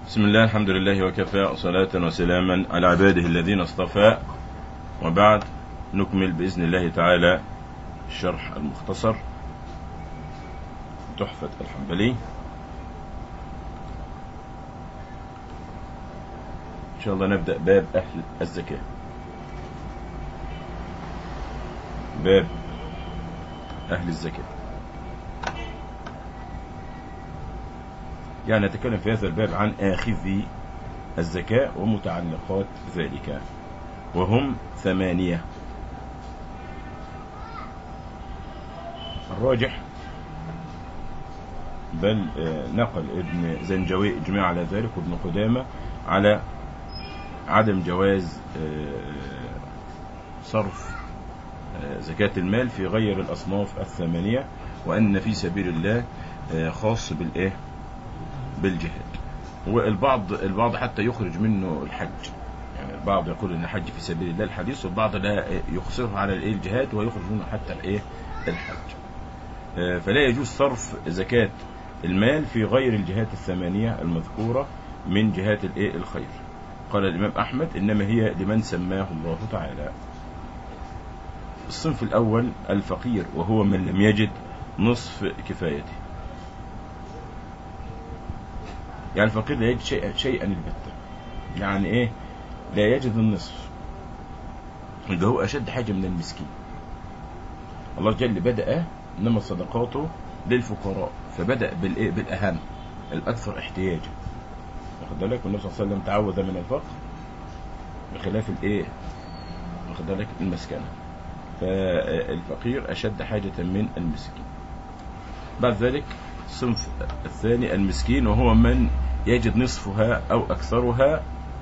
بسم الله الحمد لله وكفى وصلاة وسلاما على عباده الذين اصطفى وبعد نكمل بإذن الله تعالى الشرح المختصر تحفة الحنبلي إن شاء الله نبدأ باب أهل الزكاة باب أهل الزكاة يعني نتكلم في هذا الباب عن آخذي الزكاة ومتعلقات ذلك وهم ثمانية الراجح بل نقل ابن زنجوي إجماع على ذلك وابن قدامة على عدم جواز صرف زكاة المال في غير الأصناف الثمانية وأن في سبيل الله خاص بالإيه بالجهاد والبعض البعض حتى يخرج منه الحج يعني البعض يقول ان الحج في سبيل الله الحديث والبعض لا يقصره على الايه الجهاد ويخرج منه حتى الايه الحج فلا يجوز صرف زكاة المال في غير الجهات الثمانية المذكورة من جهات الايه الخير قال الامام احمد انما هي لمن سماه الله تعالى الصنف الاول الفقير وهو من لم يجد نصف كفايته يعني الفقير لا يجد شيئا شيئا البتة يعني ايه لا يجد النصف يبقى هو اشد حاجه من المسكين الله جل بدا انما صدقاته للفقراء فبدا بالايه بالاهم الاكثر احتياجا واخد بالك والنبي صلى الله عليه وسلم تعوذ من الفقر بخلاف الايه واخد بالك المسكنه فالفقير اشد حاجه من المسكين بعد ذلك الصنف الثاني المسكين وهو من يجد نصفها أو أكثرها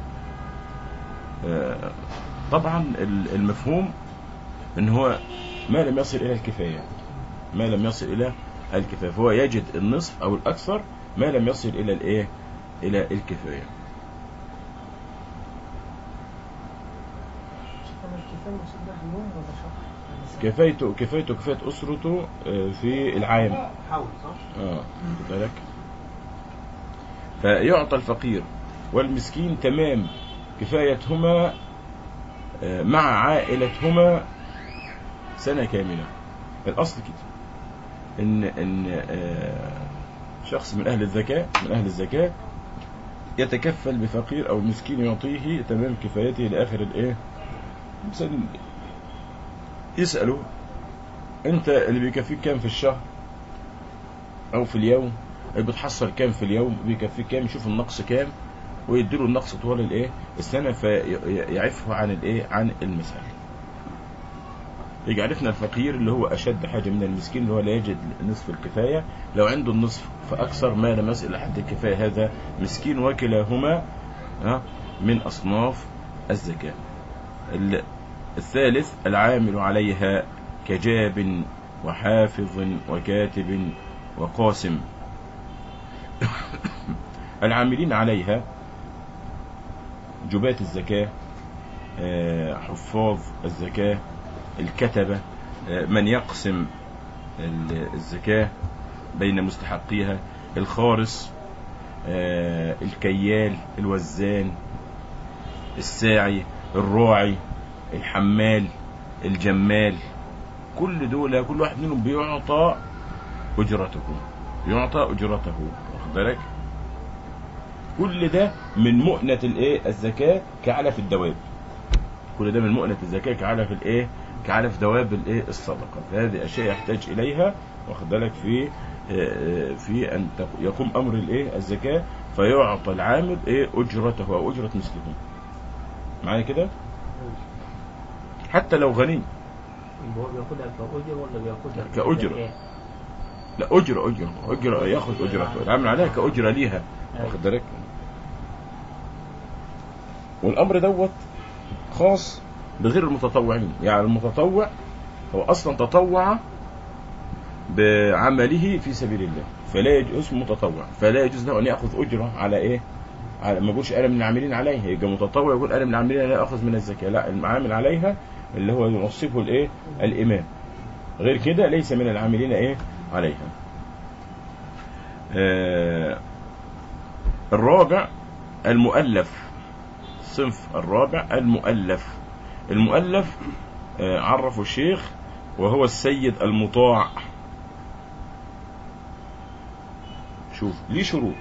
طبعا المفهوم ان هو ما لم يصل إلى الكفاية ما لم يصل إلى الكفاية فهو يجد النصف أو الأكثر ما لم يصل إلى الإيه إلى الكفاية كفايته كفايته كفاية أسرته في العام حول صح؟ اه بالك فيعطى الفقير والمسكين تمام كفايتهما مع عائلتهما سنة كاملة الأصل كده إن إن شخص من أهل الزكاة من أهل الزكاة يتكفل بفقير أو مسكين يعطيه تمام كفايته لآخر الإيه؟ مثلا يسأله أنت اللي بيكفيك كام في الشهر أو في اليوم بتحصل كام في اليوم بيكفيك كام يشوف النقص كام ويديله النقص طوال الايه السنه فيعفه عن الايه عن المثال يجي عرفنا الفقير اللي هو اشد حاجه من المسكين اللي هو لا يجد نصف الكفايه لو عنده النصف فاكثر ما لم يصل لحد الكفايه هذا مسكين وكلاهما من اصناف الزكاه الثالث العامل عليها كجاب وحافظ وكاتب وقاسم العاملين عليها جباة الزكاة حفاظ الزكاة الكتبة من يقسم الزكاة بين مستحقيها الخارص الكيال الوزان الساعي الراعي الحمال الجمال كل دول كل واحد منهم بيعطى أجرته يعطى أجرته واخد بالك كل ده من مؤنة الايه الزكاة كعلف الدواب كل ده من مؤنة الزكاة كعلف الايه كعلف دواب الايه الصدقة فهذه اشياء يحتاج اليها واخد بالك في في ان يقوم امر الايه الزكاة فيعطى العامل ايه اجرته او اجرة مثله معايا كده حتى لو غني هو بياخدها كأجر ولا بياخدها كأجرة. لا أجرة أجرة أجرة ياخد أجرته العامل عليها كأجرة ليها واخد بالك والأمر دوت خاص بغير المتطوعين يعني المتطوع هو أصلا تطوع بعمله في سبيل الله فلا يجوز اسمه متطوع فلا يجوز له أن يأخذ أجرة على إيه على ما يقولش أنا من العاملين عليه يبقى متطوع يقول أنا من العاملين لا أخذ من الزكاة لا العامل عليها اللي هو يوصفه الإيه الإمام غير كده ليس من العاملين إيه عليها آه الرابع المؤلف الصنف الرابع المؤلف المؤلف آه، عرفه الشيخ وهو السيد المطاع شوف ليه شروط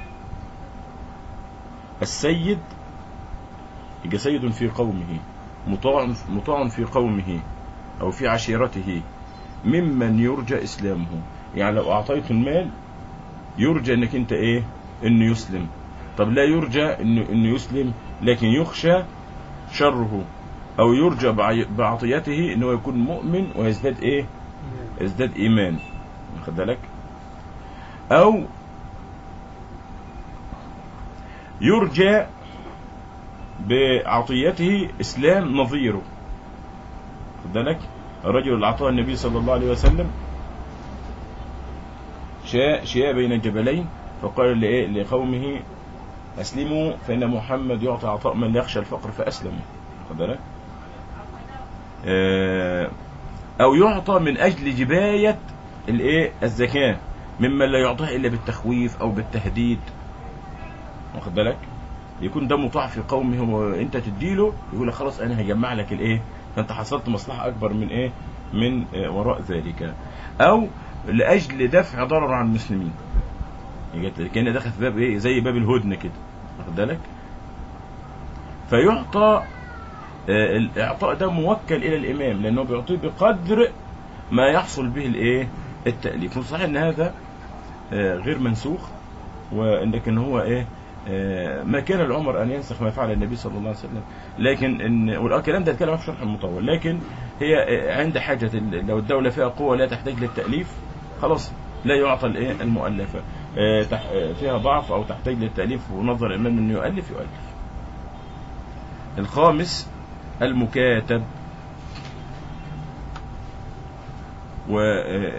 السيد يبقى سيد في قومه مطاع مطاع في قومه او في عشيرته ممن يرجى اسلامه يعني لو اعطيته المال يرجى انك انت ايه انه يسلم طب لا يرجى انه انه يسلم لكن يخشى شره او يرجى بعي- بعطيته انه يكون مؤمن ويزداد ايه يزداد ايمان واخد بالك او يرجى بعطيته اسلام نظيره خد بالك الرجل اللي اعطاه النبي صلى الله عليه وسلم شاء شياء بين الجبلين فقال لإيه لقومه اسلموا فان محمد يعطي عطاء من لا يخشى الفقر فاسلموا خد بالك آه، او يعطى من اجل جبايه الايه الزكاه ممن لا يعطيه الا بالتخويف او بالتهديد واخد بالك يكون ده مطاع في قومه وانت تديله يقول لك خلاص انا هجمع لك الايه فانت حصلت مصلحه اكبر من ايه من آه، وراء ذلك او لاجل دفع ضرر عن المسلمين يبقى كان داخل في باب ايه زي باب الهدنه كده واخد بالك فيعطى آه، الاعطاء ده موكل الى الامام لانه بيعطيه بقدر ما يحصل به الايه التاليف صحيح ان هذا آه، غير منسوخ ولكن هو ايه آه، ما كان لعمر ان ينسخ ما فعل النبي صلى الله عليه وسلم لكن ان والكلام ده اتكلم في شرح المطول لكن هي آه، عند حاجه ال- لو الدوله فيها قوه لا تحتاج للتاليف خلاص لا يعطى الايه المؤلفه آه، تح- آه، فيها ضعف او تحتاج للتاليف ونظر الامام انه يؤلف يؤلف الخامس المكاتب و آه،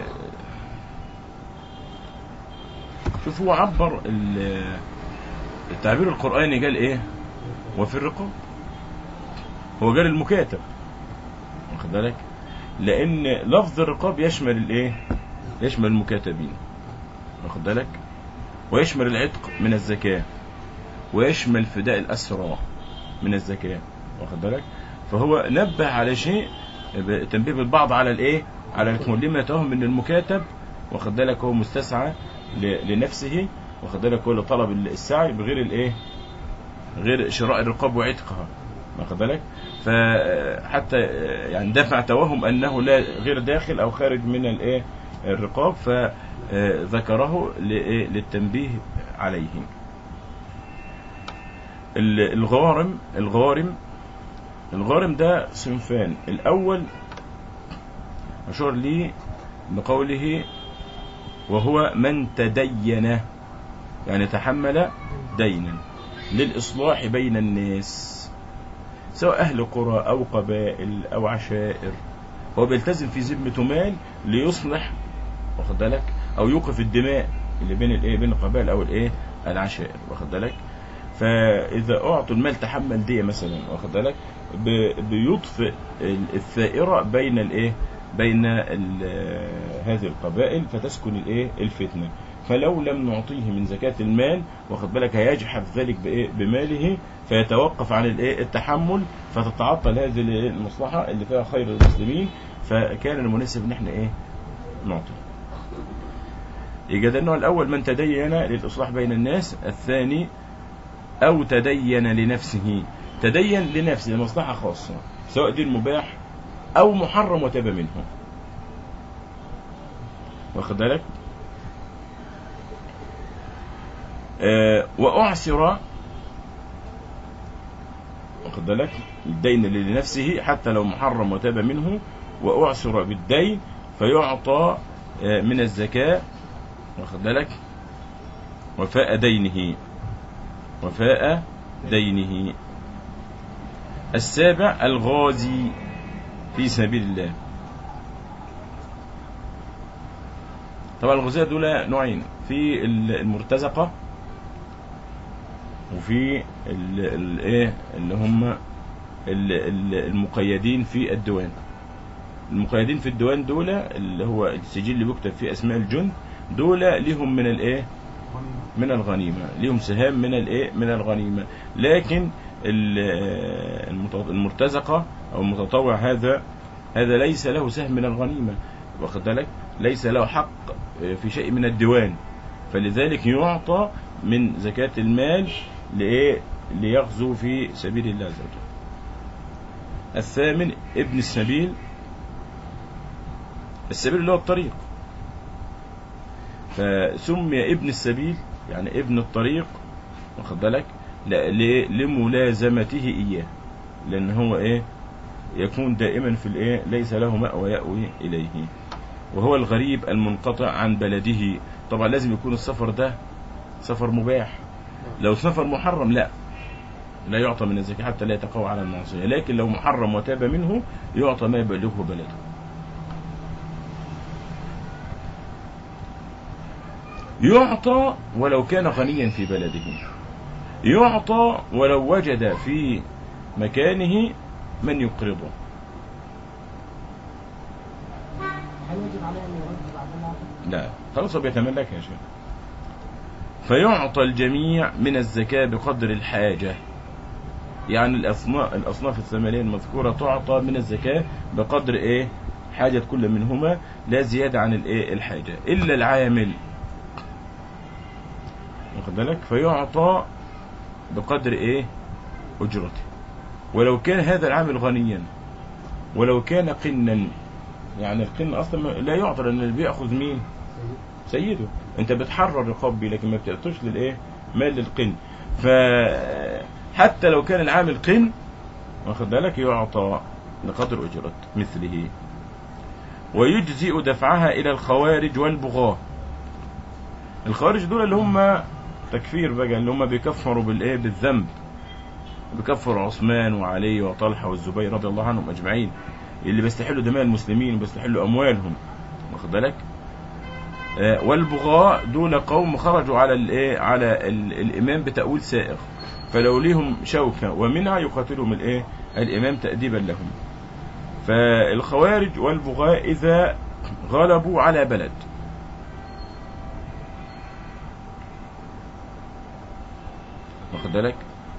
شوف هو عبر ال- التعبير القرآني قال ايه وفي الرقاب هو قال المكاتب واخد بالك لان لفظ الرقاب يشمل الايه يشمل المكاتبين واخد بالك ويشمل العتق من الزكاة ويشمل فداء الأسرى من الزكاة واخد بالك فهو نبه على شيء ب- تنبيه البعض على الايه على الكون لما يتوهم ان المكاتب واخد بالك هو مستسعى ل- لنفسه واخد بالك هو اللي طلب السعي بغير الايه غير شراء الرقاب وعتقها واخد بالك فحتى يعني دفع توهم انه لا غير داخل او خارج من الايه الرقاب فذكره لإيه؟ للتنبيه عليه ال- الغارم الغارم الغارم ده صنفان الاول اشار لي بقوله وهو من تدين يعني تحمل دينا للإصلاح بين الناس سواء أهل قرى أو قبائل أو عشائر هو بيلتزم في ذمته مال ليصلح واخد بالك أو يوقف الدماء اللي بين الإيه بين القبائل أو الإيه العشائر واخد بالك فإذا أعطوا المال تحمل دية مثلا واخد بالك ب- بيطفئ ال- الثائرة بين الإيه بين ال- هذه القبائل فتسكن الإيه الفتنة فلو لم نعطيه من زكاة المال واخد بالك هيجحف ذلك بإيه بماله فيتوقف عن الإيه التحمل فتتعطل هذه الإيه؟ المصلحة اللي فيها خير المسلمين فكان المناسب إن احنا إيه نعطي يبقى ده النوع الأول من تدين للإصلاح بين الناس الثاني أو تدين لنفسه تدين لنفسه لمصلحة خاصة سواء دين مباح أو محرم وتاب منه واخد بالك آه وأعسر واخد بالك الدين اللي لنفسه حتى لو محرم وتاب منه وأعسر بالدين فيعطى آه من الزكاة واخد بالك وفاء دينه وفاء دينه السابع الغازي في سبيل الله طبعا الغزاة دول نوعين في المرتزقة وفي ال- ال- ايه اللي هم ال- ال- المقيدين في الديوان المقيدين في الديوان دول اللي هو السجل اللي بيكتب فيه اسماء الجند دول ليهم من الايه من الغنيمة ليهم سهام من الايه من الغنيمة لكن ال- المت- المرتزقة او المتطوع هذا هذا ليس له سهم من الغنيمة واخد بالك ليس له حق في شيء من الديوان فلذلك يعطى من زكاة المال لإيه ليغزو في سبيل الله عز وجل الثامن ابن السبيل السبيل اللي هو الطريق فسمي ابن السبيل يعني ابن الطريق واخد بالك ل- ل- لملازمته إياه لأن هو إيه يكون دائما في الإيه ليس له مأوى يأوي إليه وهو الغريب المنقطع عن بلده طبعا لازم يكون السفر ده سفر مباح لو سفر محرم لا لا يعطى من الزكاة حتى لا يتقوى على المعصية لكن لو محرم وتاب منه يعطى ما يبلغه بلده يعطى ولو كان غنيا في بلده يعطى ولو وجد في مكانه من يقرضه هل يجب عليه ان يرد بعد ما لا خلاص هو بيتملكها يا شيخ فيعطى الجميع من الزكاة بقدر الحاجة يعني الأصناف, الأصناف الثمانية المذكورة تعطى من الزكاة بقدر إيه حاجة كل منهما لا زيادة عن الإيه الحاجة إلا العامل واخد بالك فيعطى بقدر إيه أجرته ولو كان هذا العامل غنيا ولو كان قنا يعني القن أصلا ما- لا يعطى لأن اللي بيأخذ مين سيده انت بتحرر رقاب بيه لكن ما بتعطوش للايه مال للقن فحتى لو كان العامل قن واخد بالك يعطى بقدر اجرة مثله ويجزئ دفعها الى الخوارج والبغاة الخوارج دول اللي هم تكفير بقى اللي هم بيكفروا بالايه بالذنب بيكفروا عثمان وعلي وطلحه والزبير رضي الله عنهم اجمعين اللي بيستحلوا دماء المسلمين وبيستحلوا اموالهم واخد بالك آه، والبغاء دول قوم خرجوا على الايه على ال- الامام بتاويل سائغ فلو ليهم شوكه ومنها يقاتلهم الايه الامام تاديبا لهم فالخوارج والبغاء اذا غلبوا على بلد واخد بالك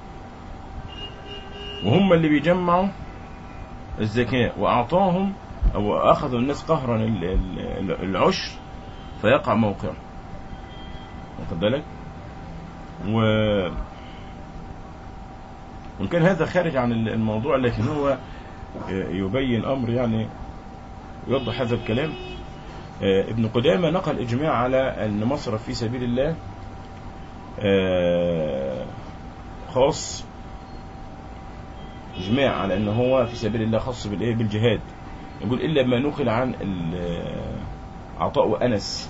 وهم اللي بيجمعوا الزكاة وأعطاهم أو أخذوا الناس قهرا ال- ال- العشر فيقع موقعه واخد بالك و وإن كان هذا خارج عن الموضوع لكن هو يبين أمر يعني يوضح هذا الكلام آه، ابن قدامة نقل إجماع على أن مصرف في سبيل الله آه، خاص إجماع على أن هو في سبيل الله خاص بالإيه بالجهاد يقول إلا ما نقل عن ال- عطاء وأنس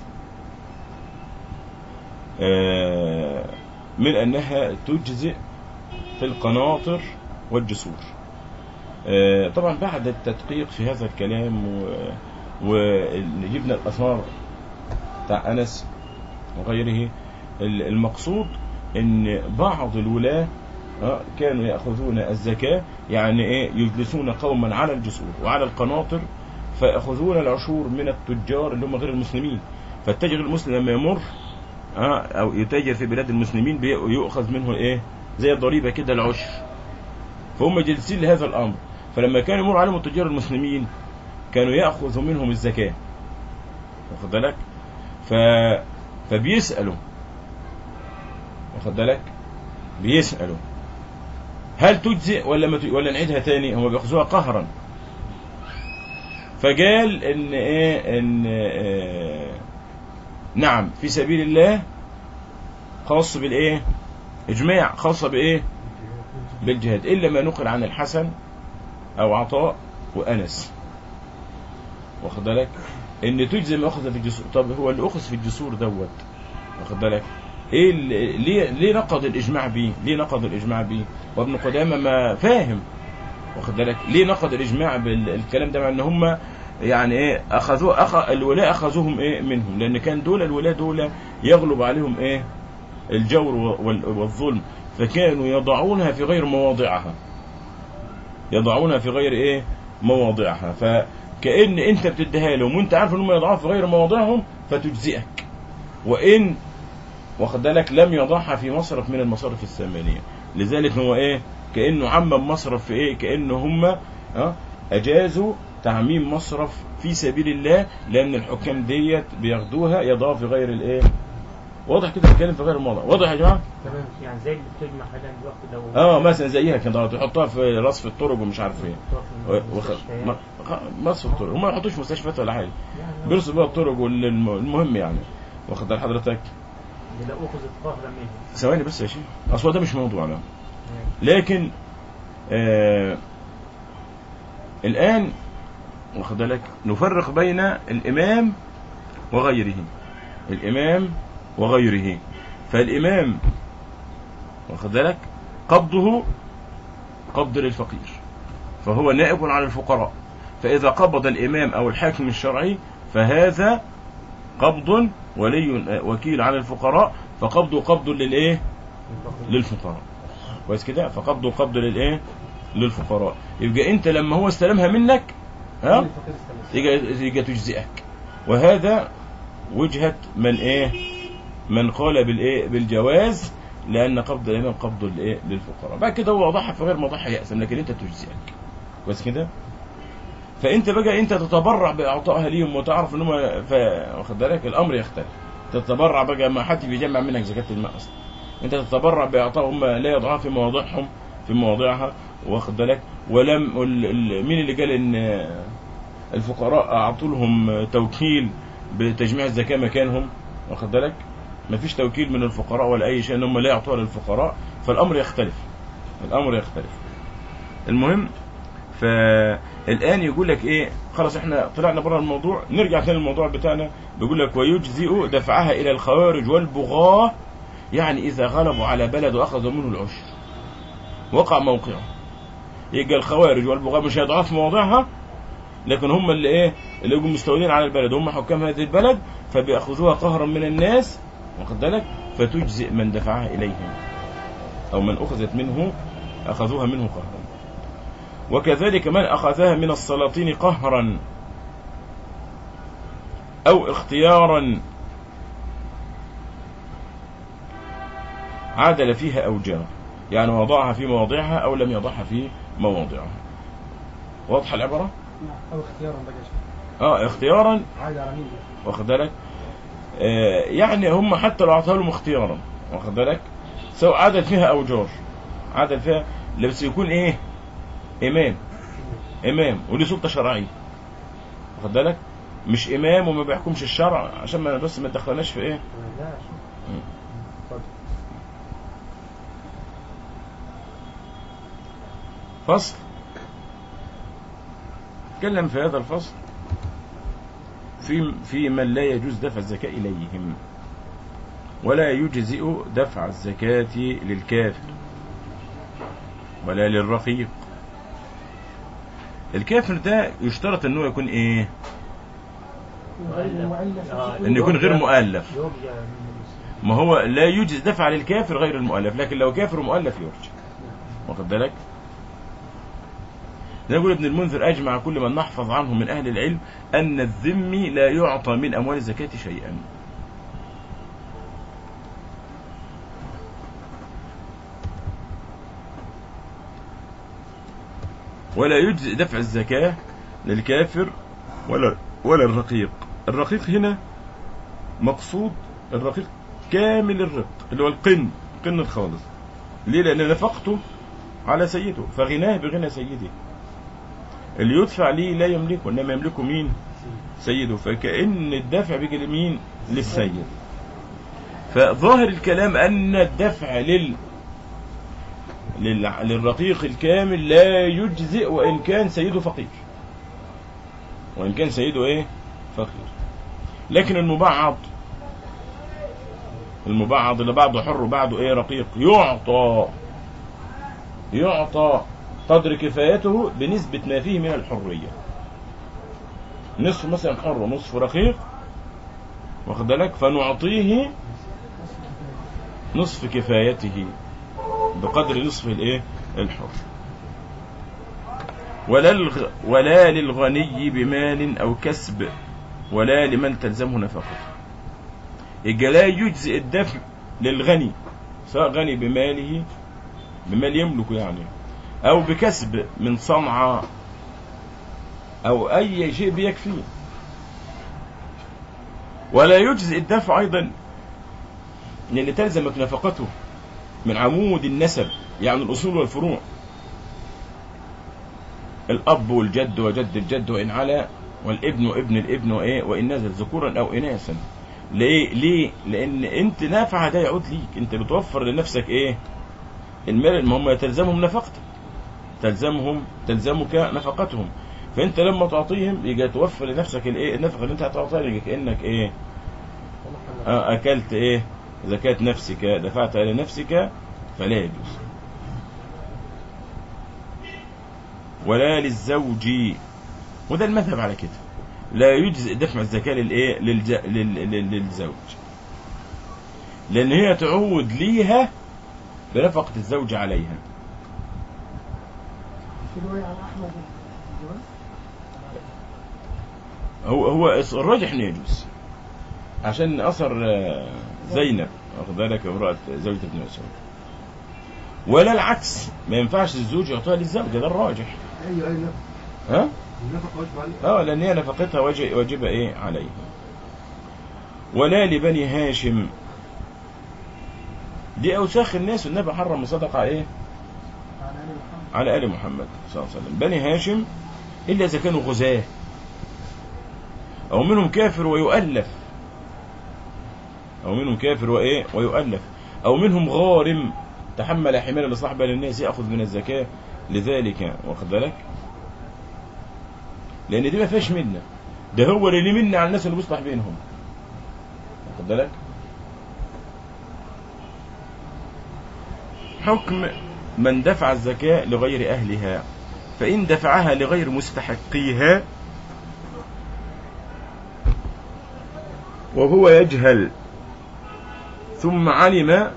آه، من أنها تجزئ في القناطر والجسور آه، طبعا بعد التدقيق في هذا الكلام و- وجبنا الأثار بتاع أنس وغيره ال- المقصود ان بعض الولاة آه، كانوا يأخذون الزكاة يعني ايه يجلسون قوما على الجسور وعلى القناطر فيأخذون العشور من التجار اللي هم غير المسلمين فالتاجر المسلم لما يمر آه، او يتاجر في بلاد المسلمين بي- يؤخذ منه ايه زي الضريبة كده العشر فهم جالسين لهذا الامر فلما كان يمر عليهم التجار المسلمين كانوا يأخذوا منهم الزكاة واخد بالك ف... فبيسألوا واخد بالك بيسألوا هل تجزئ ولا ما ت... ولا نعيدها تاني هم بياخذوها قهرا فقال ان ايه ان آه نعم في سبيل الله خاص بالايه اجماع خاصة بايه بالجهاد الا ما نقل عن الحسن او عطاء وانس واخد بالك ان تجزي ما اخذ في الجسور طب هو اللي اخذ في الجسور دوت واخد بالك ايه اللي- ليه ليه نقض الاجماع بيه ليه نقض الاجماع بيه وابن قدامه ما فاهم واخد بالك ليه نقض الاجماع بالكلام ده مع ان هم يعني ايه اخذوه أخ... الولاء اخذوهم ايه منهم لان كان دول الولاء دول يغلب عليهم ايه الجور وال... والظلم فكانوا يضعونها في غير مواضعها يضعونها في غير ايه مواضعها فكأن انت بتديها لهم وانت عارف ان هم يضعوها في غير مواضعهم فتجزئك وان واخد بالك لم يضعها في مصرف من المصارف الثمانية لذلك هو ايه كأنه عمم مصرف في ايه كأنه هم اه اجازوا تعميم مصرف في سبيل الله لان الحكام ديت بياخدوها يضعوا في غير الايه واضح كده بتكلم في غير الموضوع واضح يا جماعه تمام يعني زي اللي بتجمع حاجة دلوقتي لو اه مثلا زيها كده تحطها في رصف الطرق ومش عارف ايه بتوع في وخ... المستشفيات. ما- خ- رصف الطرق هم ما يحطوش مستشفيات ولا حاجه يعني بيرصوا بقى الطرق والمهم يعني واخد بال حضرتك إذا أخذت قهرا منه ثواني بس يا شيخ اصل ده مش موضوعنا ماشي. لكن آه الآن واخد بالك نفرق بين الإمام وغيره الإمام وغيره فالإمام واخد بالك قبضه قبض للفقير فهو نائب على الفقراء فإذا قبض الإمام أو الحاكم الشرعي فهذا قبض ولي وكيل على الفقراء فقبضه قبض للإيه للفقراء كويس كده فقبضه قبض للايه للفقراء يبقى انت لما هو استلمها منك ها الفقير استلم. يبقى يبقى تجزئك وهذا وجهة من ايه من قال بالايه بالجواز لان قبض الامام قبض الايه للفقراء بعد كده هو وضعها في غير موضعها يأسم لكن انت تجزئك كويس كده فانت بقى انت تتبرع باعطائها ليهم وتعرف ان هم ف- واخد بالك الامر يختلف تتبرع بقى ما حد بيجمع منك زكاة الماء اصلا انت تتبرع باعطائهم لا يضعها في مواضعهم في مواضعها واخد بالك ولم وال- ال- مين اللي قال ان الفقراء اعطوا لهم توكيل بتجميع الزكاه مكانهم واخد بالك مفيش توكيل من الفقراء ولا اي شيء ان هم لا يعطوها للفقراء فالامر يختلف الامر يختلف المهم فالان يقول لك ايه خلاص احنا طلعنا بره الموضوع نرجع تاني للموضوع بتاعنا بيقول لك ويجزئ دفعها الى الخوارج والبغاة يعني اذا غلبوا على بلد واخذوا منه العشر وقع موقعه يبقى الخوارج والبغاة مش هيضعها في مواضعها لكن هم اللي ايه اللي يبقوا مستولين على البلد هم حكام هذه البلد فبياخذوها قهرا من الناس واخد بالك فتجزئ من دفعها اليهم او من اخذت منه اخذوها منه قهرا وكذلك من اخذها من السلاطين قهرا او اختيارا عادل فيها او جار يعني وضعها في مواضعها او لم يضعها في مواضعها واضحه العباره نعم. او اختيارا بقى يا شيخ. اه اختيارا عادي على مين ده؟ واخد بالك آه يعني هم حتى لو اعطاها لهم اختيارا واخد بالك سواء عدل فيها او جار عدل فيها بس يكون ايه امام امام وليه سلطه شرعيه واخد بالك مش امام وما بيحكمش الشرع عشان ما بس ما تدخلناش في ايه لا شوف. مم. اتفضل. فصل تكلم في هذا الفصل في في من لا يجوز دفع الزكاة إليهم ولا يجزئ دفع الزكاة للكافر ولا للرقيق الكافر ده يشترط انه يكون ايه غير مؤلف آه، انه يكون غير مؤلف يرجى من المسلمين. ما هو لا يجزي دفع للكافر غير المؤلف لكن لو كافر مؤلف يرجع واخد بالك يقول ابن المنذر أجمع كل من نحفظ عنه من أهل العلم أن الذمي لا يعطى من أموال الزكاة شيئا ولا يجزئ دفع الزكاة للكافر ولا ولا الرقيق الرقيق هنا مقصود الرقيق كامل الرق اللي هو القن القن الخالص ليه لأن نفقته على سيده فغناه بغنى سيده اللي يدفع ليه لا يملكه انما يملكه مين سيده فكأن الدفع بيجي لمين للسيد فظاهر الكلام ان الدفع لل لل... للرقيق الكامل لا يجزئ وان كان سيده فقير وان كان سيده ايه فقير لكن المبعض المبعض اللي بعده حر وبعده ايه رقيق يعطى يعطى قدر كفايته بنسبة ما فيه من الحرية نصف مثلا حر ونصف رقيق واخد بالك فنعطيه نصف كفايته بقدر نصف الايه الحر ولا الغ... ولا للغني بمال او كسب ولا لمن تلزمه نفقته يبقى لا يجزئ الدفع للغني سواء غني بماله بمال يملكه يعني أو بكسب من صنعة أو أي شيء بيكفيه ولا يجزئ الدفع أيضا لأن تلزمك نفقته من عمود النسب يعني الأصول والفروع الأب والجد وجد الجد وإن علا والابن وابن الابن وإيه وإن نزل ذكورا أو إناثا ليه؟ ليه؟ لأن أنت نافع ده يعود ليك أنت بتوفر لنفسك إيه؟ المال ما هم تلزمهم نفقتك تلزمهم تلزمك نفقتهم فأنت لما تعطيهم يجي توفر لنفسك الإيه؟ النفقة اللي أنت هتعطيها يجي كأنك إيه؟ آه، أكلت إيه؟ زكاة نفسك دفعتها لنفسك فلا يجوز ولا للزوج وده المذهب على كده لا يجزئ دفع الزكاة للإيه للج... لل... لل... للزوج لأن هي تعود ليها بنفقة الزوج عليها في رواية عن أحمد الجواز هو هو الراجح انه يجوز عشان اثر آه، زينب واخد بالك امراه زوجة ابن مسعود ولا العكس ما ينفعش الزوج يعطيها للزوجه ده الراجح ايوه ايوه ها النفقه واجب عليه اه لان هي نفقتها واجب واجبه ايه عليها ولا لبني هاشم دي اوساخ الناس والنبي حرم الصدقه على ايه عن آل محمد على ال محمد صلى الله عليه وسلم بني هاشم الا اذا كانوا غزاه او منهم كافر ويؤلف او منهم كافر وايه ويؤلف او منهم غارم تحمل حمالا لصاحب للناس ياخذ من الزكاه لذلك واخد بالك لان دي ما فيهاش منا ده هو اللي ليه منا على الناس اللي بيصلح بينهم واخد بالك حكم من دفع الزكاة لغير أهلها فإن دفعها لغير مستحقيها وهو يجهل ثم علم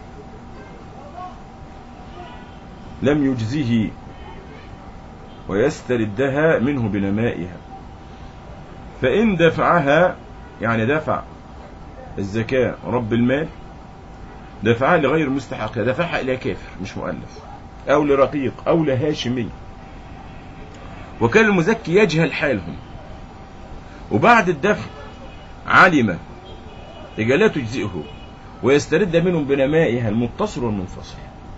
لم يجزه ويستردها منه بنمائها فإن دفعها يعني دفع الزكاة رب المال دفعها لغير مستحق دفعها إلى كافر مش مؤلف أو لرقيق أو لهاشمي وكان المزكي يجهل حالهم وبعد الدفع علم يبقى لا تجزئه ويسترد منهم بنمائها المتصل والمنفصل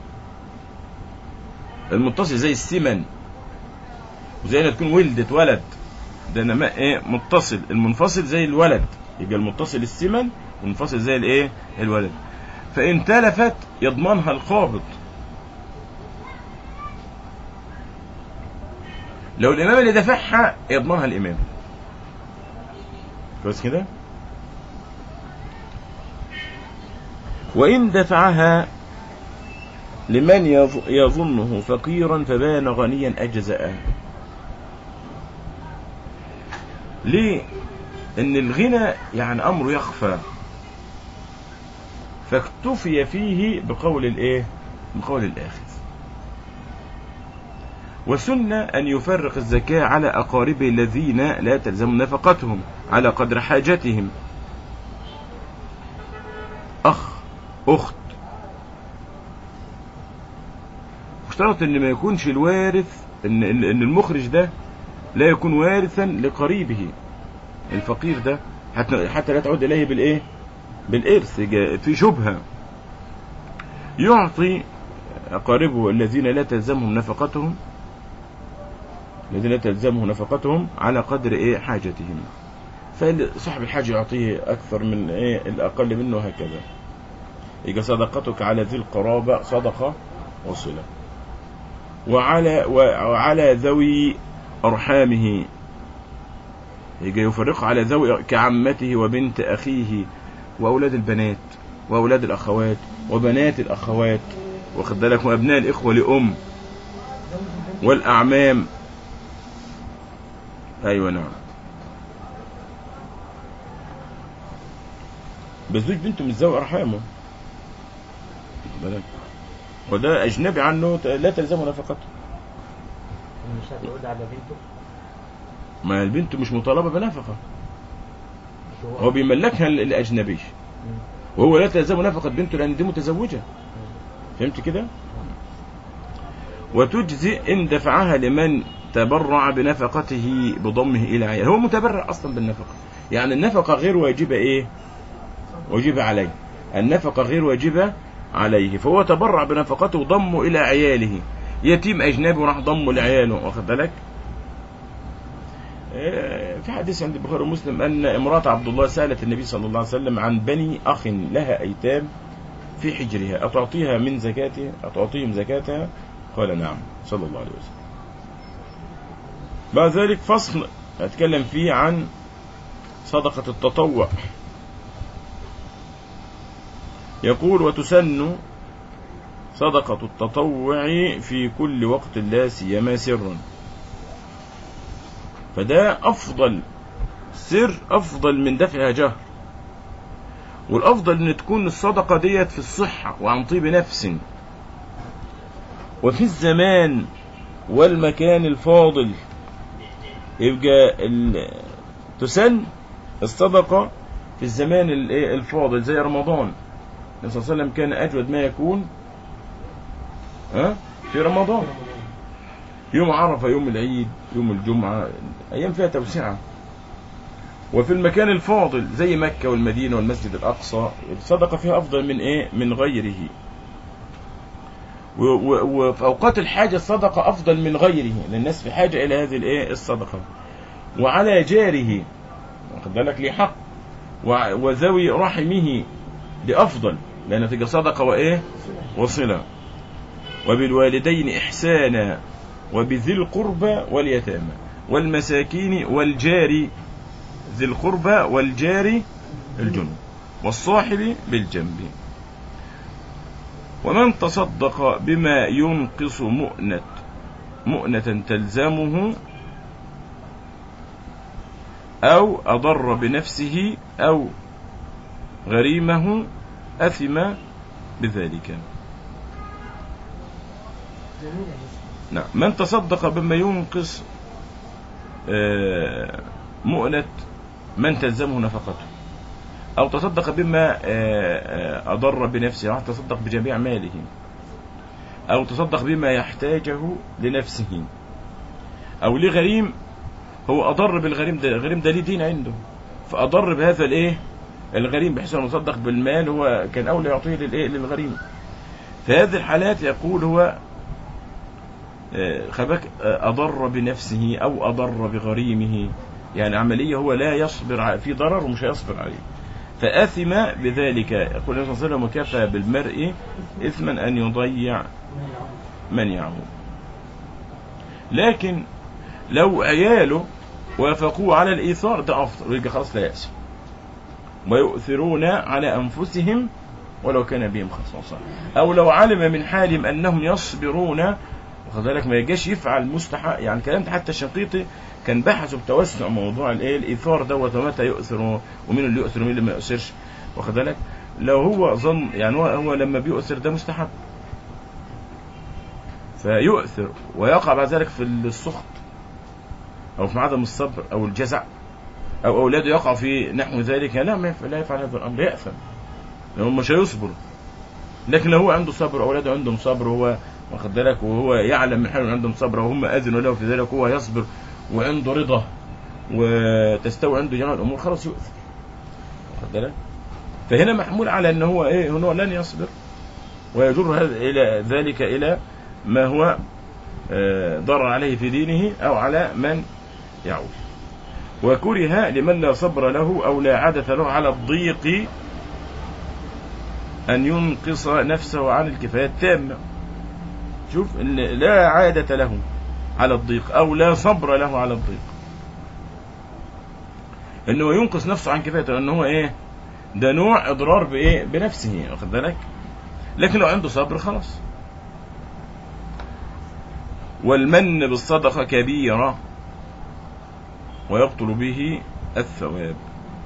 المتصل زي السمن وزي ما تكون ولدت ولد ده نماء ايه متصل المنفصل زي الولد يبقى المتصل السمن والمنفصل زي الايه الولد فإن تلفت يضمنها القابض لو الإمام اللي دفعها يضمنها الإمام كويس كده وإن دفعها لمن يظ- يظنه فقيرا فبان غنيا أجزأه ليه ان الغنى يعني امره يخفى فاكتفي فيه بقول الايه بقول الاخذ وسنة أن يفرق الزكاة على أقاربه الذين لا تلزم نفقتهم على قدر حاجتهم أخ أخت اشترط أن ما يكونش الوارث أن, إن إن المخرج ده لا يكون وارثا لقريبه الفقير ده حتى, حتى لا تعود إليه بالإيه بالإرث جا- في شبهة يعطي أقاربه الذين لا تلزمهم نفقتهم الذين لا تلزمه نفقتهم على قدر إيه حاجتهم فصاحب الحاجة يعطيه أكثر من إيه الأقل منه هكذا يبقى صدقتك على ذي القرابة صدقة وصلة وعلى وعلى ذوي أرحامه يجي يفرق على ذوي كعمته وبنت أخيه وأولاد البنات وأولاد الأخوات وبنات الأخوات واخد بالك وأبناء الإخوة لأم زوج البنت والأعمام أيوة نعم بس زوج بنته مش ذوي أرحامه واخد بالك وده أجنبي عنه لا تلزمه نفقته مش هتعود على بنته ما البنت مش مطالبة بنفقة مش هو بيملكها ال- الأجنبي مم. وهو لا تلزم نفقة بنته لأن دي متزوجة فهمت كده وتجزئ إن دفعها لمن تبرع بنفقته بضمه إلى عيال هو متبرع أصلا بالنفقة يعني النفقة غير واجبة إيه واجبة عليه النفقة غير واجبة عليه فهو تبرع بنفقته وضمه إلى عياله يتيم أجنبي وراح ضمه لعياله واخد بالك آه، في حديث عند البخاري ومسلم أن امرأة عبد الله سألت النبي صلى الله عليه وسلم عن بني أخ لها أيتام في حجرها أتعطيها من زكاتها أتعطيهم زكاتها قال نعم صلى الله عليه وسلم بعد ذلك فصل أتكلم فيه عن صدقة التطوع يقول وتسن صدقة التطوع في كل وقت لا سيما سرا فده أفضل سر أفضل من دفعها جهر والأفضل أن تكون الصدقة ديت في الصحة وعن طيب نفس وفي الزمان والمكان الفاضل يبقى ال- تسن الصدقة في الزمان ال- إيه الفاضل زي رمضان النبي صلى الله عليه وسلم كان أجود ما يكون ها في رمضان يوم عرفة يوم العيد يوم الجمعة أيام فيها توسعة وفي المكان الفاضل زي مكة والمدينة والمسجد الأقصى الصدقة فيها أفضل من إيه من غيره و- و- وفي أوقات الحاجة الصدقة أفضل من غيره لأن الناس في حاجة إلى هذه الإيه الصدقة وعلى جاره واخد بالك ليه حق وع- وذوي رحمه لأفضل لأن تبقى صدقة وإيه وصلة وبالوالدين إحسانا وبذي القربى واليتامى والمساكين والجار ذي القربى والجار الجنب والصاحب بالجنب ومن تصدق بما ينقص مؤنة مؤنة تلزمه أو أضر بنفسه أو غريمه أثم بذلك جميل نعم من تصدق بما ينقص آه، مؤنة من تلزمه نفقته أو تصدق بما آه، آه، أضر بنفسه راح تصدق بجميع ماله أو تصدق بما يحتاجه لنفسه أو لغريم هو أضر بالغريم ده الغريم ده ليه دين عنده فأضر بهذا الإيه الغريم بحيث أنه يصدق بالمال هو كان أولى يعطيه للإيه للغريم في هذه الحالات يقول هو آه، خبك آه، أضر بنفسه أو أضر بغريمه يعني عملية هو لا يصبر ع- في ضرر ومش هيصبر عليه فآثم بذلك يقول النبي صلى الله عليه وسلم وكفى بالمرء إثما أن يضيع من يعود لكن لو عياله وافقوه على الإيثار ده أفضل ويبقى خلاص لا يأسم ويؤثرون على أنفسهم ولو كان بهم خصاصة أو لو علم من حالهم أنهم يصبرون واخد بالك ما يجيش يفعل مستحق يعني الكلام ده حتى الشنقيطي كان بحثه بتوسع موضوع الايه الايثار دوت ومتى يؤثر ومين اللي يؤثر ومين اللي ما يؤثرش واخد بالك لو هو ظن يعني هو, هو لما بيؤثر ده مستحب فيؤثر ويقع بعد ذلك في السخط او في عدم الصبر او الجزع او اولاده يقع في نحو ذلك لا ما يفعل لا يفعل هذا الامر يأثم لانه مش هيصبر لكن لو هو عنده صبر اولاده عندهم صبر وهو واخد بالك وهو يعلم من حاله عندهم صبر وهم اذنوا له في ذلك وهو يصبر وعنده رضا وتستوي عنده جميع الامور خلاص يؤثر واخد بالك فهنا محمول على ان هو ايه هو لن يصبر ويجر هذا الى ذلك الى ما هو آه، ضرر عليه في دينه او على من يعود وكره لمن لا صبر له او لا عادة له على الضيق ان ينقص نفسه عن الكفاية التامة شوف إن لا عادة له على الضيق أو لا صبر له على الضيق إنه ينقص نفسه عن كفايته لأن هو إيه ده نوع إضرار بإيه بنفسه واخد بالك لكن لو عنده صبر خلاص والمن بالصدقة كبيرة ويبطل به الثواب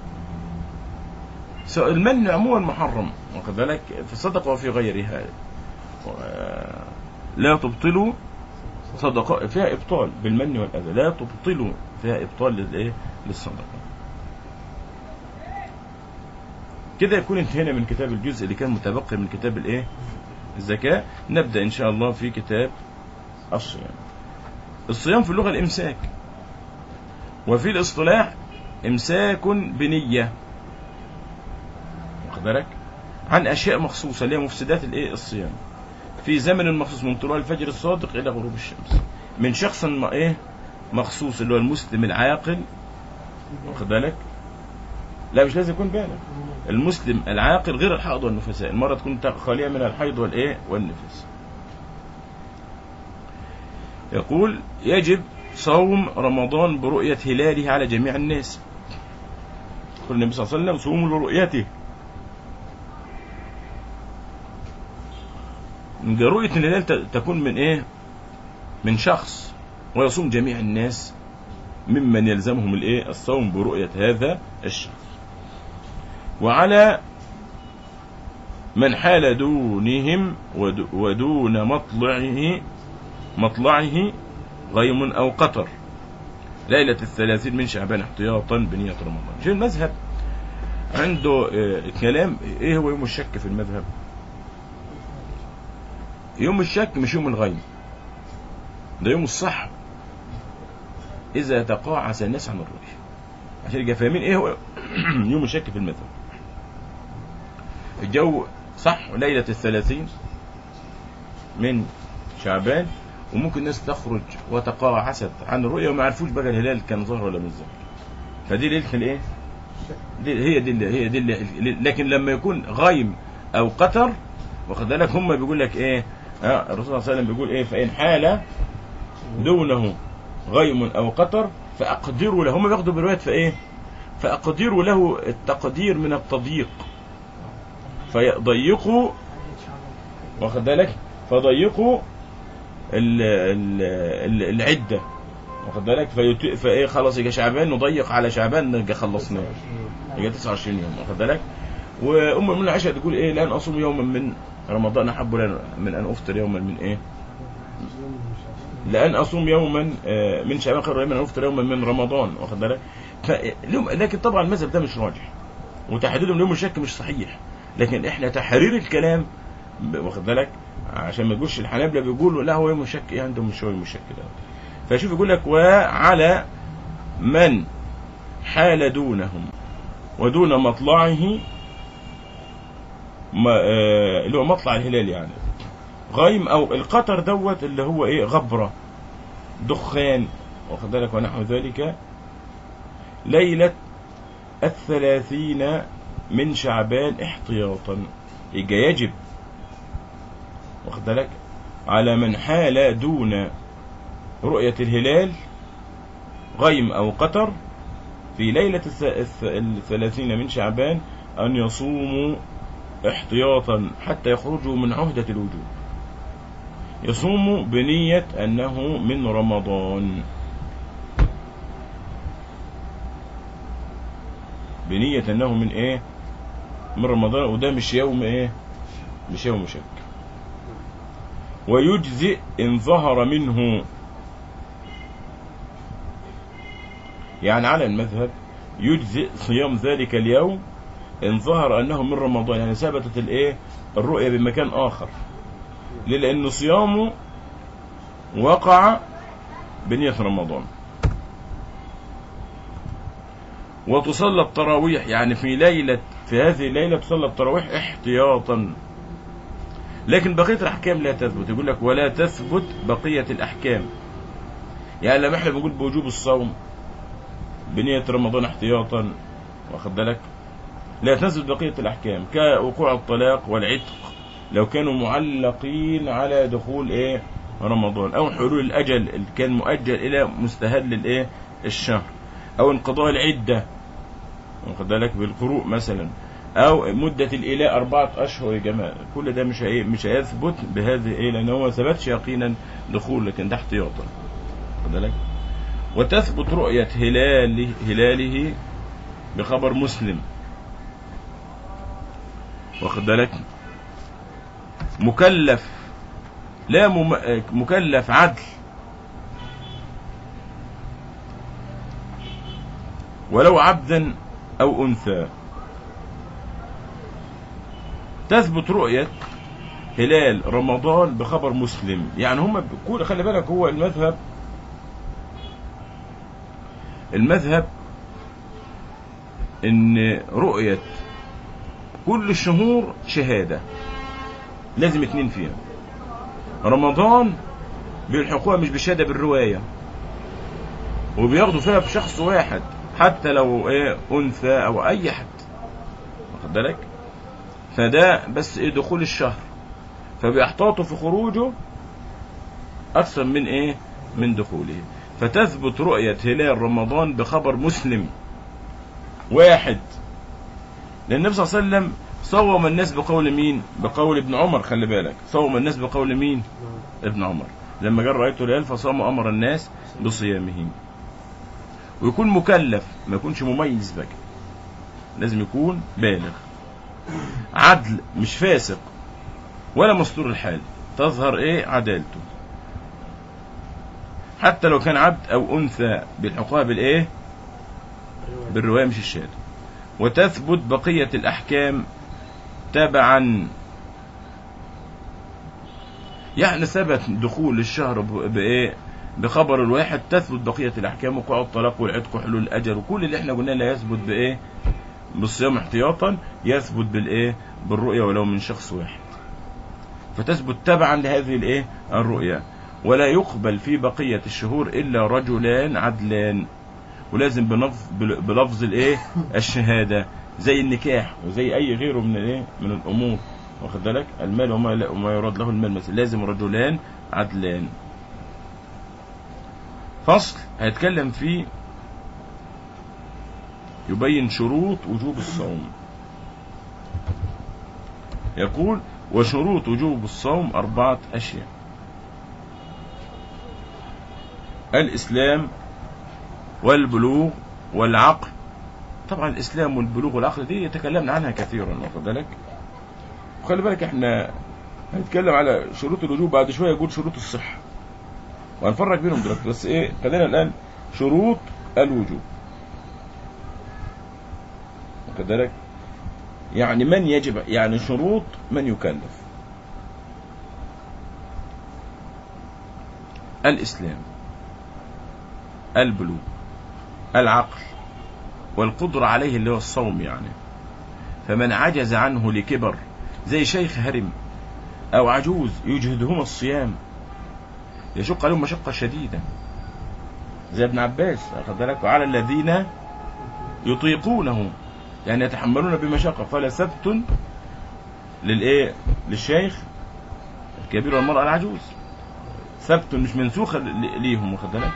سواء المن عموما محرم واخد بالك في الصدقة وفي غيرها و- لا تبطلوا صدقاء فيها ابطال بالمن والاذى لا تبطلوا فيها ابطال للايه للصدقه كده يكون انتهينا من كتاب الجزء اللي كان متبقي من كتاب الايه الزكاة نبدأ ان شاء الله في كتاب الصيام الصيام في اللغة الامساك وفي الاصطلاح امساك بنية واخد بالك عن اشياء مخصوصة اللي هي مفسدات الايه الصيام في زمن مخصوص من طلوع الفجر الصادق الى غروب الشمس من شخص ما ايه مخصوص اللي هو المسلم العاقل واخد بالك لا مش لازم يكون بالغ المسلم العاقل غير الحائض والنفساء المرة تكون خالية من الحيض والايه والنفس يقول يجب صوم رمضان برؤية هلاله على جميع الناس يقول النبي صلى الله عليه وسلم صوموا لرؤيته إن رؤية الهلال ت- تكون من ايه من شخص ويصوم جميع الناس ممن يلزمهم الايه الصوم برؤية هذا الشخص وعلى من حال دونهم ود- ودون مطلعه مطلعه غيم أو قطر ليلة الثلاثين من شعبان احتياطا بنية رمضان شو المذهب عنده آه، كلام ايه هو يوم الشك في المذهب يوم الشك مش يوم الغيم ده يوم الصح إذا تقاعس الناس عن الرؤية عشان يبقى فاهمين ايه هو يوم الشك في المذهب الجو صح ليلة الثلاثين من شعبان وممكن الناس تخرج وتقاعست عن الرؤية وما عرفوش بقى الهلال كان ظهر ولا مش ظهر فدي ليلة الايه دي هي دي اللي هي دي اللي لكن لما يكون غيم او قطر واخد بالك هم بيقول لك ايه آه الرسول صلى الله عليه وسلم بيقول ايه فان حال دونه غيم او قطر فاقدروا له هم بياخدوا بروايات فايه فاقدروا له التقدير من التضييق فيضيقوا واخد بالك فضيقوا ال ال ال العده واخد بالك فيت... فايه خلاص يجي شعبان نضيق على شعبان نبقى خلصناه يجي 29 يوم واخد بالك وام المؤمنين عائشه تقول ايه لان اصوم يوما من رمضان احب لنا من ان افطر يوما من ايه لان اصوم يوما آه، من شعبان خير من ان افطر يوما من رمضان واخد بالك فاليوم لكن طبعا المذهب ده مش راجح وتحديدهم ليوم الشك مش صحيح لكن احنا تحرير الكلام ب- واخد بالك عشان ما تقولش الحنابلة بيقولوا لا هو يوم الشك ايه عندهم مش هو يوم الشك ده فشوف يقول لك وعلى من حال دونهم ودون مطلعه ما آه، اللي هو مطلع الهلال يعني غيم او القطر دوت اللي هو ايه غبره دخان واخد بالك ونحو ذلك ليله الثلاثين من شعبان احتياطا يبقى يجب واخد بالك على من حال دون رؤية الهلال غيم أو قطر في ليلة الث- الث- الثلاثين من شعبان أن يصوموا احتياطا حتى يخرجوا من عهدة الوجوب يصوموا بنية أنه من رمضان بنية أنه من إيه من رمضان وده مش يوم إيه مش يوم شك ويجزئ إن ظهر منه يعني على المذهب يجزئ صيام ذلك اليوم إن ظهر أنه من رمضان يعني ثبتت الإيه الرؤية بمكان آخر ليه؟ لأن صيامه وقع بنية رمضان وتصلى التراويح يعني في ليلة في هذه الليلة تصلى التراويح احتياطا لكن بقية الأحكام لا تثبت يقول لك ولا تثبت بقية الأحكام يعني لما احنا بنقول بوجوب الصوم بنية رمضان احتياطا واخد بالك لا تثبت بقية الأحكام كوقوع الطلاق والعتق لو كانوا معلقين على دخول ايه رمضان او حلول الاجل اللي كان مؤجل الى مستهل الايه الشهر او انقضاء العده واخد بالك بالقروء مثلا او مده الاله اربعه اشهر يا جماعه كل ده مش هي مش هيثبت بهذه ايه لان هو ما ثبتش يقينا دخول لكن ده احتياطا واخد بالك وتثبت رؤيه هلاله هلاله بخبر مسلم واخد بالك مكلف لا مم... مكلف عدل ولو عبدا او انثى تثبت رؤية هلال رمضان بخبر مسلم يعني هم كل خلي بالك هو المذهب المذهب ان رؤية كل الشهور شهادة لازم اتنين فيها رمضان بيلحقوها مش بشهادة بالرواية وبياخدوا فيها بشخص واحد حتى لو ايه انثى او اي حد واخد بالك فده بس ايه دخول الشهر فبيحتاطوا في خروجه اكثر من ايه من دخوله فتثبت رؤية هلال رمضان بخبر مسلم واحد لان النبي صلى الله عليه وسلم صوم الناس بقول مين بقول ابن عمر خلي بالك صوم الناس بقول مين ابن عمر لما قال رأيت الهلال فصام أمر الناس بصيامه ويكون مكلف ما يكونش مميز بقى لازم يكون بالغ عدل مش فاسق ولا مستور الحال تظهر ايه عدالته حتى لو كان عبد او انثى بيلحقوها بالايه بالروايه مش الشهاده وتثبت بقيه الاحكام تبعا يعني ثبت دخول الشهر ب- بايه بخبر الواحد تثبت بقيه الاحكام وقوع الطلاق والعتق وحلول الاجل وكل اللي احنا قلناه لا يثبت بايه بالصيام احتياطا يثبت بالايه بالرؤيه ولو من شخص واحد فتثبت تبعا لهذه الايه الرؤيا ولا يقبل في بقيه الشهور الا رجلان عدلان ولازم بنفظ بل- بلفظ الايه الشهاده زي النكاح وزي اي غيره من الايه من الامور واخد بالك المال وما لا وما يراد له المال مثلا لازم رجلان عدلان فصل هيتكلم فيه يبين شروط وجوب الصوم يقول وشروط وجوب الصوم أربعة أشياء الإسلام والبلوغ والعقل طبعا الإسلام والبلوغ والعقل دي تكلمنا عنها كثيرا واخد بالك وخلي بالك احنا هنتكلم على شروط الوجوب بعد شوية يقول شروط الصحة وهنفرق بينهم دلوقتي بس ايه خلينا الآن شروط الوجوب واخد بالك يعني من يجب يعني شروط من يكلف الإسلام البلوغ العقل والقدرة عليه اللي هو الصوم يعني فمن عجز عنه لكبر زي شيخ هرم أو عجوز يجهدهما الصيام يشق عليهم مشقة شديدة زي ابن عباس أخذ بالك وعلى الذين يطيقونه يعني يتحملون بمشقة فلا سبت للإيه للشيخ الكبير والمرأة العجوز سبت مش منسوخة ل- ليهم واخد بالك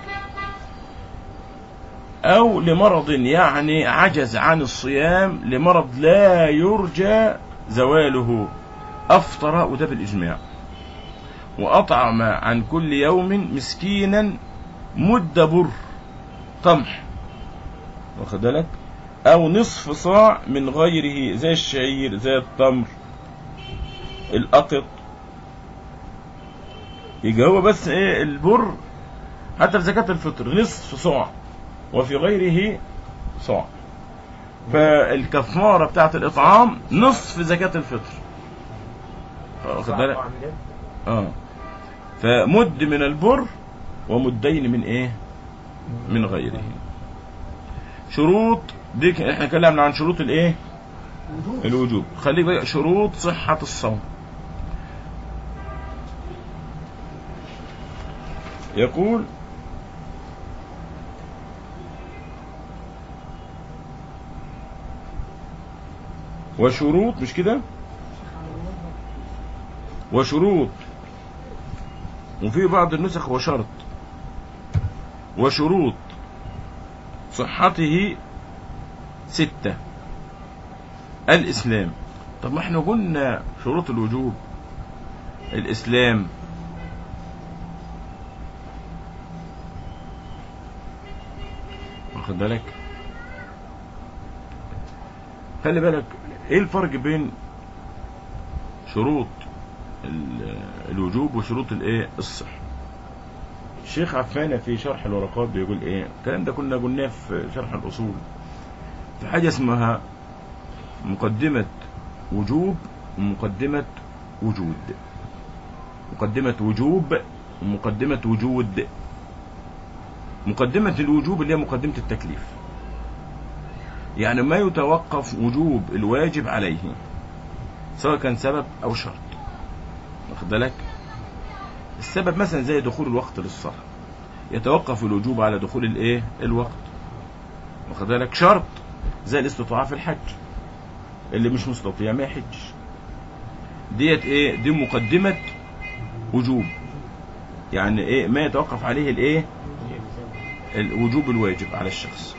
أو لمرض يعني عجز عن الصيام لمرض لا يرجى زواله أفطر وده بالإجماع وأطعم عن كل يوم مسكينا مد بر طمح واخد بالك أو نصف صاع من غيره زي الشعير زي التمر الأقط يبقى هو بس إيه البر حتى في زكاة الفطر نصف صاع وفي غيره صاع فالكفارة بتاعت الإطعام نصف زكاة الفطر واخد بالك عن جد اه فمد من البر ومدين من ايه من غيره شروط دي ك- احنا اتكلمنا عن شروط الايه وجوب الوجوب خليك بقى شروط صحة الصوم يقول وشروط مش كده وشروط وفي بعض النسخ وشرط وشروط صحته ستة الإسلام طب ما احنا قلنا شروط الوجوب الإسلام واخد بالك خلي بالك ايه الفرق بين شروط ال- الوجوب وشروط الايه الصحة الشيخ عفانة في شرح الورقات بيقول ايه الكلام ده كنا قلناه في شرح الاصول في حاجة اسمها مقدمة وجوب ومقدمة وجود مقدمة وجوب ومقدمة وجود مقدمة الوجوب اللي هي مقدمة التكليف يعني ما يتوقف وجوب الواجب عليه سواء كان سبب أو شرط واخد بالك السبب مثلا زي دخول الوقت للصلاة يتوقف الوجوب على دخول الايه الوقت واخد بالك شرط زي الاستطاعة في الحج اللي مش مستطيع ما يحجش ديت ايه دي مقدمة وجوب يعني ايه ما يتوقف عليه الايه الوجوب الواجب على الشخص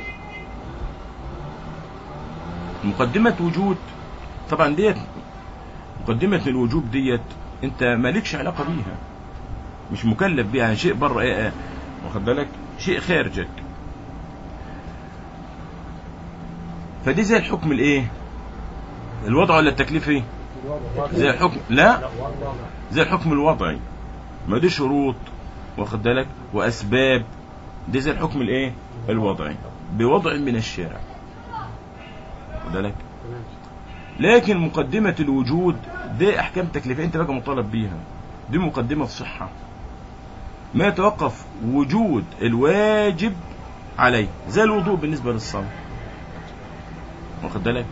مقدمة وجود طبعا ديت مقدمة الوجوب ديت انت مالكش علاقة بيها مش مكلف بيها يعني شيء بره ايه, ايه واخد بالك شيء خارجك فدي زي الحكم الايه الوضع ولا التكليفي زي الحكم لا زي الحكم الوضعي ما دي شروط واخد بالك واسباب دي زي الحكم الايه الوضعي بوضع من الشارع واخد بالك لكن مقدمة الوجود دي احكام تكليفية انت بقى مطالب بيها دي مقدمة الصحة ما يتوقف وجود الواجب عليه زي الوضوء بالنسبة للصلاة واخد بالك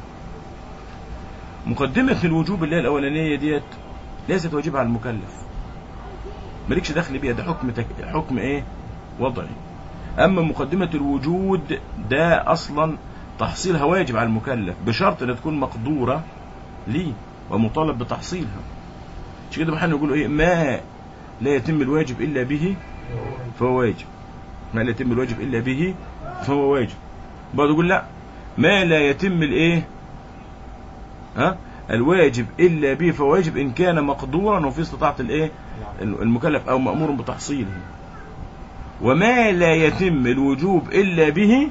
مقدمة الوجوب اللي هي الأولانية ديت ليست واجبة على المكلف مالكش دخل بيها ده حكم تك... حكم ايه وضعي اما مقدمة الوجود ده اصلا تحصيلها واجب على المكلف بشرط انها تكون مقدورة ليه ومطالب بتحصيلها مش كده محن يقولوا ايه ما لا يتم الواجب الا به فهو واجب ما لا يتم الواجب الا به فهو واجب بعض يقول لا ما لا يتم الايه ها الواجب الا به فهو واجب ان كان مقدورا وفي استطاعه الايه المكلف او مامور بتحصيله وما لا يتم الوجوب الا به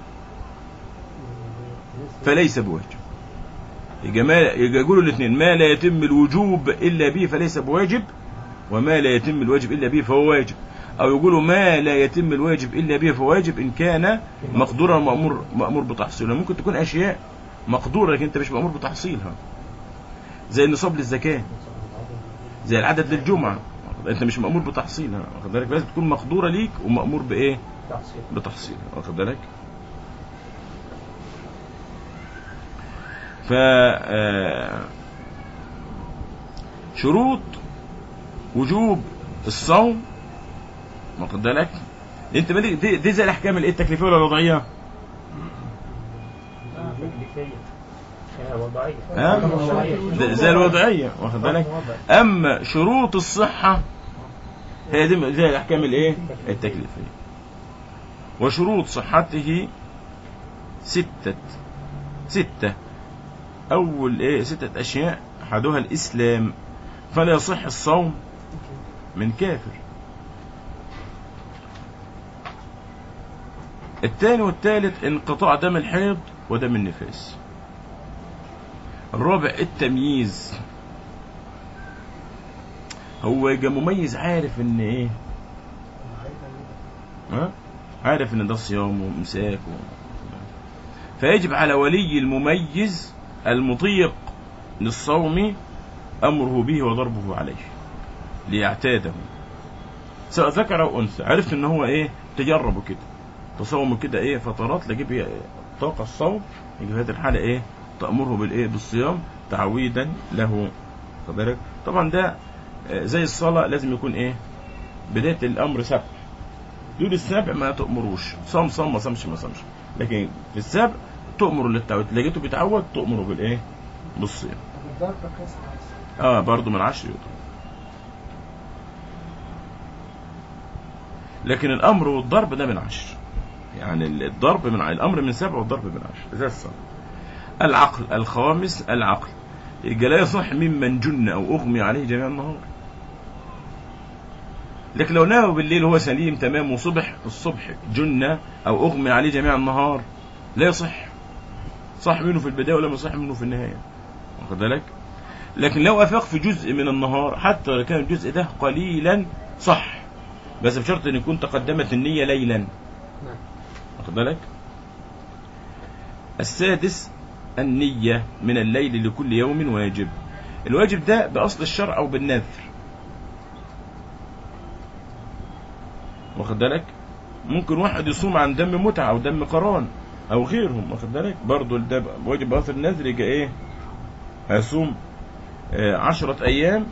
فليس بواجب يجي ما يجي يقولوا الاثنين ما لا يتم الوجوب الا به فليس بواجب وما لا يتم الواجب الا به فهو واجب او يقولوا ما لا يتم الواجب الا به فهو واجب ان كان مقدورا مامور مامور بتحصيله ممكن تكون اشياء مقدوره لكن انت مش مامور بتحصيلها زي النصاب للزكاه زي العدد للجمعه انت مش مامور بتحصيلها واخد بالك لازم تكون مقدوره ليك ومامور بايه تحصيل بتحصيلها واخد بالك ف آه، شروط وجوب الصوم واخد بالك انت ما دي, دي, دي زي الاحكام الايه التكليفيه ولا الوضعيه تكليفية آه، وضعية ها؟ ده- زي الوضعيه واخد بالك اما شروط الصحه هي دي زي الاحكام الايه التكليفيه وشروط صحته ستة ستة أول إيه ستة أشياء أحدها الإسلام فلا يصح الصوم من كافر الثاني والثالث انقطاع دم الحيض ودم النفاس الرابع التمييز هو يبقى مميز عارف ان ايه ها عارف ان ده صيام وامساك و... فيجب على ولي المميز المطيق للصوم امره به وضربه عليه ليعتاده سواء ذكر او انثى عرفت ان هو ايه تجربه كده تصوم كده ايه فترات لجيب إيه؟ طاقه الصوم يجي في هذه الحاله ايه تامره بالايه بالصيام تعويدا له خد بالك طبعا ده آه، زي الصلاه لازم يكون ايه بدايه الامر سبع دول السبع ما تأمروش صام صام ما صامش ما صامش لكن في السبع تؤمر للتعود لقيته بيتعود تؤمره بالايه بالصيام الضرب قياس على الصلاة. اه برضه من عشر يوم لكن الامر والضرب ده من عشر يعني الضرب من ع- الامر من سبع والضرب من عشر زي الصلاه العقل الخامس العقل يبقى لا يصح ممن جن او اغمي عليه جميع النهار لكن لو نام بالليل وهو سليم تمام وصبح الصبح جن او اغمي عليه جميع النهار لا يصح صح منه في البدايه ولم يصح منه في النهايه واخد بالك لكن لو افاق في جزء من النهار حتى لو كان الجزء ده قليلا صح بس بشرط ان يكون تقدمت النيه ليلا نعم واخد بالك السادس النية من الليل لكل يوم واجب الواجب ده باصل الشرع او بالنذر واخد بالك ممكن واحد يصوم عن دم متعه او دم قران او غيرهم واخد بالك برضه ده واجب باصل النذر يبقى ايه هيصوم آه، عشرة ايام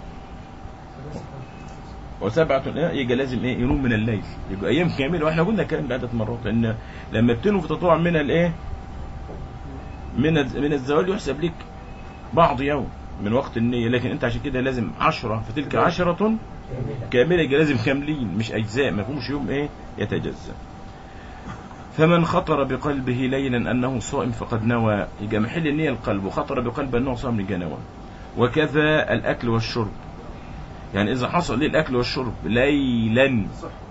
وسبعة أيام يبقى لازم ايه ينوم من الليل يبقى ايام كامله واحنا قلنا الكلام ده عده مرات ان لما بتنوي في تطوع من الايه من الز- من الزوال يحسب لك بعض يوم من وقت النية لكن انت عشان كده لازم عشرة فتلك عشرة كاملة يبقى لازم كاملين مش أجزاء ما يكونش يوم إيه يتجزأ فمن خطر بقلبه ليلا أنه صائم فقد نوى يبقى محل النية القلب وخطر بقلبه أنه صائم يبقى نوى وكذا الأكل والشرب يعني إذا حصل لي الأكل والشرب ليلا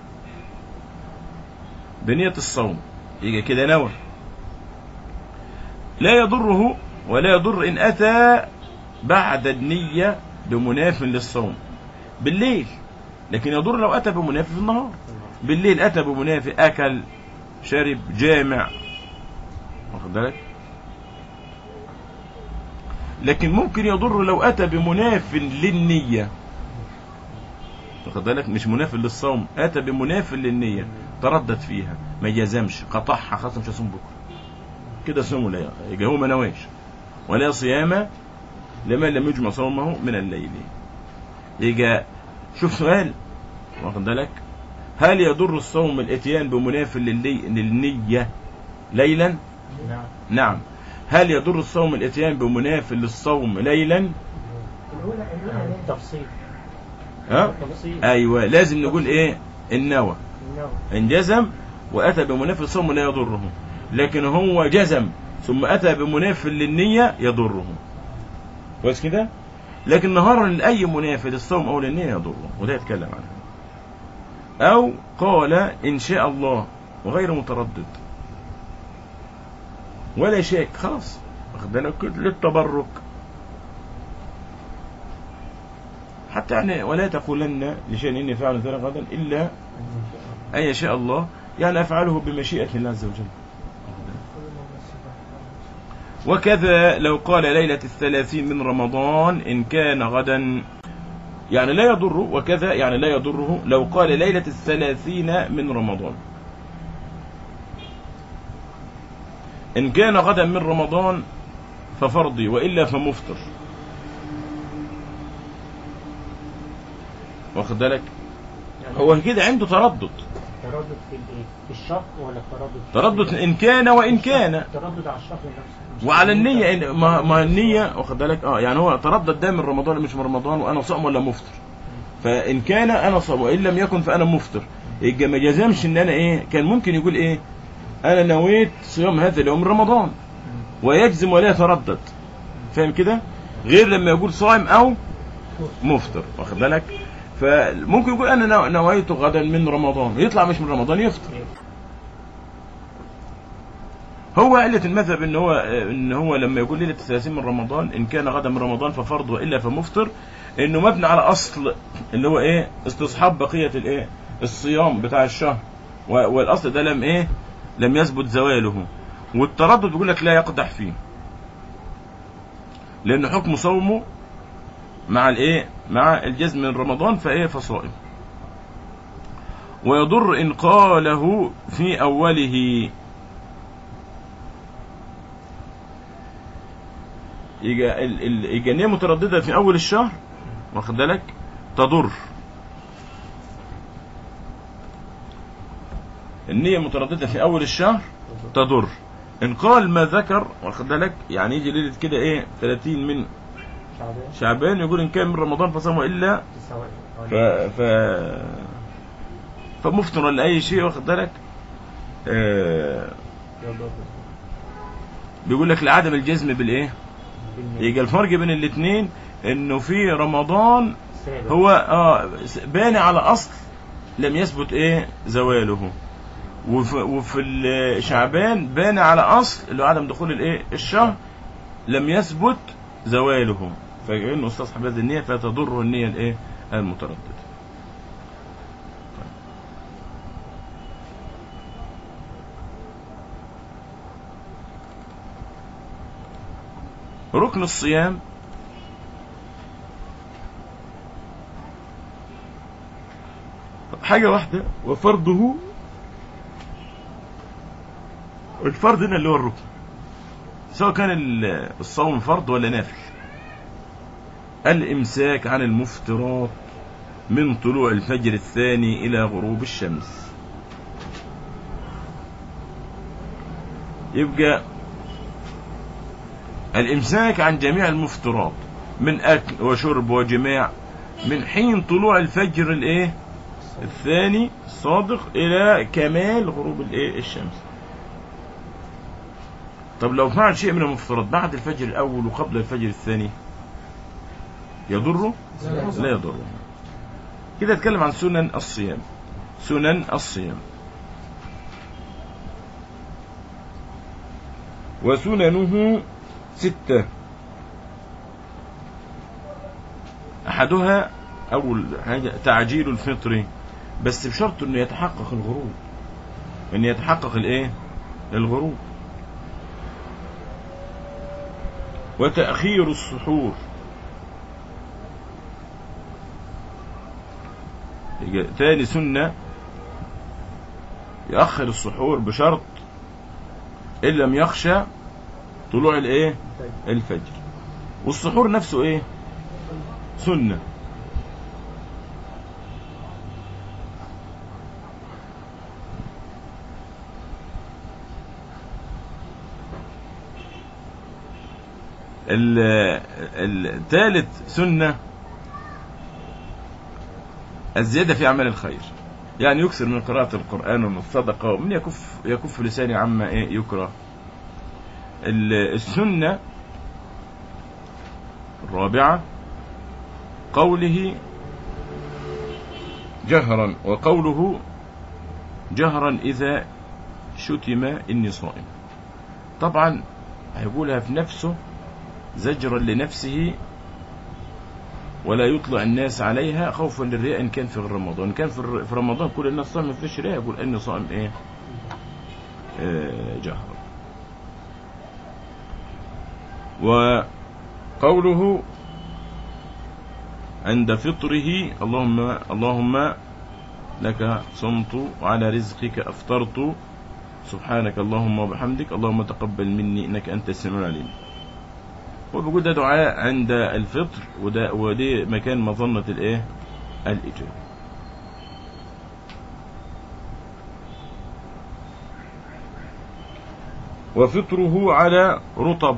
بنية الصوم يبقى كده نوى لا يضره ولا يضر إن أتى بعد النية بمناف للصوم بالليل لكن يضر لو أتى بمناف في النهار بالليل أتى بمناف أكل شرب جامع واخد بالك لكن ممكن يضر لو أتى بمناف للنية واخد بالك مش مناف للصوم أتى بمناف للنية تردد فيها ما يجزمش قطعها خلاص مش هصوم بكره كده صومه لا يبقى هو ما نواش ولا صيام لمن لم يجمع صومه من الليل يجي شوف سؤال واخد بالك هل يضر الصوم الاتيان بمناف للي... للنية ليلا نعم نعم هل يضر الصوم الاتيان بمناف للصوم ليلا الأولى الأولى ليه؟ تفصيل ها تفصيل ايوه لازم نقول ايه النوى النوم ان جزم واتى بمناف الصوم لا يضره لكن هو جزم ثم اتى بمناف للنية يضره كويس كده لكن نهارا لاي مناف للصوم او للنية يضره وده يتكلم عنه او قال ان شاء الله وغير متردد ولا شاك خلاص واخد بالك للتبرك حتى يعني ولا تقولن لشيء اني فاعل ذلك غدا الا أن يشاء الله يعني أفعله بمشيئة الله عز وجل وكذا لو قال ليلة الثلاثين من رمضان إن كان غدا يعني لا يضر وكذا يعني لا يضره لو قال ليلة الثلاثين من رمضان إن كان غدا من رمضان ففرضي وإلا فمفطر واخد بالك يعني هو كده عنده تردد تردد في الايه؟ في الشهر ولا تردد في تردد إن كان وإن كان تردد على الشهر نفسه مش وعلى تردد النية على- إن ما, ما النية واخد بالك اه يعني هو تردد ده من رمضان مش من رمضان وانا صائم ولا مفطر فان كان انا صائم وان لم يكن فانا مفطر يبقى ما جزمش ان انا ايه كان ممكن يقول ايه انا نويت صيام هذا اليوم من رمضان ويجزم ولا يتردد فاهم كده غير لما يقول صائم او مفطر واخد بالك فممكن يقول انا نو- نويت غدا من رمضان يطلع مش من رمضان يفطر هو علة المذهب ان هو ان هو لما يقول ليلة الثلاثين من رمضان ان كان غدا من رمضان ففرض والا فمفطر انه مبني على اصل اللي هو ايه استصحاب بقية الايه الصيام بتاع الشهر و- والاصل ده لم ايه لم يثبت زواله والتردد بيقول لك لا يقدح فيه لان حكم صومه مع الايه مع الجزم من رمضان فايه فصائم ويضر ان قاله في اوله يجي ال- ال- يجي النية مترددة في أول الشهر واخد بالك تضر النية مترددة في أول الشهر تضر إن قال ما ذكر واخد بالك يعني يجي ليلة كده إيه 30 من شعبان شعبان يقول إن كان من رمضان فصام إلا تساوي ف ف فمفطر ولا أي شيء واخد بالك آه يضر بيقول لك لعدم الجزم بالإيه بالنية. يجي الفرق بين الاثنين انه في رمضان سابق. هو اه باني على اصل لم يثبت ايه زواله وفي, وفي ال- شعبان باني على اصل اللي هو عدم دخول الايه الشهر لم يثبت زواله فانه استصحب هذه النيه فتضره النيه الايه المتردده ركن الصيام حاجة واحدة وفرضه الفرض هنا اللي هو الركن سواء كان ال- الصوم فرض ولا نافل الإمساك عن المفترات من طلوع الفجر الثاني إلى غروب الشمس يبقى الإمساك عن جميع المفترات من أكل وشرب وجماع من حين طلوع الفجر الإيه الثاني الصادق إلى كمال غروب الإيه الشمس طب لو فعل شيء من المفترض بعد الفجر الأول وقبل الفجر الثاني يضره لا يضره كده اتكلم عن سنن الصيام سنن الصيام وسننه ستة أحدها أول حاجة تعجيل الفطر بس بشرط إنه يتحقق الغروب إن يتحقق الإيه؟ الغروب وتأخير السحور يجي تاني سنة يأخر السحور بشرط إن لم يخشى طلوع الإيه؟ الفجر والسحور نفسه إيه؟ سنة الثالث سنة الزيادة في أعمال الخير يعني يكثر من قراءة القرآن ومن الصدقة ومن يكف يكف لساني عما إيه يكره ال- السنة الرابعة قوله جهرا وقوله جهرا إذا شتم إني صائم طبعا هيقولها في نفسه زجرا لنفسه ولا يطلع الناس عليها خوفا للرياء إن كان في غير رمضان إن كان في الر- في رمضان كل الناس صائم ما فيش رياء يقول إني صائم إيه آه، جهرا وقوله عند فطره اللهم اللهم لك صمت وعلى رزقك أفطرت سبحانك اللهم وبحمدك اللهم تقبل مني إنك أنت السميع العليم وبيقول ده دعاء عند الفطر وده ودي مكان مظنة الايه الإجابة وفطره على رطب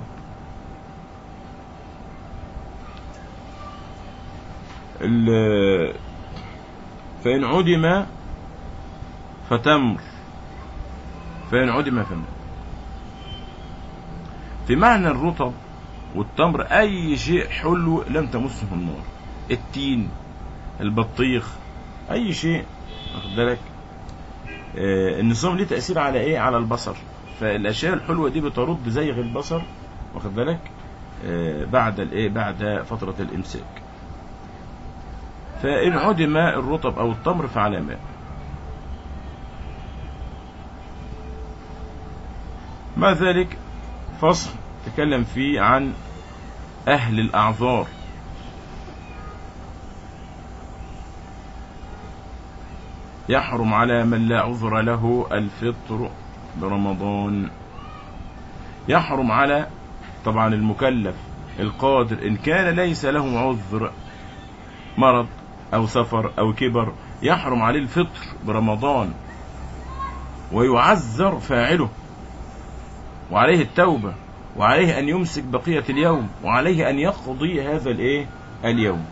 ال- فإن عدم فتمر فإن عدم فمر في معنى الرطب والتمر أي شيء حلو لم تمسه النار التين البطيخ أي شيء واخد بالك آه، النظام ليه تأثير على إيه على البصر فالأشياء الحلوة دي بترد زيغ البصر واخد بالك آه، بعد الإيه بعد فترة الإمساك فإن عدم الرطب أو التمر فعلى ماء مع ذلك فصل تكلم فيه عن أهل الأعذار يحرم على من لا عذر له الفطر برمضان يحرم على طبعا المكلف القادر إن كان ليس له عذر مرض أو سفر أو كبر يحرم عليه الفطر برمضان ويعذر فاعله وعليه التوبة وعليه أن يمسك بقية اليوم وعليه أن يقضي هذا الإيه اليوم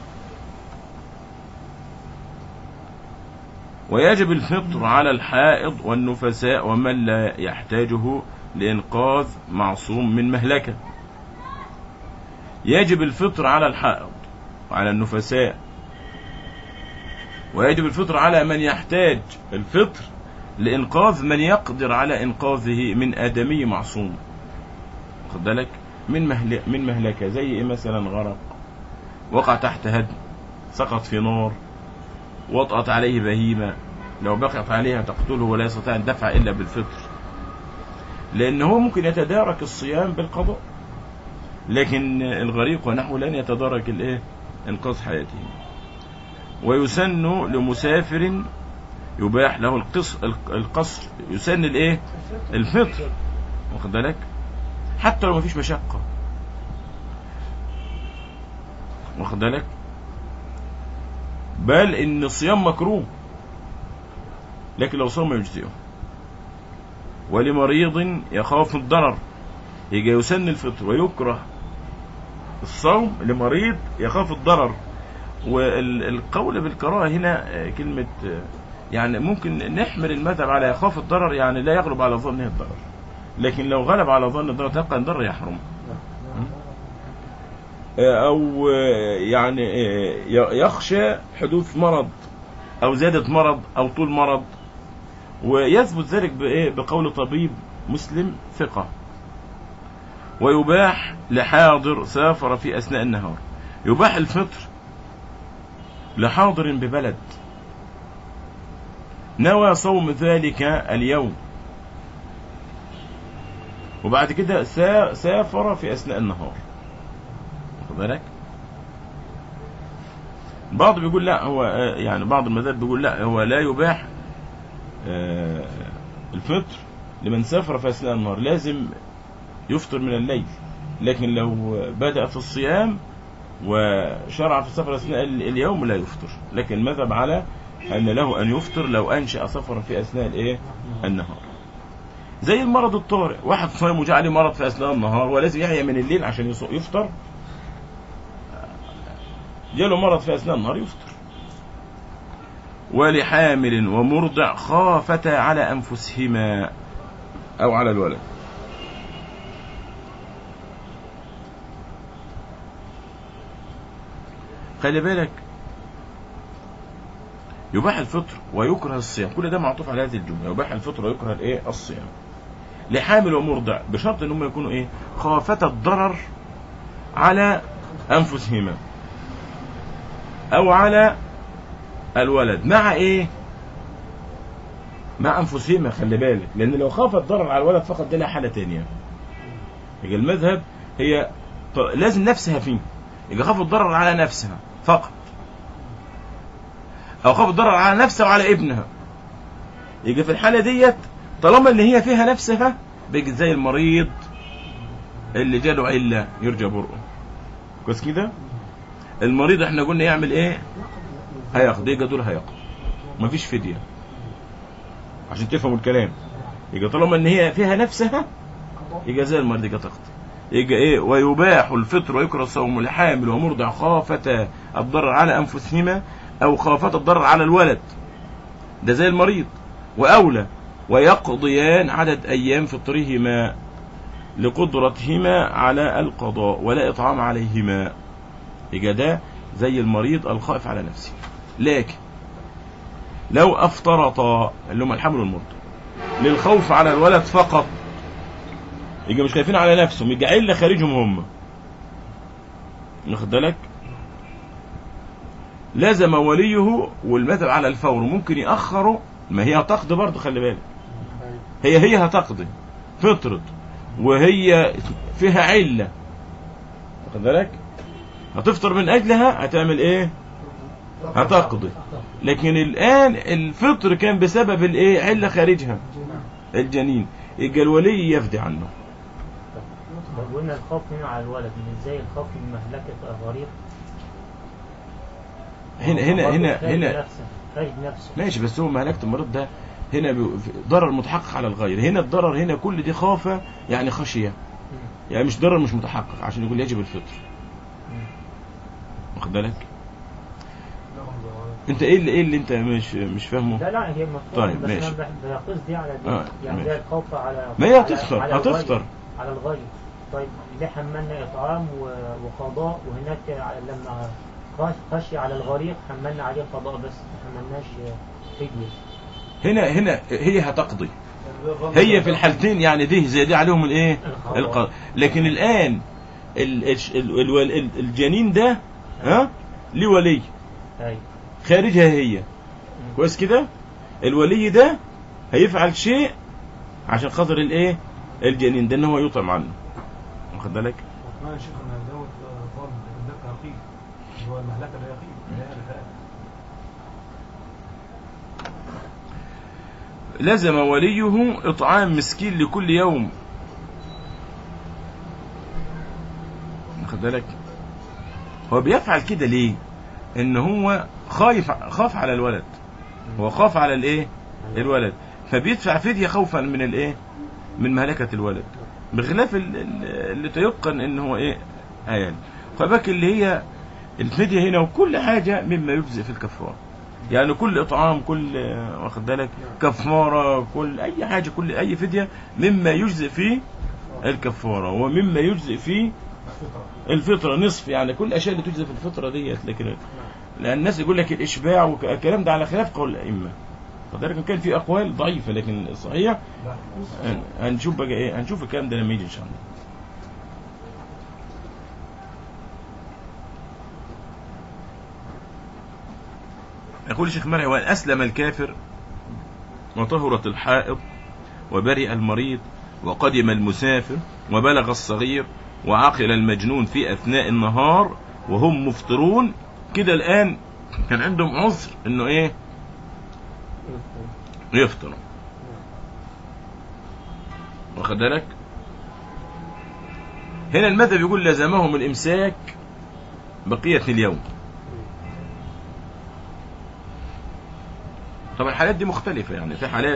ويجب الفطر على الحائض والنفساء ومن لا يحتاجه لإنقاذ معصوم من مهلكة يجب الفطر على الحائض وعلى النفساء ويجب الفطر على من يحتاج الفطر لإنقاذ من يقدر على إنقاذه من آدمي معصوم خد بالك من مهل من مهلكة زي إيه مثلا غرق وقع تحت هدم سقط في نار وطأت عليه بهيمة لو بقيت عليها تقتله ولا يستطيع الدفع إلا بالفطر لأن هو ممكن يتدارك الصيام بالقضاء لكن الغريق ونحوه لن يتدارك الإيه إنقاذ حياته ويسن لمسافر يباح له القصر القصر يسن الايه الفطر واخد بالك حتى لو مفيش مشقة واخد بالك بل ان الصيام مكروه لكن لو صام يجزئه ولمريض يخاف الضرر يجي يسن الفطر ويكره الصوم لمريض يخاف الضرر والقول بالكراهه هنا آه، كلمه آه، يعني ممكن نحمل المذهب على يخاف الضرر يعني لا يغلب على ظنه الضرر لكن لو غلب على ظن الضرر تبقى الضرر يحرم آه، او آه، يعني آه، ي- يخشى حدوث مرض او زياده مرض او طول مرض ويثبت ذلك بايه بقول طبيب مسلم ثقه ويباح لحاضر سافر في اثناء النهار يباح الفطر لحاضر ببلد نوى صوم ذلك اليوم وبعد كده سا- سافر في اثناء النهار واخد بالك بعض بيقول لا هو آه، يعني بعض المذاهب بيقول لا هو لا يباح آه، الفطر لمن سافر في اثناء النهار لازم يفطر من الليل لكن لو بدأ في الصيام وشرع في السفر اثناء ال- اليوم لا يفطر لكن المذهب على ان له ان يفطر لو انشا سفرا في اثناء الايه النهار زي المرض الطارئ واحد صايم وجاء عليه مرض في اثناء النهار ولازم يحيى من الليل عشان يص- يفطر جاله مرض في اثناء النهار يفطر ولحامل ومرضع خافتا على انفسهما او على الولد خلي بالك يباح الفطر ويكره الصيام كل ده معطوف على هذه الجمله يباح الفطر ويكره الايه الصيام لحامل ومرضع بشرط ان هم يكونوا ايه خافتا الضرر على انفسهما او على الولد مع ايه مع انفسهما خلي بالك لان لو خاف الضرر على الولد فقط ده لها حاله تانية يبقى المذهب هي ط- لازم نفسها فيه يبقى خاف الضرر على نفسها فقط او خاف الضرر على نفسها وعلى ابنها يبقى في الحاله ديت طالما اللي هي فيها نفسها بيجي زي المريض اللي جاله عله يرجى برؤه كويس كده المريض احنا قلنا يعمل ايه هياخد يبقى دول هياخد مفيش فديه عشان تفهموا الكلام يبقى طالما ان هي فيها نفسها يبقى زي المريض يبقى تاخد يبقى ايه ويباح الفطر ويكره الصوم لحامل ومرضع خافتا الضرر على انفسهما او خافتا الضرر على الولد ده زي المريض واولى ويقضيان عدد ايام فطرهما لقدرتهما على القضاء ولا اطعام عليهما يبقى ده زي المريض الخائف على نفسه لكن لو افطرتا اللي هم الحمل والمرضع للخوف على الولد فقط يبقى مش خايفين على نفسهم يبقى عله خارجهم هم واخد بالك لازم وليه والمذهب على الفور ممكن يأخروا ما هي هتقضي برضه خلي بالك هي هي هتقضي فطرت وهي فيها علة واخد بالك هتفطر من أجلها هتعمل إيه هتقضي لكن الآن الفطر كان بسبب الإيه علة خارجها الجنين يبقى الولي يفدي عنه طب قلنا الخوف هنا على الولد من ازاي الخوف من مهلكة الغريق هنا هنا برضه هنا خارج هنا نفسه خارج نفسه ماشي بس هو مهلكة المريض ده هنا بي- ضرر متحقق على الغير هنا الضرر هنا كل دي خافة يعني خشية مم. يعني مش ضرر مش متحقق عشان يقول يجب الفطر مم. واخد بالك انت ايه اللي ايه اللي انت مش مش فاهمه لا لا هي مفهوم طيب، بس ماشي. انا بح- بقيس دي على دي آه، يعني ماشي. ده الخوف على ما هي على- هتفطر على الغير. هتفطر على الغير طيب ليه حملنا اطعام و- وقضاء وهناك على- لما خش- خشي على الغريق حملنا عليه قضاء بس ما حملناش فدية هنا هنا هي هتقضي هي في الحالتين يعني دي زي دي عليهم الايه القضاء. القضاء لكن الان ال- ال- ال- ال- ال- الجنين ده ها ليه ولي ايوه خارجها هي مم. كويس كده الولي ده هيفعل شيء عشان خاطر الايه الجنين ده ان هو يطعم عنه واخد بالك وكمان يا شيخ انا دوت ظن ده كرقيق اللي هو المهلكه اللي هي قيل اللي هي الرفاقه لزم وليه إطعام مسكين لكل يوم واخد بالك هو بيفعل كده ليه ان هو خايف خاف على الولد هو خاف على الايه الولد فبيدفع فدية خوفا من الايه من مهلكة الولد بخلاف ال- ال- اللي تيقن ان هو ايه عيال فباك اللي هي الفدية هنا وكل حاجة مما يجزئ في الكفارة يعني كل اطعام كل آه، واخد بالك كفارة كل اي حاجة كل اي فدية مما يجزئ فيه الكفارة ومما يجزئ فيه الفطرة نصف يعني كل الاشياء اللي تجزئ في الفطرة ديت لكن لان الناس يقول لك الاشباع والكلام ده على خلاف قول الائمة فذلك كان في اقوال ضعيفة لكن الصحيح هن- هنشوف بقى ايه هنشوف الكلام ده لما يجي ان شاء الله يقول الشيخ مرعي وان اسلم الكافر وطهرت الحائض وبرئ المريض وقدم المسافر وبلغ الصغير وعقل المجنون في اثناء النهار وهم مفطرون كده الان كان عندهم عذر انه ايه يفطروا واخد بالك هنا المذهب يقول لزمهم الامساك بقية اليوم طبعا الحالات دي مختلفة يعني في حالات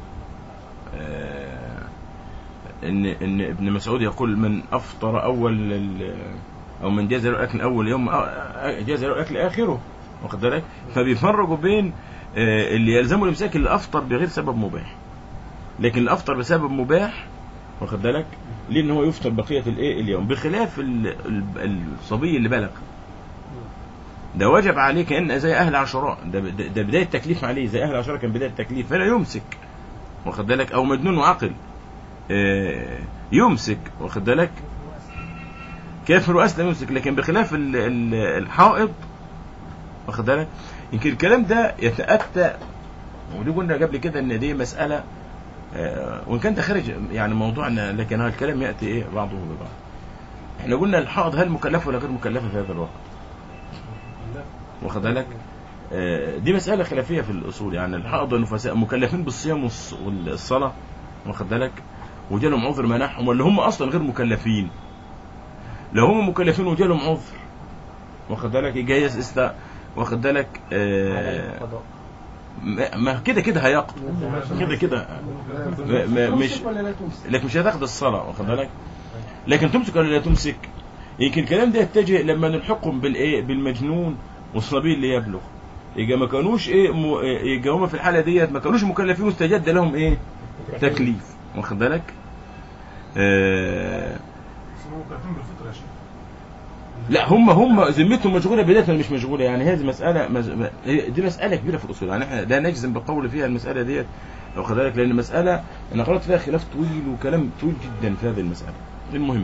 آه، ان ان ابن مسعود يقول من افطر اول ال- او من جاز له الاكل اول يوم آه، جاز له الاكل اخره واخد بالك فبيفرقوا بين آه، اللي يلزمه الامساك اللي افطر بغير سبب مباح لكن اللي افطر بسبب مباح واخد بالك ليه ان هو يفطر بقيه الايه اليوم بخلاف ال- ال- الصبي اللي بلغ ده وجب عليه كان زي اهل عشراء ده, ده, ده بدايه تكليف عليه زي اهل عشراء كان بدايه تكليف فلا يمسك واخد بالك او مجنون وعقل آه، يمسك واخد بالك كافر واسلم يمسك لكن بخلاف ال- ال- الحائض واخد بالك يمكن الكلام ده يتاتى ودي قلنا قبل كده ان دي مساله آه، وان كان ده خارج يعني موضوعنا لكن هذا الكلام ياتي ايه بعضه ببعض احنا قلنا الحائض هل مكلفه ولا غير مكلفه في هذا الوقت واخد بالك آه، دي مسألة خلافية في الأصول يعني الحائض والنفساء مكلفين بالصيام والص- والصلاة واخد بالك وجالهم عذر منعهم ولا هم أصلا غير مكلفين لو هم مكلفين وجالهم عذر واخد بالك يجيز است واخد بالك على آه القضاء ما- ما كده كده هيقضي كده كده ما- ما- مش تمسك ولا لا تمسك؟ لكن مش هتاخد الصلاة واخد بالك لكن تمسك ولا لا تمسك يمكن الكلام ده يتجه لما نلحقهم بالايه بالمجنون والصبي اللي يبلغ يبقى ما كانوش ايه م... إيه، يبقى هم في الحاله ديت ما كانوش مكلفين واستجد لهم ايه تكليف واخد بالك آه... بس هم مكلفين بالفطر يا شيخ لا هم هم ذمتهم مشغوله بدايه ولا مش مشغوله يعني هذه مساله مز... م- هي- دي مساله كبيره في الاصول يعني احنا لا نجزم بقول فيها المساله ديت واخد بالك لان المساله انا قرات فيها خلاف طويل وكلام طويل جدا في هذه المساله المهم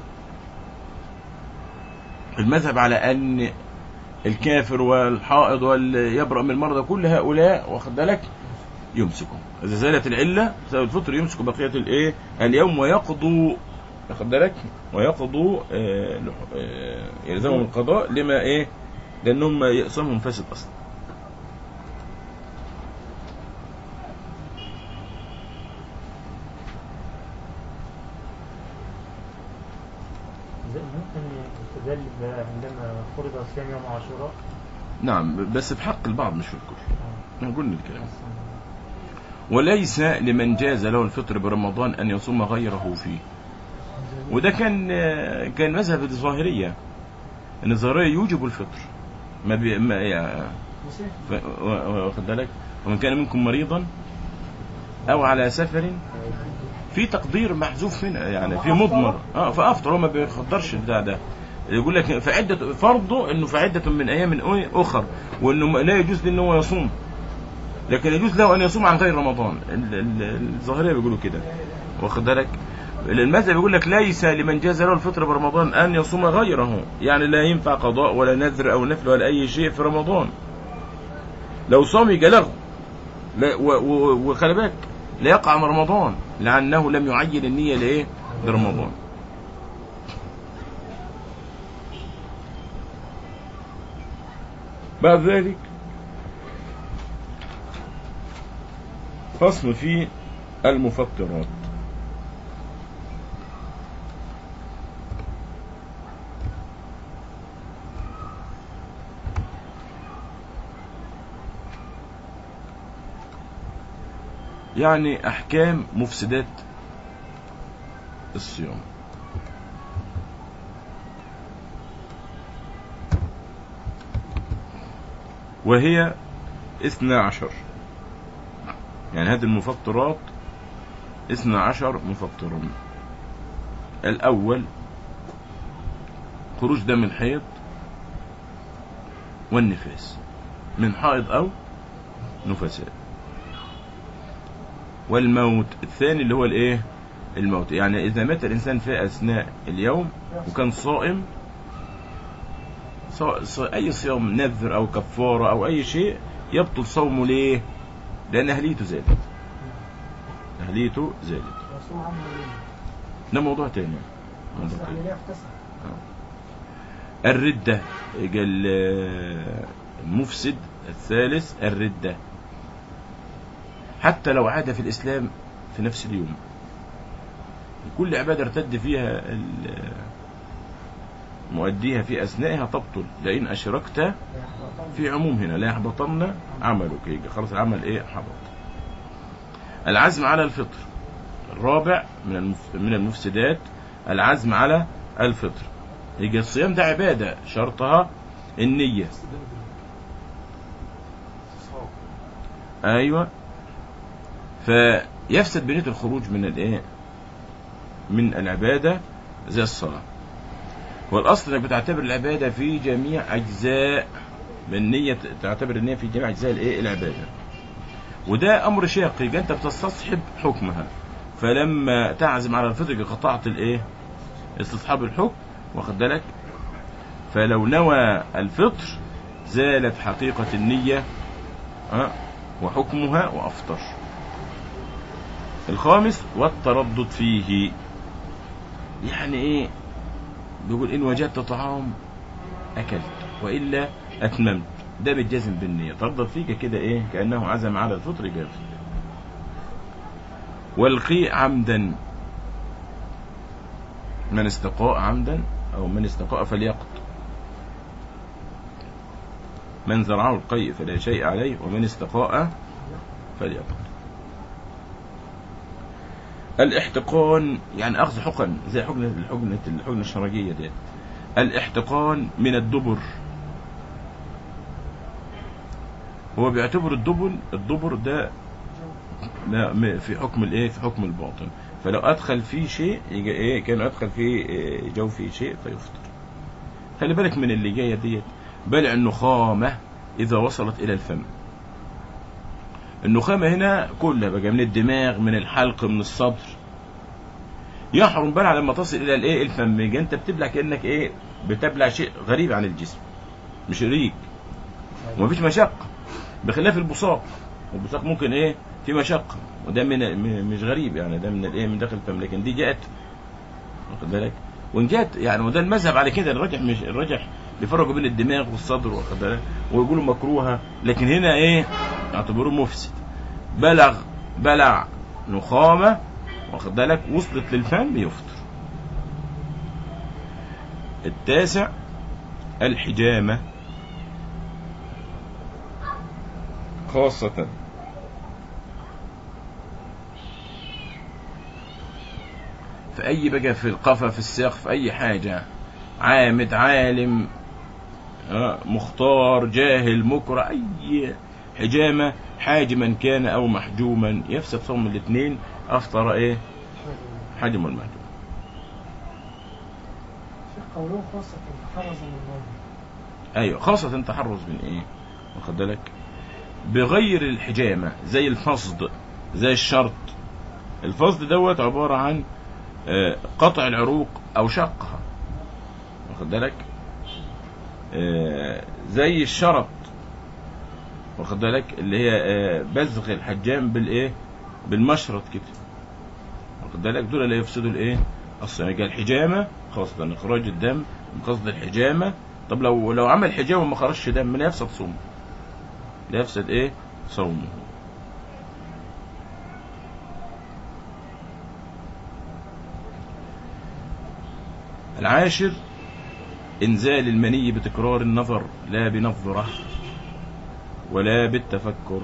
المذهب على ان الكافر والحائض واللي يبرأ من المرضى كل هؤلاء واخد بالك يمسكوا اذا زالت العله بسبب الفطر يمسكوا بقيه الايه اليوم ويقضوا واخد بالك ويقضوا آه لح- آه يلزمهم القضاء لما ايه لانهم يأسمهم فاسد اصلا زي- ممكن يستدل ب- عندما فرض صيام يوم عاشوراء نعم بس في حق البعض مش في الكل آه. احنا قلنا الكلام وليس لمن جاز له الفطر برمضان ان يصوم غيره فيه وده كان كان مذهب الظاهريه ان الظاهريه يوجب الفطر ما, بي ما يعني مسافر. ف- و- و- واخد بالك ومن كان منكم مريضا او على سفر في تقدير محذوف هنا يعني في مضمر اه فافطر هو ما بيقدرش البتاع ده يقول لك فعدة فرضه انه فعدة من ايام إيه اخر وانه لا يجوز له ان هو يصوم لكن يجوز له ان يصوم عن غير رمضان ال- ال- الظاهريه بيقولوا كده واخد بالك المذهب يقول لك ليس لمن جاز له الفطر برمضان ان يصوم غيره يعني لا ينفع قضاء ولا نذر او نفل ولا اي شيء في رمضان لو صام يبقى لغو لا و- و- وخلي بالك لا يقع من رمضان لانه لم يعين النيه لايه لرمضان بعد ذلك فصل في المفطرات يعني أحكام مفسدات الصيام وهي اثنى عشر يعني هذه المفطرات اثنى عشر مفطرا الأول خروج دم الحيض والنفاس من حائض أو نفساء والموت الثاني اللي هو الايه الموت يعني اذا مات الانسان في اثناء اليوم وكان صائم صا- صا- اي صيام نذر او كفاره او اي شيء يبطل صومه ليه لان اهليته زادت اهليته زادت رسول عمل ايه؟ ده موضوع تاني موضوع بس تاني يعني ليه اختصر؟ الردة قال المفسد الثالث الردة حتى لو عاد في الإسلام في نفس اليوم كل عبادة ارتد فيها ال- مؤديها في أثنائها تبطل لئن أشركت في عموم هنا لا يحبطن عملك يجي خلاص العمل إيه حبط العزم على الفطر الرابع من المف- من المفسدات العزم على الفطر يجي الصيام ده عبادة شرطها النية ايوه فيفسد بنية الخروج من الايه من العبادة زي الصلاة والاصل انك بتعتبر العبادة في جميع اجزاء النية تعتبر النية في جميع اجزاء الايه العبادة وده امر شاق يبقى انت بتستصحب حكمها فلما تعزم على الفطر يبقى قطعت الايه استصحاب الحكم واخد بالك فلو نوى الفطر زالت حقيقة النية أه؟ وحكمها وأفطر الخامس والتردد فيه يعني ايه بيقول ان وجدت طعام اكلت والا اتممت ده بالجزم بالنية تردد فيك كده ايه كأنه عزم على الفطر جاف والقي عمدا من استقاء عمدا او من استقاء فليقط من زرعه القيء فلا شيء عليه ومن استقاء فليقط الاحتقان يعني اخذ حقن زي حقنة الحقنة الحقنة الشرجية دي الاحتقان من الدبر هو بيعتبر الدبل الدبر ده لا م- في حكم الايه في حكم الباطن فلو ادخل فيه شيء يجي ايه كان ادخل فيه إيه جوفي شيء فيفطر خلي بالك من اللي جايه ديت بلع النخامه اذا وصلت الى الفم النخامه هنا كلها بقى من الدماغ من الحلق من الصدر يحرم بلع لما تصل الى الايه الفم يجي انت بتبلع كانك ايه بتبلع شيء غريب عن الجسم مش ريق ومفيش مشقه بخلاف البصاق البصاق ممكن ايه في مشقه وده من م- مش غريب يعني ده من الايه من داخل الفم لكن دي جاءت واخد بالك وان جاءت يعني وده المذهب على كده الراجح مش الراجح بيفرقوا بين الدماغ والصدر واخد بالك ويقولوا مكروهه لكن هنا ايه يعتبروه مفسد بلغ بلع نخامه واخد بالك وصلت للفم يفطر التاسع الحجامه خاصة في أي بقى في القفا في الساق في أي حاجة عامد عالم آه، مختار جاهل مكره أي حجامة حاجما كان أو محجوما يفسد صوم الاثنين أفطر إيه حجم المحجوم شيخ قوله خاصة تحرز من النوم ايوه خاصة تحرز من ايه واخد بالك بغير الحجامة زي الفصد زي الشرط الفصد دوت عبارة عن آه، قطع العروق او شقها واخد بالك آه، زي الشرط واخد بالك اللي هي آه، بزغ الحجام بالايه بالمشرط كده واخد بالك دول اللي يفسدوا الايه الصيام يبقى الحجامة خاصة اخراج الدم من قصد الحجامة طب لو لو عمل حجامة وما خرجش دم لا يفسد صومه لا يفسد ايه صومه العاشر إنزال المني بتكرار النظر لا بنظرة ولا بالتفكر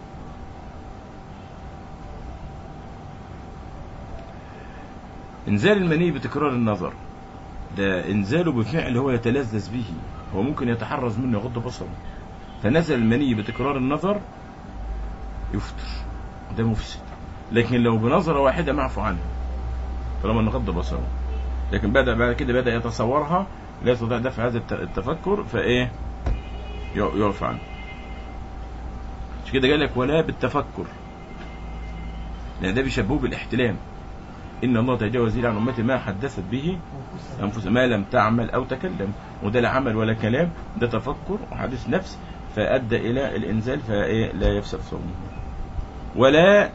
إنزال المني بتكرار النظر ده إنزاله بفعل هو يتلذذ به هو ممكن يتحرز منه يغض بصره فنزل المني بتكرار النظر يفطر ده مفسد لكن لو بنظرة واحدة معفو عنها طالما انه غض بصره لكن بدأ بعد كده بدأ يتصورها لا يستطيع دفع هذا الت- التفكر فايه ي- يعفى عنه مش كده قال لك ولا بالتفكر لان ده بيشبهوه بالاحتلام ان الله تجاوز لي عن امتي ما حدثت به انفسها ما لم تعمل او تكلم وده لا عمل ولا كلام ده تفكر وحديث نفس فادى الى الانزال فايه لا يفسد صومه ولا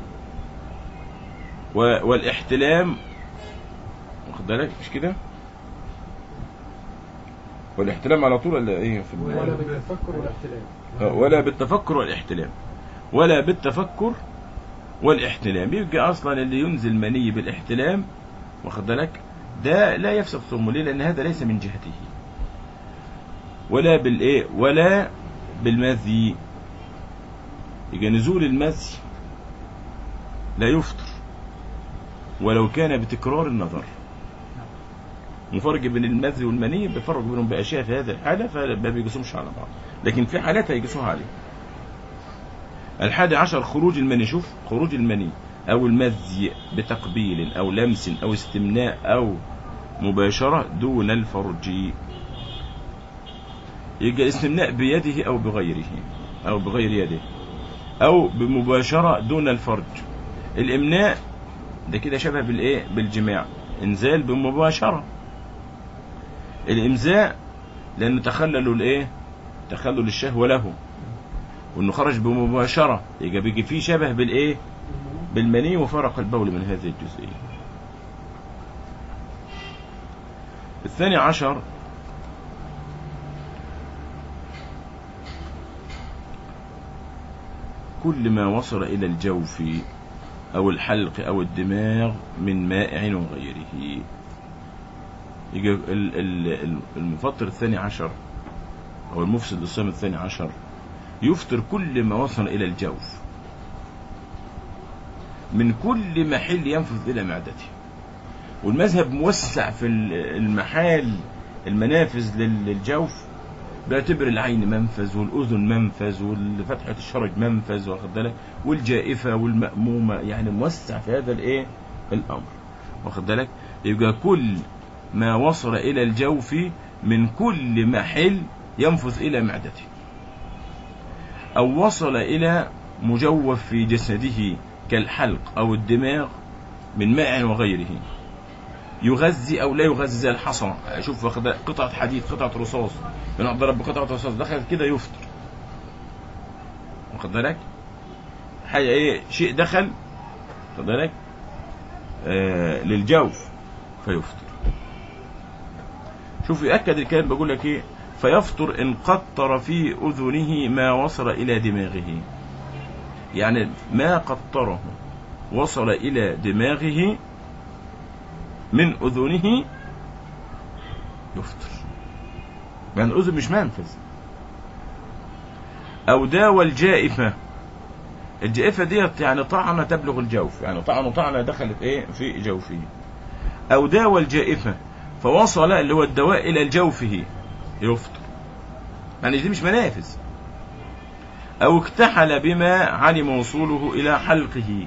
و- والاحتلام واخد بالك مش كده والاحتلام على طول ولا ايه في ال- ولا بالتفكر والاحتلال آه، ولا بالتفكر والاحتلام ولا بالتفكر والاحتلام يبقى اصلا اللي ينزل مني بالاحتلام واخد بالك ده لا يفسد صومه ليه لان هذا ليس من جهته ولا بالايه ولا بالمذي يبقى نزول المذي لا يفطر ولو كان بتكرار النظر مفرق بين المذي والمني بيفرق بينهم باشياء في هذه الحاله فما بيقسمش على بعض لكن في حالات هيقسوها عليه الحادي عشر خروج المني شوف خروج المني او المذي بتقبيل او لمس او استمناء او مباشرة دون الفرج يبقى الاستمناء بيده او بغيره او بغير يده او بمباشرة دون الفرج الامناء ده كده شبه بالايه بالجماع انزال بمباشرة الامزاء لانه تخللوا الايه تخلل الشهوة له وانه خرج بمباشرة يبقى بيجي فيه شبه بالايه بالمني وفرق البول من هذه الجزئية الثاني عشر كل ما وصل إلى الجوف أو الحلق أو الدماغ من مائع وغيره يجي ال- ال- ال- المفطر الثاني عشر أو المفسد للصيام الثاني عشر يفطر كل ما وصل إلى الجوف من كل محل ينفذ إلى معدته والمذهب موسع في ال- المحال المنافذ لل- للجوف بيعتبر العين منفذ والأذن منفذ وفتحة الشرج منفذ واخد بالك والجائفة والمأمومة يعني موسع في هذا الإيه الأمر واخد بالك يبقى كل ما وصل إلى الجوف من كل محل ينفذ إلى معدته أو وصل إلى مجوف في جسده كالحلق أو الدماغ من ماء وغيره يغذي أو لا يغذي زي الحصى شوف واخد بالك، قطعة حديد قطعة رصاص ينقعد ضرب بقطعة رصاص دخل كده يفطر واخد بالك حاجة إيه شيء دخل واخد بالك آه للجوف فيفطر شوف يأكد الكلام بقول لك ايه فيفطر ان قطر في اذنه ما وصل الى دماغه يعني ما قطره وصل الى دماغه من اذنه يفطر يعني الاذن مش منفذ او داوى الجائفه الجائفه ديت يعني طعنه تبلغ الجوف يعني طعنه طعنه دخلت ايه في جوفه او داوى الجائفه فوصل اللي هو الدواء الى جوفه يفطر يعني دي مش منافذ او اكتحل بما علم وصوله الى حلقه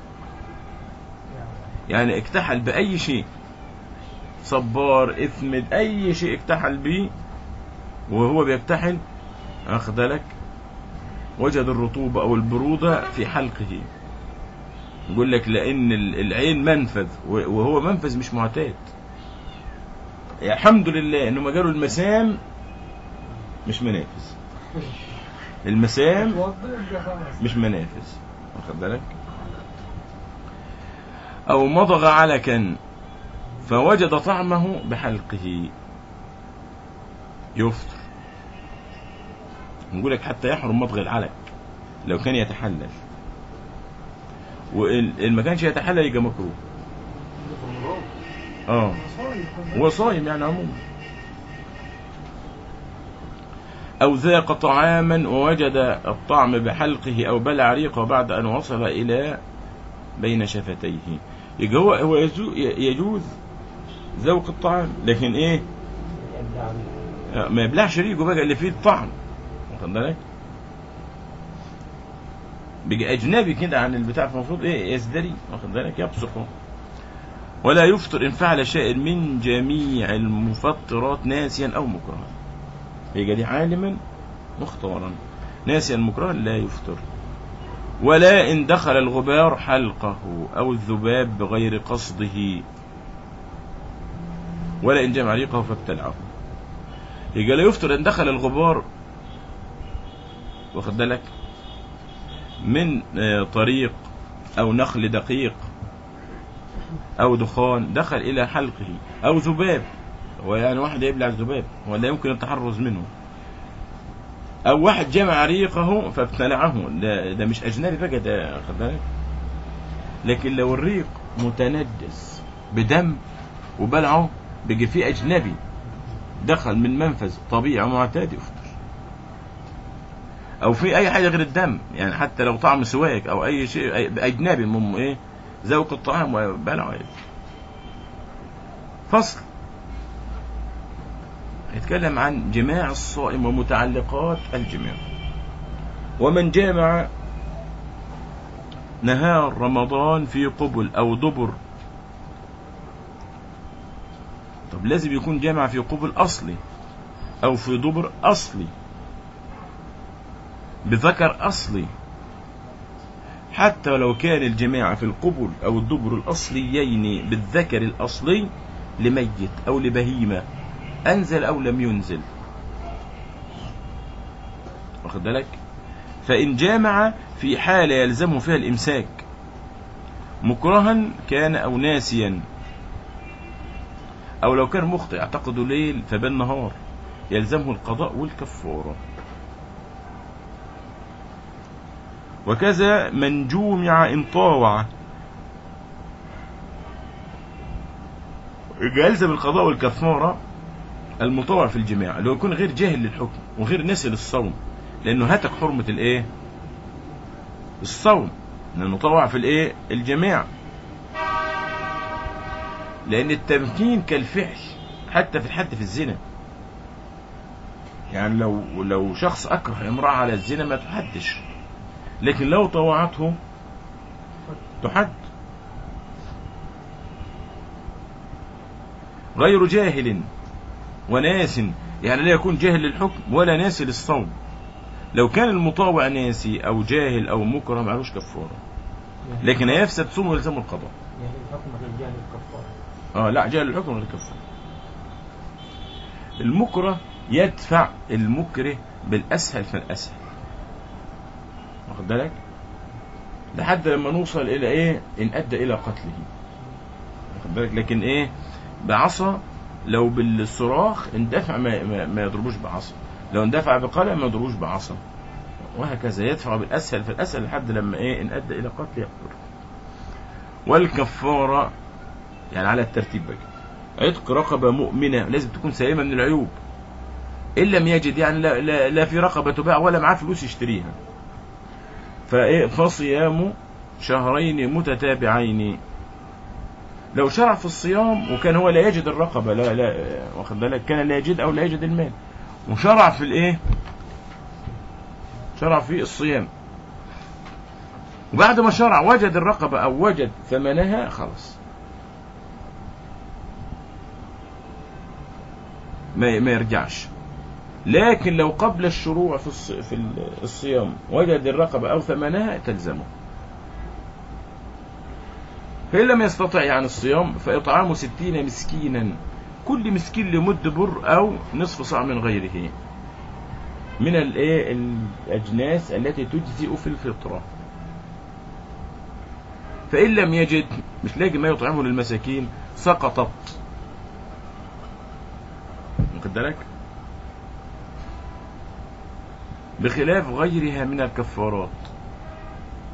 يعني اكتحل باي شيء صبار اثمد اي شيء اكتحل به وهو بيكتحل واخد بالك وجد الرطوبة او البرودة في حلقه يقول لك لان ال- العين منفذ وهو منفذ مش معتاد يعني الحمد لله انه ما جاله المسام مش منافذ المسام توضي يبقى خلاص مش منافذ واخد بالك او مضغ علكا فوجد طعمه بحلقه يفطر نقول لك حتى يحرم مضغ العلك لو كان يتحلل وإن ما كانش يتحلل يبقى مكروه اه صايم هو صايم يعني عموما أو ذاق طعاما ووجد الطعم بحلقه أو بلع ريقه بعد أن وصل إلى بين شفتيه يبقى هو هو يجو- يجوز ذوق الطعام لكن إيه يبدأ به. ما يبلعش ريقه بقى اللي فيه الطعم واخد بالك بيجي أجنبي كده عن البتاع فالمفروض إيه يزدري واخد بالك يبصقه ولا يفطر إن فعل شيء من جميع المفطرات ناسيا أو مكرها يبقى دي عالما مختارا ناسيا مكرها لا يفطر ولا إن دخل الغبار حلقه أو الذباب بغير قصده ولا إن جمع ريقه فابتلعه يبقى لا يفطر إن دخل الغبار واخد بالك من آه، طريق أو نخل دقيق أو دخان دخل إلى حلقه أو ذباب هو يعني واحد يبلع الذباب ولا يمكن التحرز منه أو واحد جمع ريقه فابتلعه ده, ده مش أجنبي بقى ده خد بالك لكن لو الريق متنجس بدم وبلعه بيجي فيه أجنبي دخل من منفذ طبيعي معتاد يفطر أو في أي حاجة غير الدم يعني حتى لو طعم سواك أو أي شيء أي- أجنبي من إيه ذوق الطعام وبلعه فصل يتكلم عن جماع الصائم ومتعلقات الجماع ومن جامع نهار رمضان في قبل أو دبر طب لازم يكون جامع في قبل أصلي أو في دبر أصلي بذكر أصلي حتى لو كان الجماع في القبل أو الدبر الأصليين بالذكر الأصلي لميت أو لبهيمة أنزل أو لم ينزل واخد بالك فإن جامع في حالة يلزمه فيها الإمساك مكرها كان أو ناسيا أو لو كان مخطئ اعتقد ليل فبالنهار يلزمه القضاء والكفارة وكذا من جومع إن طاوع يلزم القضاء والكفارة المطوع في الجماع اللي هو يكون غير جاهل للحكم وغير ناسي للصوم لأنه هتك حرمة الإيه؟ الصوم لأنه طوع في الإيه؟ الجماع لأن التمكين كالفعل حتى في الحد في الزنا يعني لو لو شخص أكره امرأة على الزنا ما تحدش لكن لو طوعته تحد غير جاهل وناس يعني لا يكون جاهل للحكم ولا ناسي للصوم لو كان المطاوع ناسي او جاهل او مكره معلوش كفاره يعني- لكن هيفسد صومه ويلزمه القضاء يعني الحكم غير جاهل الكفارة اه لا جاهل الحكم غير كفاره المكره يدفع المكره بالاسهل فالاسهل واخد بالك لحد لما نوصل الى ايه ان ادى الى قتله واخد بالك لكن ايه بعصا لو بالصراخ اندفع ما, ما, ما يضربوش بعصا لو اندفع بقلم ما يضربوش بعصا وهكذا يدفع بالاسهل فالاسهل لحد لما ايه ان ادى الى قتل يقتل والكفاره يعني على الترتيب بقى عتق رقبه مؤمنه لازم تكون سليمه من العيوب ان لم يجد يعني لا, لا, لا في رقبه تباع ولا معاه فلوس يشتريها فايه فصيام شهرين متتابعين لو شرع في الصيام وكان هو لا يجد الرقبة لا لا واخد بالك كان لا يجد أو لا يجد المال وشرع في الإيه؟ شرع في الصيام وبعد ما شرع وجد الرقبة أو وجد ثمنها خلاص ما ما يرجعش لكن لو قبل الشروع في الص- في الصيام وجد الرقبة أو ثمنها تلزمه فإن لم يستطع يعني الصيام فإطعام ستين مسكينا كل مسكين لمد بر أو نصف صاع من غيره من الايه الأجناس التي تجزئ في الفطرة فإن لم يجد مش لاقي ما يطعمه للمساكين سقطت واخد بالك بخلاف غيرها من الكفارات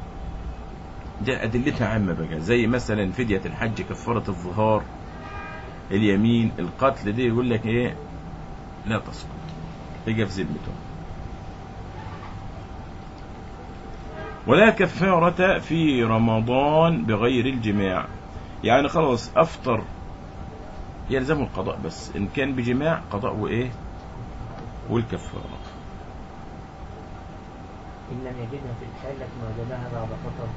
ده أدلتها عامة بقى زي مثلا فدية الحج كفارة الظهار اليمين القتل دي يقول لك ايه لا تسقط تيجي في ذمته ولا كفارة في رمضان بغير الجماع يعني خلاص أفطر يلزمه القضاء بس إن كان بجماع قضاء وإيه والكفارة إن لم يجدها في الحال لكن وجدها بعد فترة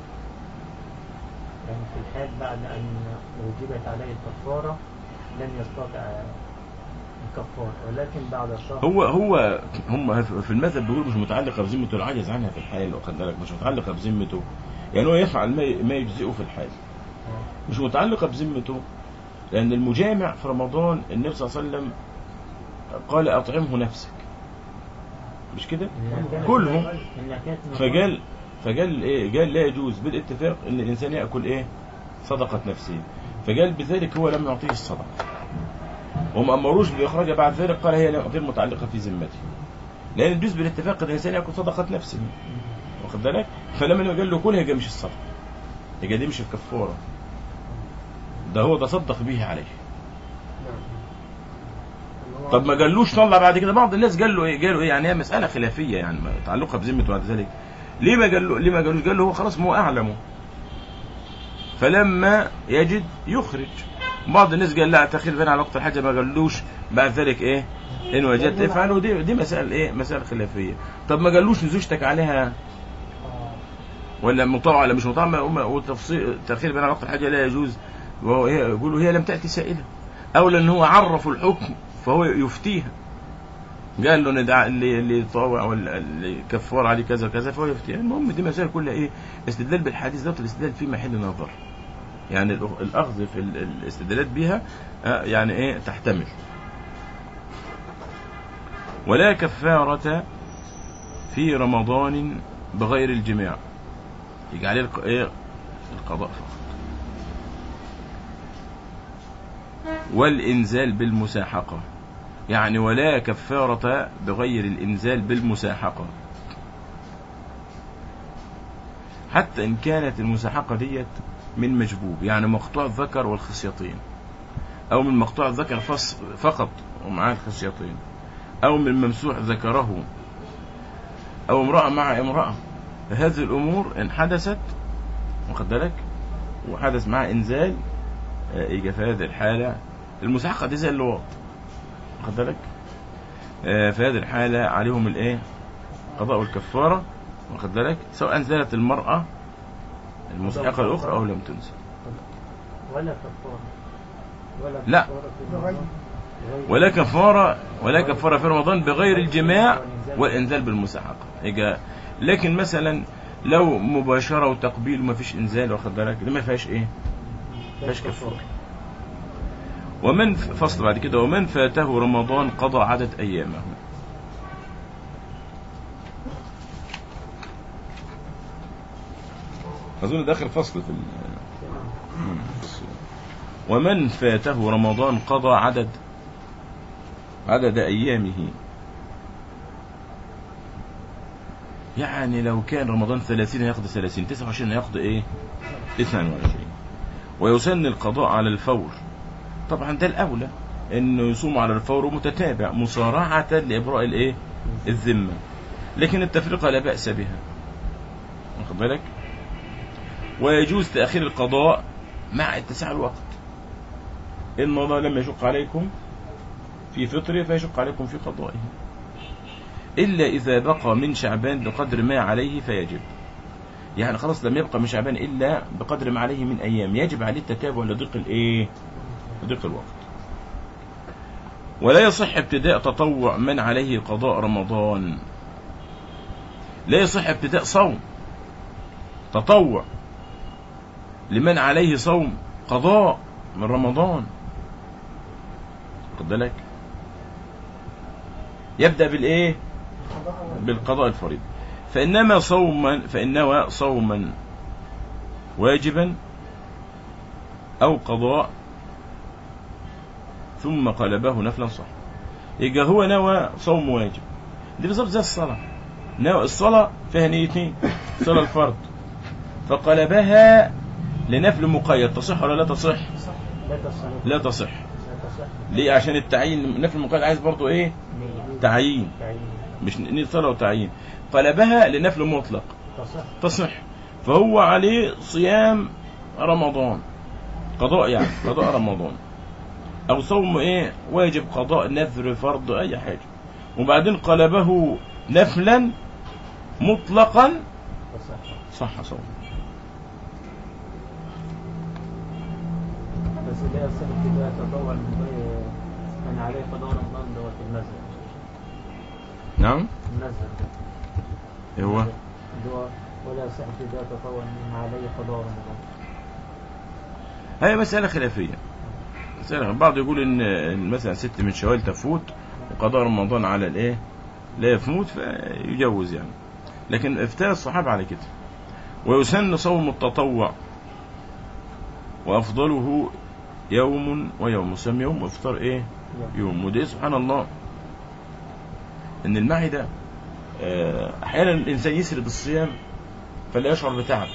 يعني في الحال بعد أن وجبت عليه الكفارة لم يستطع الكفارة ولكن بعد شهر هو هو هم في المذهب بيقولوا مش متعلقة بذمته العجز عنها في الحال واخد بالك مش متعلقة بذمته يعني هو يفعل ما ما يجزئه في الحال آه. مش متعلقة بذمته لأن المجامع في رمضان النبي صلى الله عليه وسلم قال أطعمه نفسك مش كده؟ إنها كانت- كلهم. إنها كانت من فقال فقال ايه قال لا يجوز بالاتفاق ان الانسان ياكل ايه صدقه نفسه فقال بذلك هو لم يعطيه الصدقه وما امروش باخراجها بعد ذلك قال هي غير متعلقه في ذمته لان يجوز بالاتفاق ان الانسان ياكل صدقه نفسه واخد بالك فلما قال له كلها يبقى مش الصدقه يبقى دي مش الكفاره ده هو تصدق به عليه اللي هو- طب ما قالوش طلع بعد كده بعض الناس قال له ايه قالوا ايه يعني هي مساله خلافيه يعني ما تعلقها بذمته بعد ذلك ليه ما قال له ليه ما قالوش قال له هو خلاص ما هو اعلمه فلما يجد يخرج بعض الناس قال لا تخيل بين على وقت الحاجه ما قالوش بعد ذلك ايه ان وجدت افعل ودي دي مسائل ايه مسائل خلافيه طب ما قالوش زوجتك عليها آه. ولا مطاع ولا مش مطاع ما- ما- وتفصيل تاخير بين على وقت الحاجه لا يجوز وهو هي يقولوا هي لم تاتي سائله او لان هو عرف الحكم فهو يفتيها قال له ندع اللي اللي طاوع ولا اللي كفار عليه كذا وكذا فهو يفتيها المهم دي مسائل كلها ايه استدلال بالحديث ده الاستدلال في محل نظر يعني الأخ- الاخذ في ال- الاستدلالات بها آه، يعني ايه تحتمل ولا كفارة في رمضان بغير الجماع يجي عليه الق- ايه القضاء فقط والإنزال بالمساحقة يعني ولا كفارة بغير الإنزال بالمساحقة حتى إن كانت المساحقة ديت من مجبوب يعني مقطوع الذكر والخصيتين أو من مقطوع الذكر فص- فقط ومعاه الخصيتين أو من ممسوح ذكره أو امرأة مع امرأة هذه الأمور إن حدثت واخد بالك وحدث معها إنزال آه، يجي في هذه الحالة المساحقة دي زي اللواط واخد بالك آه، في هذه الحالة عليهم الإيه قضاء الكفارة واخد بالك سواء أنزلت المرأة المساحقة الأخرى أو لم تنزل ولا كفارة ولا لا. كفارة في رمضان. غير- ولا كفارة ولا كفارة في رمضان بغير الجماع والإنزال بالمساحقة يجي لكن مثلا لو مباشرة وتقبيل وما فيش إنزال واخد بالك دي ما فيهاش إيه فيهاش كفارة ومن فصل بعد كده ومن فاته رمضان قضى عدد أيامه أظن ده آخر فصل في ال- مم. ومن فاته رمضان قضى عدد عدد أيامه يعني لو كان رمضان 30 هياخد 30 29 هياخد ايه 22 ويسن القضاء على الفور طبعا ده الأولى انه يصوم على الفور متتابع مصارعة لإبراء الايه الذمة لكن التفرقة لا بأس بها واخد بالك ويجوز تأخير القضاء مع اتساع الوقت إن الله لم يشق عليكم في فطره فيشق عليكم في قضائه إلا إذا بقى من شعبان بقدر ما عليه فيجب يعني خلاص لم يبقى من شعبان إلا بقدر ما عليه من أيام يجب عليه التتابع لضيق الإيه لضيق الوقت ولا يصح ابتداء تطوع من عليه قضاء رمضان لا يصح ابتداء صوم تطوع لمن عليه صوم قضاء من رمضان خد بالك يبدأ بالإيه القضاء بالقضاء الفريض فإنما صوما فإنما صوما واجبا أو قضاء ثم قلبه نفلا صح يبقى هو نوى صوم واجب دي بالظبط زي الصلاة نوى الصلاة فيها نيتين صلاة الفرض فقلبها لنفل مقيد تصح ولا لا تصح صح لا تصح لا تصح تصح ليه عشان التعيين نفي المقيد عايز برضه ايه نية. تعيين تعيين مش نية صلاة وتعيين قلبها لنفل مطلق تصح تصح فهو عليه صيام رمضان قضاء يعني قضاء رمضان او صوم ايه واجب قضاء نذر فرض اي حاجه وبعدين قلبه نفلا مطلقا تصح صح صوم بس اللي هي السنة كده تطوع من من عليه قضاء رمضان دوت المذهب نعم المذهب إيه هو اللي هو ولا سنة كده تطوع من عليه قضاء رمضان هي مسألة خلافية مسألة البعض يقول إن إن مثلا ست من شوال تفوت وقضاء رمضان على الإيه لا يفوت فيجوز يعني لكن افتاء الصحابة على كده ويسن صوم التطوع وأفضله يوم ويوم يسمى يوم وافطار إيه يوم وده سبحان الله إن المعدة آه، أحيانا الإنسان يسرد الصيام فلا يشعر بتعب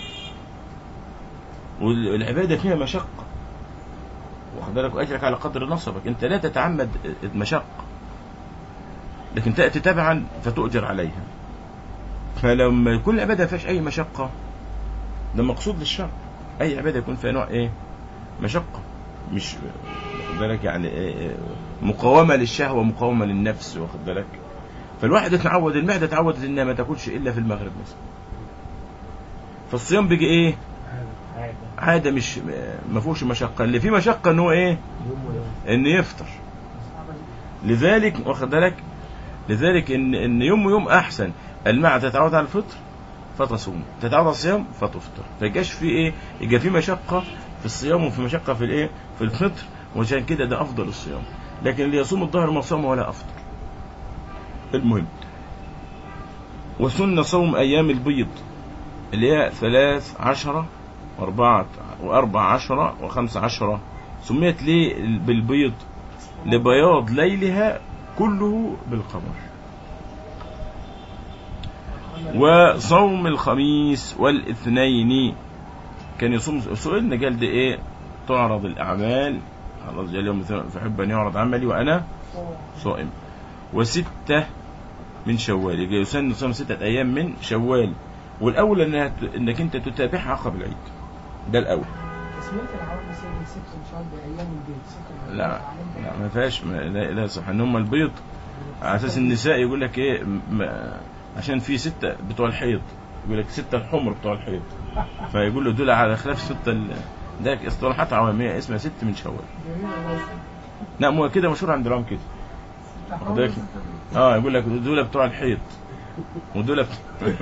والعبادة فيها مشقة واخد بالك واجرك على قدر نصبك انت لا تتعمد المشقة لكن تأتي تبعا فتؤجر عليها فلما يكون العبادة فيهاش أي مشقة ده مقصود للشرع أي عبادة يكون فيها نوع إيه مشقة مش واخد بالك يعني إيه إيه مقاومة للشهوة مقاومة للنفس واخد بالك فالواحد يتعود المعدة اتعودت إنها ما تاكلش إلا في المغرب مثلا فالصيام بيجي إيه عادة عادة مش ما فيهوش مشقة اللي فيه مشقة إن هو إيه يوم ويوم إن يفطر لذلك واخد بالك لذلك ان ان يوم ويوم احسن المعده تتعود على الفطر فتصوم تتعود على الصيام فتفطر ما يبقاش في ايه يبقى في مشقه في الصيام وفي مشقه في الايه في الفطر وعشان كده ده افضل الصيام لكن اللي يصوم الظهر ما صام ولا افطر المهم وسن صوم ايام البيض اللي هي ثلاث عشرة وأربعة وأربع عشرة وخمس عشرة سميت ليه بالبيض لبياض ليلها كله بالقمر وصوم الخميس والاثنين كان يصوم سئلنا قال ده ايه تعرض الاعمال خلاص جاء اليوم فحب ان يعرض عملي وانا صائم وستة من شوال يبقى يسن صوم ستة ايام من شوال والاول انها انك انت تتابعها قبل العيد ده الاول تسمية العوام سيد الست ان شاء الله بايام البيت ستة لا لا ما فيهاش ما- لا, لا صح ان هم البيض على اساس النساء يقول لك ايه م- عشان في ستة بتوع الحيض يقول لك ستة الحمر بتوع الحيض فيقول له دول على خلاف ستة ال... ده اصطلاحات عوامية اسمها ست من شوال جميل والله نعم هو كده مشهور عند العام كده ستة واخد بالك؟ حول ستة بيت. اه يقول لك دول بتوع الحيض ودول بت...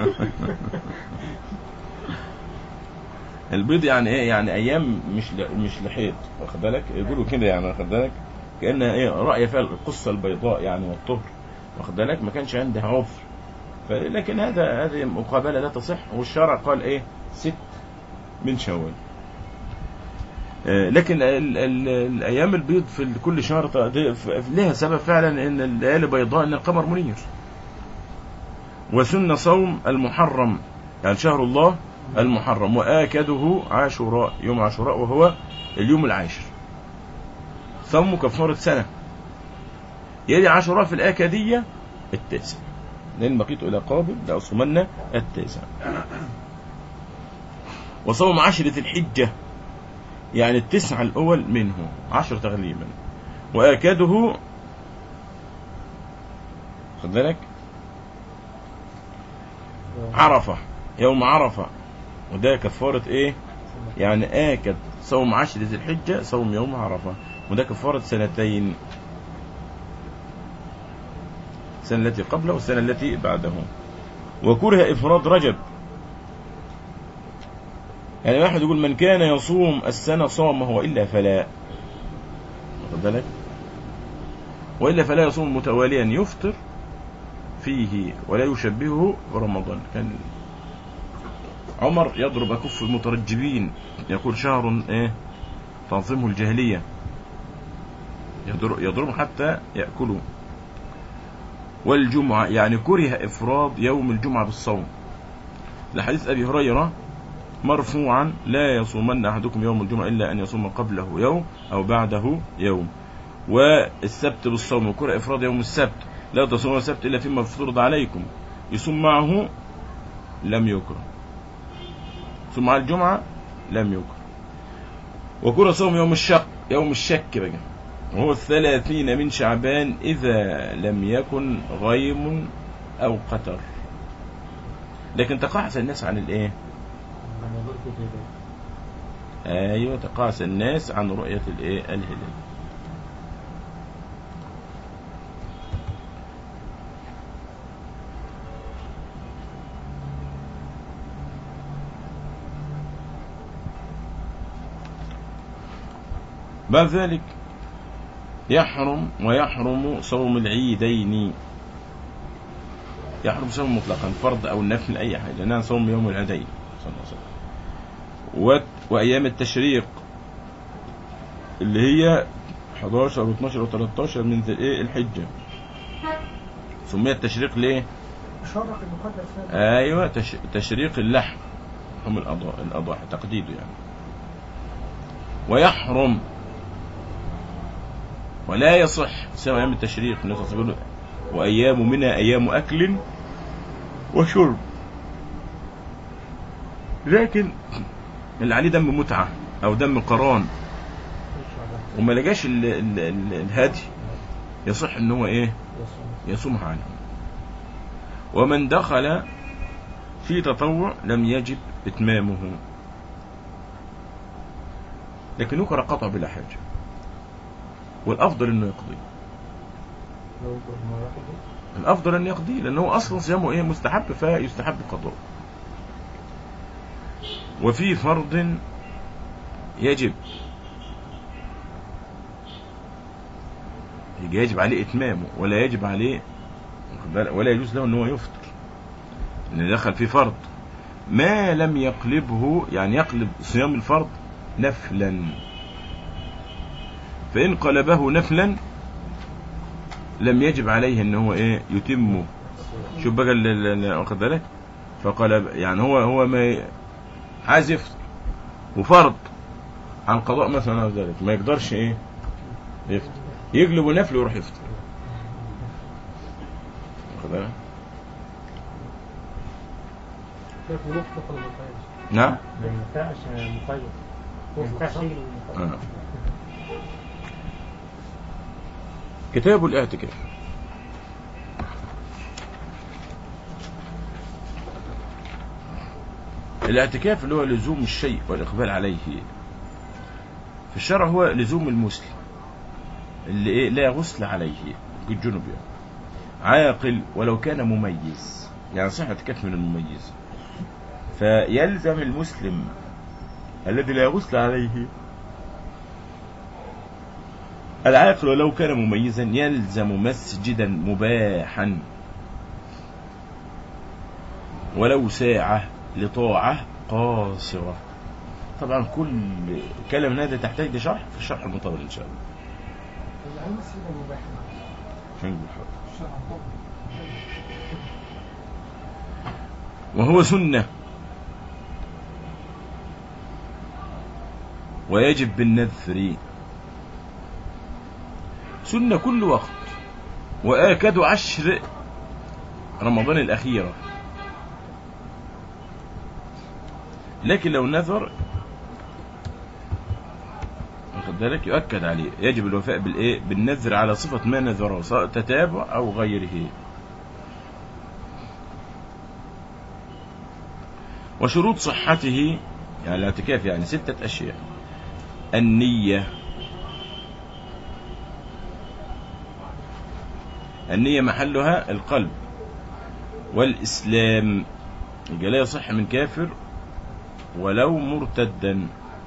البيض يعني ايه يعني ايام مش ل... مش لحيض واخد بالك يقولوا كده يعني واخد بالك كانها ايه راي فيها القصه البيضاء يعني والطهر واخد بالك ما كانش عندها عذر ف- لكن هذا هذه مقابله لا تصح والشرع قال ايه ست من شوال آه، لكن ال ال الايام البيض في كل شهر ط- دي ف- لها سبب فعلا ان الليالي بيضاء ان القمر منير وسن صوم المحرم يعني شهر الله المحرم وآكده عاشوراء يوم عاشوراء وهو اليوم العاشر صوم كفارة سنة يلي عاشوراء في الآكدية التاسع لأن بقيت إلى قابل لأصومن التاسع وصوم عشر ذي الحجة يعني التسعة الأول منه عشر تغليبا وآكده خد بالك عرفة يوم عرفة وده كفارة ايه يعني آكد صوم عشر ذي الحجة صوم يوم عرفة وده كفارة سنتين السنة التي قبله والسنة التي بعده وكره إفراد رجب يعني واحد يقول من كان يصوم السنة صامه وإلا فلا واخد بالك وإلا فلا يصوم متواليا يفطر فيه ولا يشبهه برمضان كان عمر يضرب أكف المترجبين يقول شهر إيه تنظيمه الجاهلية يضر- يضرب حتى يأكلوا والجمعة يعني كره إفراد يوم الجمعة بالصوم لحديث أبي هريرة مرفوعا لا يصومن أحدكم يوم الجمعة إلا أن يصوم قبله يوم أو بعده يوم والسبت بالصوم وكره إفراد يوم السبت لا تصوموا السبت إلا فيما افترض عليكم يصوم معه لم يكره ثم مع الجمعة لم يكره وكره صوم يوم الشق يوم الشك بقى وهو الثلاثين من شعبان إذا لم يكن غيم أو قتر لكن تقاعس الناس عن الإيه؟ أنا قلت كده أيوة تقاعس الناس عن رؤية الإيه؟ الهلال بعد ذلك يحرم ويحرم صوم العيدين يحرم صوم مطلقا فرض او نفل اي حاجه لانها صوم يوم العيدين صلى الله عليه وسلم و... وايام التشريق اللي هي 11 و12 و13 من ذي الايه الحجه سميت تشريق ليه؟ شرق المقدس هذا ايوه تش... تشريق اللحم هم الاضاحي الاضاحي تقديده يعني ويحرم ولا يصح سوى ايام التشريق النبي صلى الله عليه وسلم يقول وايام منها ايام اكل وشرب لكن اللي عليه دم متعه او دم قران إن شاء الله وما لقاش ال... ال... ال... الهدي يصح ان هو ايه يصوم. يصومها عنه ومن دخل في تطوع لم يجب إتمامه لكن يكره قطع بلا حاجة والأفضل أنه يقضي لو ما ياخد الأفضل أن يقضي لأنه أصلا صيامه إيه مستحب فيستحب قضاء وفي فرض يجب يجب عليه إتمامه ولا يجب عليه واخد بالك؟ ولا يجوز له أن هو يفطر لأن دخل في فرض ما لم يقلبه يعني يقلب صيام الفرض نفلا فإن قلبه نفلا لم يجب عليه ان هو ايه يتمه شوف بقى ال- ال- ال- واخد بالك فقال يعني هو هو ما ي- عايز يفطر وفرض عن قضاء مثلا او ذلك ما يقدرش ايه يفطر يقلب نفل ويروح يفطر واخد بالك كيف نطلق المقاييس نعم ما ينفعش مقيد ما ينفعش يجي المقيد. آه. كتاب الاعتكاف الاعتكاف اللي هو لزوم الشيء والإقبال عليه في الشرع هو لزوم المسلم اللي إيه لا غسل عليه الجنوب يعني عاقل ولو كان مميز يعني صح اعتكاف من المميز فيلزم المسلم الذي لا غسل عليه العاقل ولو كان مميزا يلزم مسجدا مباحا ولو ساعة لطاعة قاصرة طبعا كل كلام من هذا تحتاج لشرح في الشرح المطول ان شاء الله العلم السيدة مباح عشان نقول حاضر. الشرع طبعا وهو سنة ويجب بالنذر سنة كل وقت وآكد عشر رمضان الأخيرة لكن لو نذر واخد بالك يؤكد عليه يجب الوفاء بالايه بالنذر على صفة ما نذره سواء تتابع أو غيره وشروط صحته يعني الاعتكاف يعني ستة أشياء النية النية محلها القلب والإسلام يبقى لا يصح من كافر ولو مرتدا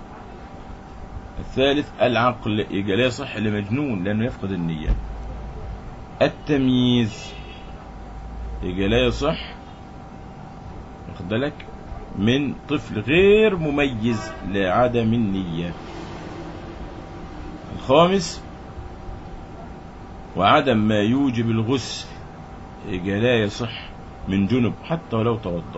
الثالث العقل يبقى لا يصح لمجنون لأنه يفقد النية التمييز يبقى لا يصح واخد بالك من طفل غير مميز لعدم النية الخامس وعدم ما يوجب الغسل يبقى لا يصح من جنب حتى ولو توضأ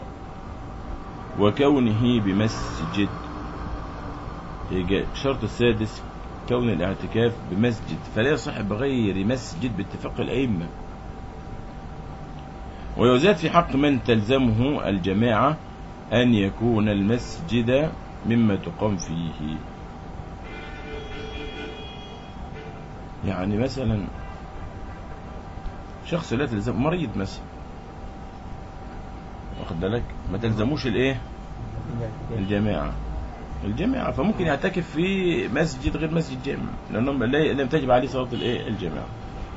وكونه بمسجد يبقى الشرط السادس كون الاعتكاف بمسجد فلا يصح بغير مسجد باتفاق الأئمة ويزاد في حق من تلزمه الجماعة أن يكون المسجد مما تقام فيه يعني مثلا شخص لا تلزم مريض مثلا واخد بالك ما تلزموش الايه الجماعة الجماعة فممكن يعتكف في مسجد غير مسجد جامع لأنه لا- لم تجب عليه صلاة الايه الجماعة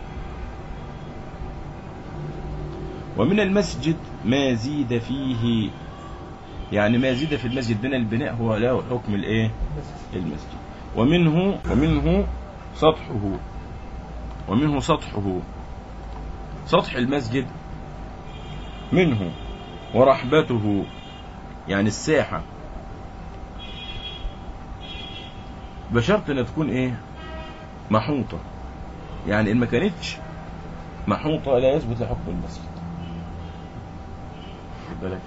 ومن المسجد ما زيد فيه يعني ما زيد في المسجد من البناء هو له حكم الايه المسجد ومنه ومنه سطحه ومنه سطحه سطح المسجد منه ورحبته يعني الساحة بشرط انها تكون ايه محوطة يعني ان ما كانتش محوطة لا يثبت لحكم المسجد خد بالك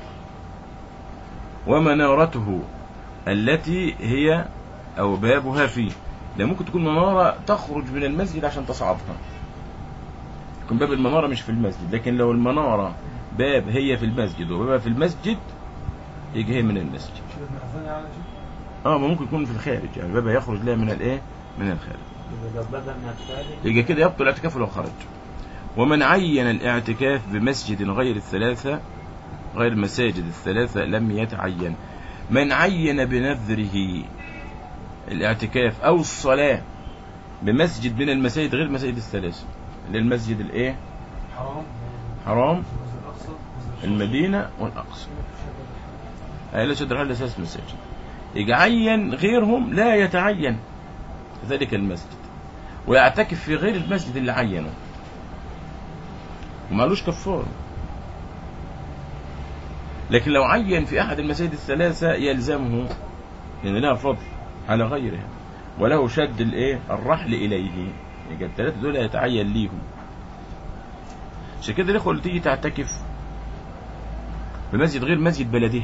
ومنارته التي هي او بابها فيه ده ممكن تكون منارة تخرج من المسجد عشان تصعدها يكون باب المنارة مش في المسجد لكن لو المنارة باب هي في المسجد وبابها في المسجد يجي هي من المسجد شيء ابن يعني شيء اه ما ممكن يكون في الخارج يعني بابها يخرج لها من الايه من الخارج يبقى لو بابا من الخارج يجي كده يبطل الاعتكاف لو خرج ومن عين الاعتكاف بمسجد غير الثلاثة غير المساجد الثلاثة لم يتعين من عين بنذره الاعتكاف أو الصلاة بمسجد من المساجد غير المساجد الثلاثة اللي هي المسجد الايه حرام حرام المسجد الاقصى مسجد المدينة والأقصى أهل شدر هذا أساس مساجد يعين غيرهم لا يتعين ذلك المسجد ويعتكف في غير المسجد اللي عينه ومالوش كفار لكن لو عين في أحد المساجد الثلاثة يلزمه لأن لها فضل على غيرها وله شد الايه الرحل إليه يبقى الثلاثة دول يتعين ليهم عشان كده الإخوة اللي تيجي تعتكف بمسجد غير مسجد بلده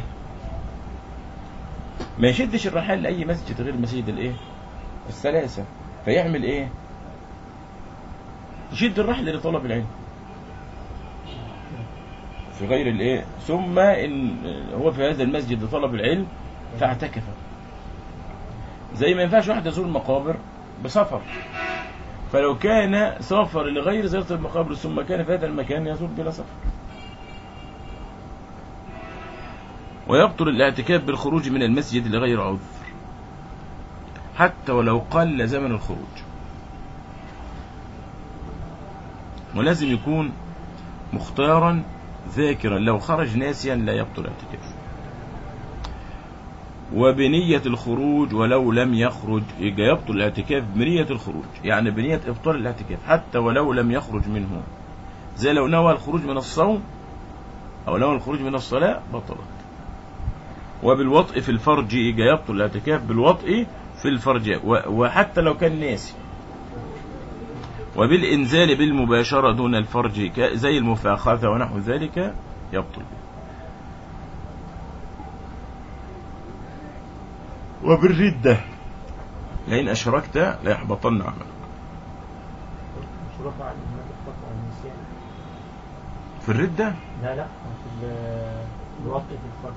ما يشدش الرحال لأي مسجد غير مسجد الايه الثلاثة فيعمل ايه يشد الرحل لطلب العلم في غير الايه ثم ان هو في هذا المسجد لطلب العلم فاعتكف زي ما ينفعش واحد يزور المقابر بسفر فلو كان سافر لغير زيارة المقابر ثم كان في هذا المكان يزور بلا سفر ويبطل الاعتكاف بالخروج من المسجد لغير عذر حتى ولو قل زمن الخروج ولازم يكون مختارا ذاكرا لو خرج ناسيا لا يبطل الاعتكاف وبنية الخروج ولو لم يخرج يبقى يبطل الاعتكاف بنية الخروج يعني بنية إبطال الاعتكاف حتى ولو لم يخرج منه زي لو نوى الخروج من الصوم أو نوى الخروج من الصلاة بطلت وبالوطء في الفرج يبقى يبطل الاعتكاف بالوطء في الفرج و- وحتى لو كان ناسي وبالإنزال بالمباشرة دون الفرج ك- زي المفاخذة ونحو ذلك يبطل وبالردة لئن أشركت ليحبطن عملك مش رفع الإمام الخطأ والنسيان في الردة لا لا في ال- الوقت في الفرد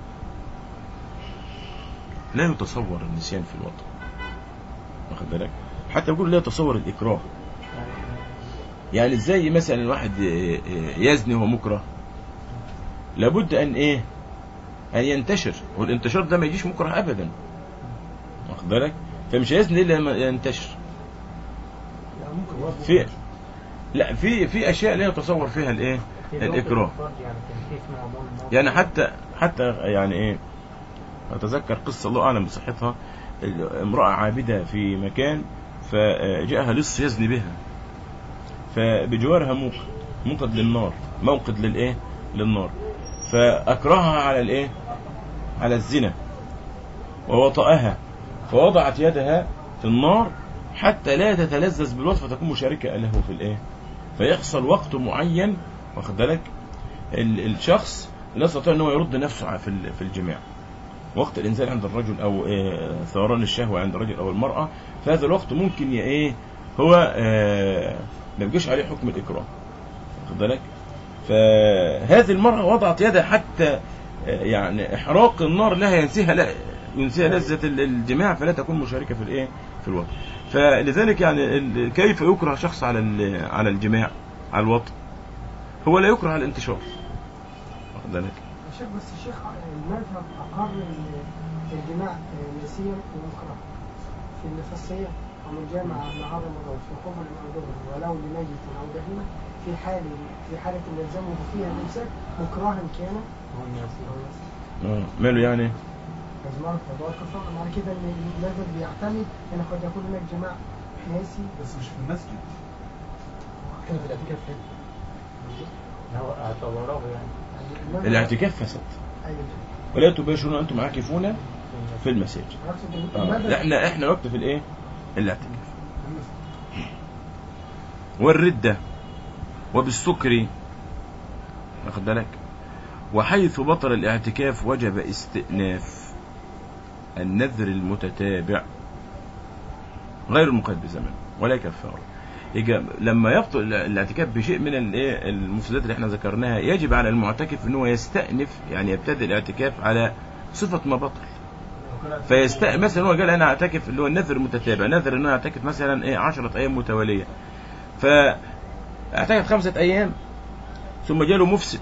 لا يتصور النسيان في الوطن واخد بالك حتى يقول لا يتصور الإكراه يعني يعني ازاي مثلا الواحد ي- يزني وهو مكره لابد ان ايه ان ينتشر والانتشار ده ما يجيش مكره ابدا واخد بالك فمش هيزني الا لما ينتشر لا ممكن في لا في في اشياء لا يتصور فيها الايه في الوقت الإكراه. في الفرد يعني كان في اسمه عمون الموت يعني حتى حتى يعني ايه اتذكر قصه الله اعلم بصحتها امراه عابده في مكان فجاءها لص يزني بها فبجوارها موقد موقد للنار موقد للايه للنار فاكرهها على الايه على الزنا ووطأها فوضعت يدها في النار حتى لا تتلذذ بالوصف فتكون مشاركة له في الايه فيحصل وقت معين واخد بالك ال- الشخص لا يستطيع ان هو يرد نفسه ع- في ال- في الجماع وقت الانزال عند الرجل او آه، ثوران الشهوه عند الرجل او المراه فهذا الوقت ممكن ي- ايه هو آه، ما بيجيش عليه حكم الاكراه واخد بالك فهذه المراه وضعت يدها حتى آه، يعني احراق النار لها ينسيها لا ينسيها لذة ال- الجماع فلا تكون مشاركة في الايه في الوطن فلذلك يعني ال- كيف يكره شخص على ال- على الجماع على الوطن هو لا يكره على الانتشار واخد بالك الشيخ بس الشيخ المذهب أقر ال- الجماع نسيا ومكره في النفسية أو الجامع مع رمضان في قبل أو دبر ولو لميت أو دهين في حال في حالة يلزمه فيها الإمساك مكرها كان هو الناس أو نسي. آه، ماله يعني أزمار فضاء كفارة معنى كده إن المذهب بيعتمد أن قد يكون هناك جماع ناسي بس مش في المسجد كده في الاعتكاف هو اعتبره يعني يعني المذهب- الاعتكاف فسد أيوة ولا تباشرون انتم عاكفون في المساجد أقصد آه. المذهب احنا احنا وقت في الايه الاعتكاف والردة وبالسكر واخد بالك وحيث بطل الاعتكاف وجب استئناف النذر المتتابع غير المقيد بزمن ولا كفارة يجب لما يبطل الاعتكاف بشيء من الايه المفسدات اللي احنا ذكرناها يجب على المعتكف ان هو يستأنف يعني يبتدئ الاعتكاف على صفة ما بطل فيست مثلا هو قال انا اعتكف اللي هو النذر المتتابع نذر ان انا اعتكف مثلا ايه 10 ايام متواليه فاعتكف خمسه ايام ثم جاله مفسد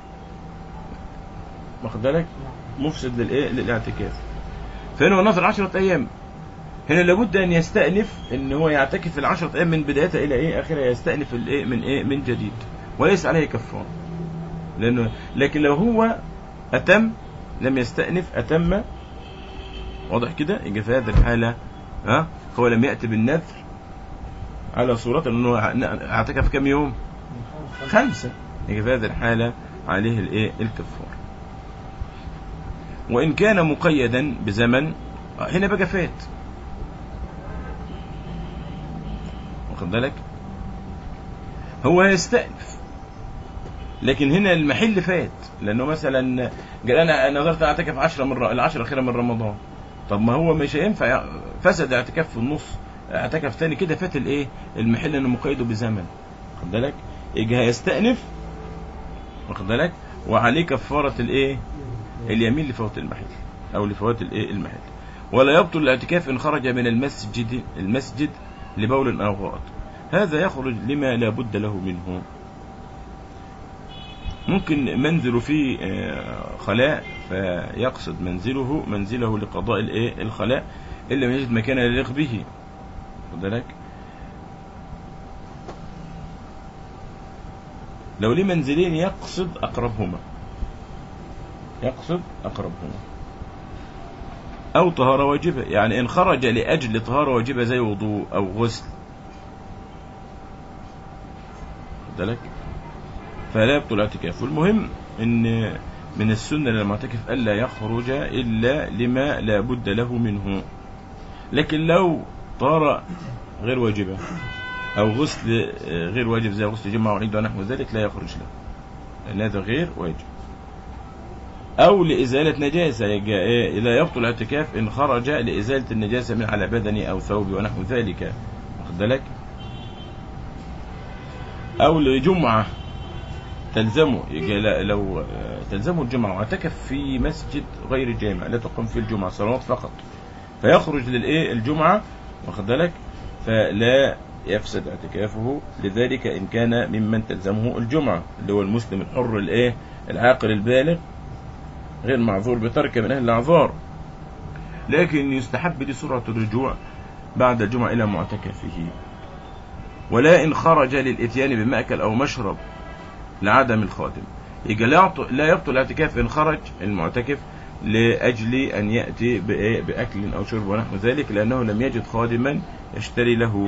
واخد بالك مفسد للايه للاعتكاف فهنا هو نذر 10 ايام هنا لابد ان يستأنف ان هو يعتكف العشرة ايام من بدايتها الى ايه اخرها يستأنف الايه من ايه من جديد وليس عليه كفاره لانه لكن لو هو اتم لم يستأنف اتم واضح كده يبقى في هذه الحالة ها هو لم يأتي بالنذر على صورة انه اعتكف كم يوم خمسة يبقى في هذه الحالة عليه الايه الكفار وإن كان مقيدا بزمن هنا بقى فات واخد بالك هو يستأنف لكن هنا المحل فات لأنه مثلا قال أنا نظرت أعتكف عشرة من ر- العشرة الأخيرة من رمضان طب ما هو مش هينفع فسد اعتكاف في النص اعتكف تاني كده فات الايه المحل انه مقيده بزمن واخد بالك يجي هيستأنف واخد بالك وعليه كفارة الايه اليمين لفوات المحل او لفوات الايه المحل ولا يبطل الاعتكاف ان خرج من المسجد المسجد لبول او غائط هذا يخرج لما لا بد له منه ممكن منزل فيه آه، خلاء فيقصد منزله منزله لقضاء الايه الخلاء ان لم يجد مكانا يليق به خد بالك لو ليه منزلين يقصد اقربهما يقصد اقربهما او طهارة واجبة يعني ان خرج لاجل طهارة واجبة زي وضوء او غسل خد بالك فلا يبطل اعتكافه المهم ان من السنة للمعتكف ألا يخرج إلا لما لا بد له منه لكن لو طار غير واجبة أو غسل آه، غير واجب زي غسل جمعة وعيد ونحو ذلك لا يخرج له لأن هذا غير واجب أو لإزالة نجاسة يجا- إيه، لا يبطل الاعتكاف إن خرج لإزالة النجاسة من على بدني أو ثوب ونحو ذلك واخد بالك أو لجمعة تلزمه يجي لا- لو آه، تلزمه الجمعة واعتكف في مسجد غير جامع لا تقوم فيه الجمعة صلوات فقط فيخرج للإيه الجمعة واخد بالك فلا يفسد اعتكافه لذلك إن كان ممن تلزمه الجمعة اللي هو المسلم الحر الإيه العاقل البالغ غير معذور بترك من أهل الأعذار لكن يستحب لسرعة الرجوع بعد الجمعة إلى معتكفه ولا إن خرج للإتيان بمأكل أو مشرب لعدم الخادم يبقى لا يعط- لا يبطل الاعتكاف إن خرج المعتكف لأجل أن يأتي بإيه؟ بأكل أو شرب ونحو ذلك لأنه لم يجد خادما يشتري له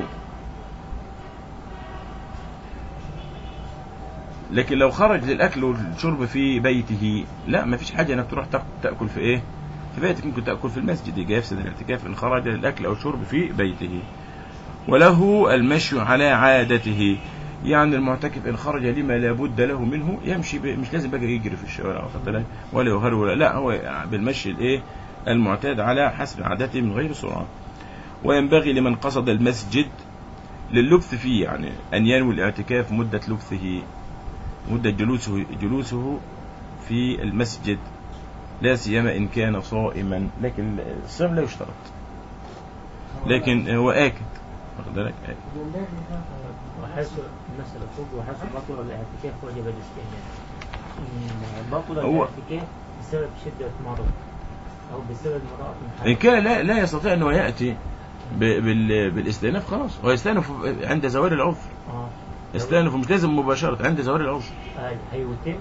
لكن لو خرج للأكل والشرب في بيته لا ما فيش حاجة أنك تروح تاك- تأكل في إيه في بيتك ممكن تأكل في المسجد يجي يفسد الاعتكاف إن خرج للأكل أو الشرب في بيته وله المشي على عادته يعني المعتكف ان خرج لما لا بد له منه يمشي ب... مش لازم بقى يجري في الشوارع واخد بالك ولا يهرول ولا لا هو بالمشي الايه المعتاد على حسب عادته من غير سرعه وينبغي لمن قصد المسجد لللبث فيه يعني ان ينوي الاعتكاف مده لبثه مده جلوسه جلوسه في المسجد لا سيما ان كان صائما لكن الصيام لا يشترط لكن هو اكد واخد بالك آكد. ينبغي ده وحيث المسألة فوق وحيث بطل الاعتكاف وجب الاستئناف إن بطل هو- الاعتكاف بسبب شدة مرض أو بسبب امرأة إن حامل كان لا لا يستطيع أنه يأتي ب- بال- بالاستئناف خلاص هو يستأنف عند زوال العذر اه يستأنف مش لازم مباشرة عند زوال العذر هي- هيتم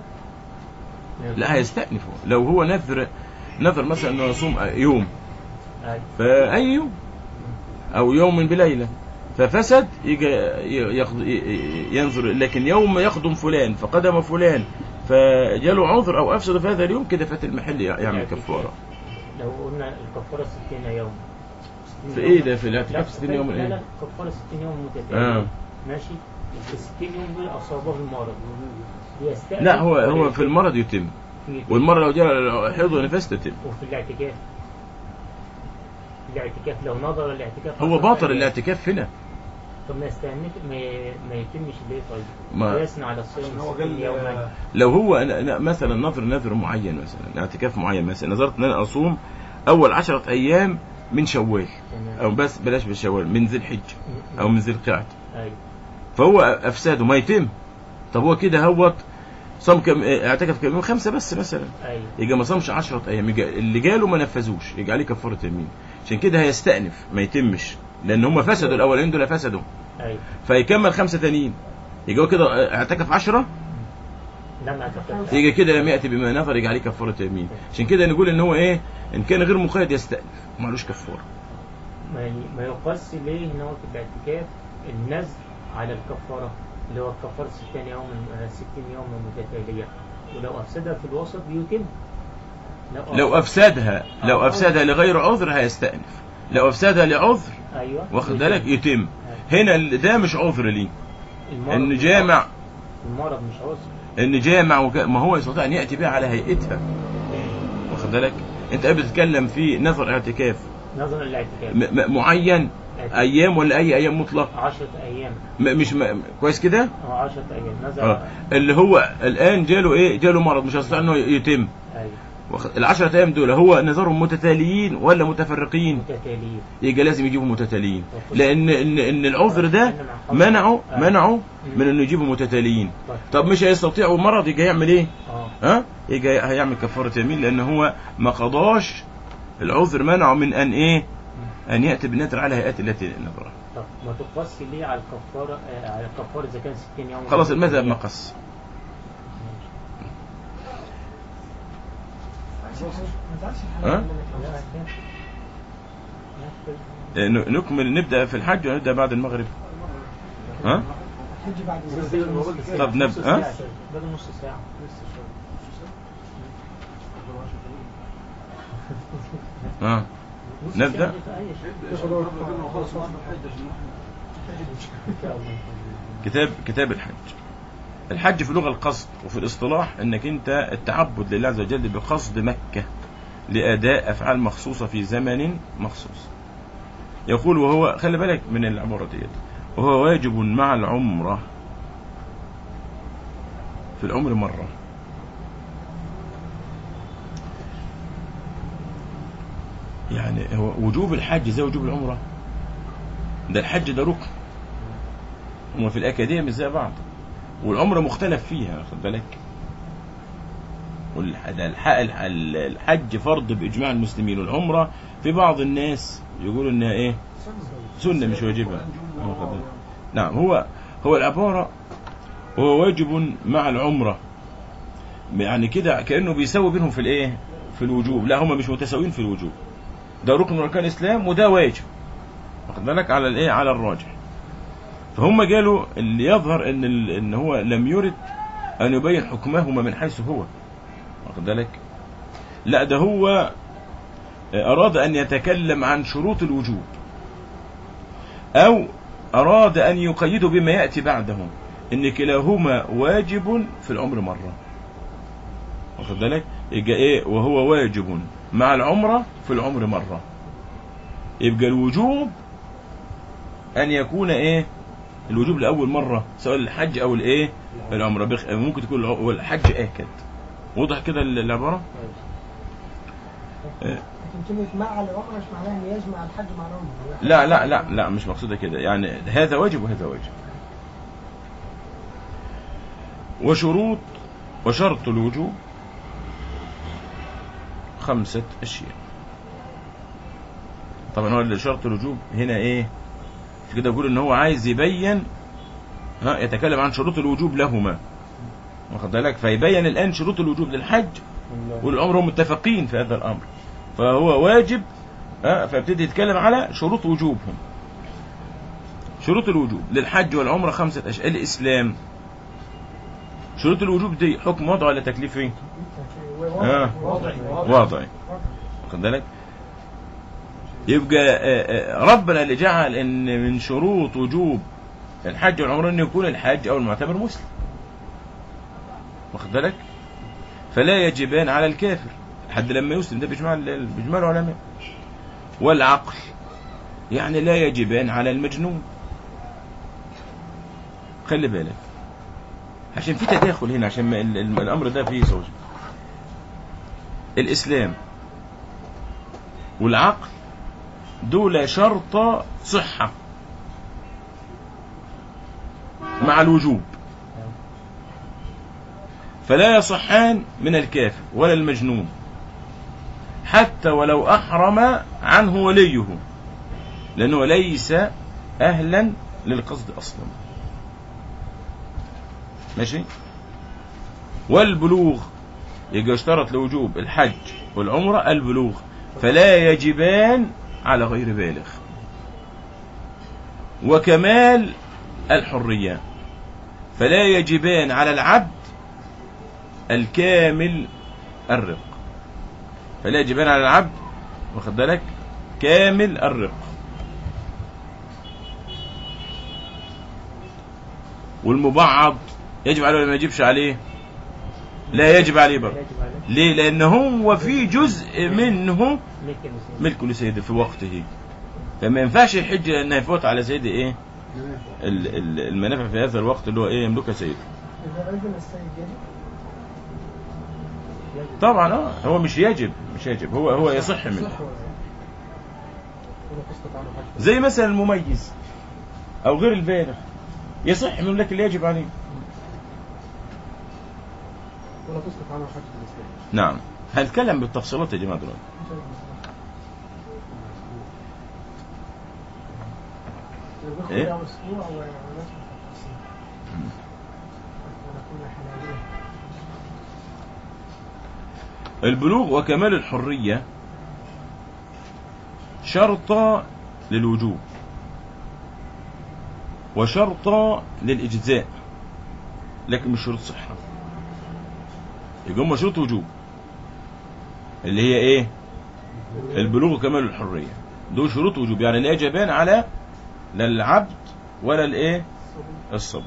لا هيستأنف هو. لو هو نذر نذر مثلا أنه يصوم يوم هي- فأي يوم أو يوم بليلة ففسد يجي يقض- ينظر لكن يوم يقدم فلان فقدم فلان فجاله عذر أو أفسد في هذا اليوم كده فات المحل يعمل كفارة لو قلنا الكفارة 60 يوم في إيه ده في لا الاعتكاف 60 يوم لا لا إيه؟ كفارة 60 يوم متتالية آه. ماشي في 60 يوم دول أصابه المرض يستأنف لا هو ولا هو يتم؟ في المرض يتم في- والمرة لو جاء حيض ونفاس تتم وفي الاعتكاف الاعتكاف لو نظر الاعتكاف هو أصلاً باطل يعني- الاعتكاف هنا طب ما يستأنف ما, ما يتمش ليه طيب؟ ما- ويثنى على الصيام عشان هو 60 قال يوما لو هو أنا أنا مثلا نظر نذر معين مثلا اعتكاف معين مثلا نظرت ان انا اصوم اول عشرة ايام من شوال تمام او بس بلاش بشوال من ذي الحج او من ذي القعده ايوه فهو افساده ما يتم طب هو كده هوت صام كم اه، اعتكف كم يوم خمسه بس مثلا ايوه يبقى ما صامش 10 ايام يجي اللي جاله ما نفذوش يجي عليه كفاره يمين عشان كده هيستأنف ما يتمش لان هم فسدوا الاولين دول فسدوا ايوه فيكمل خمسه تانيين يجي هو كده اه، اعتكف 10 لم اعتكف يجي كده لم ياتي بما نظر يجي عليه كفاره يمين عشان كده نقول ان هو ايه ان كان غير مقيد يستأنف معلوش كفاره ما ي- ما يقاس ليه ان هو في الاعتكاف النذر على الكفاره اللي هو الكفاره 60 يوم 60 يوم متتاليه ولو افسدها في الوسط بيتم لو افسدها لو افسدها لغير عذر هيستأنف لو افسدها لعذر ايوه واخد يتم. بالك يتم هنا ال- ده مش عذر ليه المرض ان مش جامع عذر. المرض مش عذر ان جامع وك... ما هو يستطيع ان ياتي بها على هيئتها واخد بالك انت قاعد بتتكلم في نظر اعتكاف نظرا للاعتكاف م... م... معين ايام ولا اي ايام مطلق 10 ايام م... مش م... كويس كده او 10 ايام نزل اه اللي هو الان جاله ايه جاله مرض مش هيستطيع انه يتم ايوه واخد- العشرة ايام دول هو نظرهم متتاليين ولا متفرقين متتاليين يبقى لازم يجيبوا متتاليين لان ان ان العذر ده إنما حصل- منعه آه. منعه من انه يجيبوا متتاليين طيب. طب مش هيستطيع ومرض يجي يعمل ايه اه ها يجي هيعمل كفارة يمين لان هو ما قضاش العذر منعه من ان ايه ان ياتي بالنذر على هيئات التي نذرها طب ما تقص ليه على الكفاره آه على الكفاره اذا كان 60 يوم خلاص المذهب ما قص ما تعرفش ها؟ الحاجة اللي لا، أنا كده. آه، ن- نكمل نبدا في الحج ونبدا بعد المغرب ها الحج بعد بس الزواج. طب نب- نص ها؟ ساعة. باقي نص ساعة ها نص نبدأ؟ ساعة في أي شيء. إن شاء الله. كتاب كتاب الحج الحج في اللغة القصد وفي الاصطلاح انك انت التعبد لله عز وجل بقصد مكة لأداء أفعال مخصوصة في زمن مخصوص يقول وهو خلي بالك من العبارة ديت وهو واجب مع العمرة في العمر مرة يعني هو وجوب الحج زي وجوب العمرة ده الحج ده ركن هما في الأكاديمية مش زي بعض والعمرة مختلف فيها واخد بالك والح- ده الح- الح- الحج فرض بإجماع المسلمين والعمرة في بعض الناس يقولوا إنها إيه سنة مش واجبة واخد بالك؟ نعم هو هو العبارة هو واجب مع العمرة يعني كده كأنه بيساوي بينهم في الإيه في الوجوب لا هم مش متساويين في الوجوب ده ركن من أركان الإسلام وده واجب واخد بالك على الإيه على الراجح فهم قالوا اللي يظهر ان ال- ان هو لم يرد ان يبين حكمهما من حيث هو واخد بالك لا ده هو اراد ان يتكلم عن شروط الوجوب او اراد ان يقيده بما ياتي بعده ان كلاهما واجب في العمر مرة واخد بالك يبقى ايه وهو واجب مع العمرة في العمر مرة يبقى الوجوب ان يكون ايه الوجوب لاول مرة سواء الحج او الايه العمرة بخ... ممكن تكون الع- الحج اكد واضح كده العبارة لكن كلمة مع العمرة مش معناها إن يجمع الحج مع العمرة لا لا لا لا مش مقصودة كده يعني هذا واجب وهذا واجب وشروط وشرط الوجوب خمسة أشياء طبعا هو اللي شرط الوجوب هنا إيه في كده بيقول إن هو عايز يبين ها يتكلم عن شروط الوجوب لهما واخد بالك فيبين الآن شروط الوجوب للحج والعمر هم متفقين في هذا الأمر فهو واجب ها فابتدي يتكلم على شروط وجوبهم شروط الوجوب للحج والعمرة خمسة أشياء الإسلام شروط الوجوب دي حكم وضع ولا تكليفي آه. وضعي وضعي واخد بالك يبقى آه، آه، ربنا اللي جعل ان من شروط وجوب الحج والعمره ان يكون الحاج او المعتمر مسلم واخد بالك فلا يجبان على الكافر لحد لما يسلم ده بإجماع ال- بإجماع العلماء والعقل يعني لا يجبان على المجنون خلي بالك عشان في تداخل هنا عشان ما ال- ال- الامر ده فيه زوج الاسلام والعقل دول شرط صحة مع الوجوب فلا يصحان من الكافر ولا المجنون حتى ولو أحرم عنه وليه لأنه ليس أهلا للقصد أصلا ماشي والبلوغ يجي يشترط لوجوب الحج والعمرة البلوغ فلا يجبان على غير بالغ وكمال الحرية فلا يجبان على العبد الكامل الرق فلا يجبان على العبد واخد بالك كامل الرق والمبعض يجب عليه ولا ما يجبش عليه لا يجب عليه برضه يجب عليه ليه لان هو في جزء منه ملك المسلمين ملك لسيده في وقته فما ينفعش يحج لانه يفوت على سيده ايه ال- ال- المنافع في هذا الوقت اللي هو ايه يملكها سيده إذا أذن السيد يجب يجب. طبعا اه هو مش يجب مش يجب هو هو يصح منه صح ولا لا؟ ولا تسقط عنه حج زي مثلا المميز او غير البالغ يصح منه لكن لا يجب عليه ولا تسقط عنه حج في الإسلام نعم هنتكلم بالتفصيلات يا جماعه دلوقتي بياخد إيه؟ يوم أسبوع ونسمع التفاصيل ونكون حلالين البلوغ وكمال الحرية شرط للوجوب وشرط للإجزاء لكن مش شروط صحة يبقى هم شروط وجوب اللي هي ايه البلوغ وكمال الحرية دول شروط وجوب يعني لا يجبان على لا العبد ولا الايه الصبي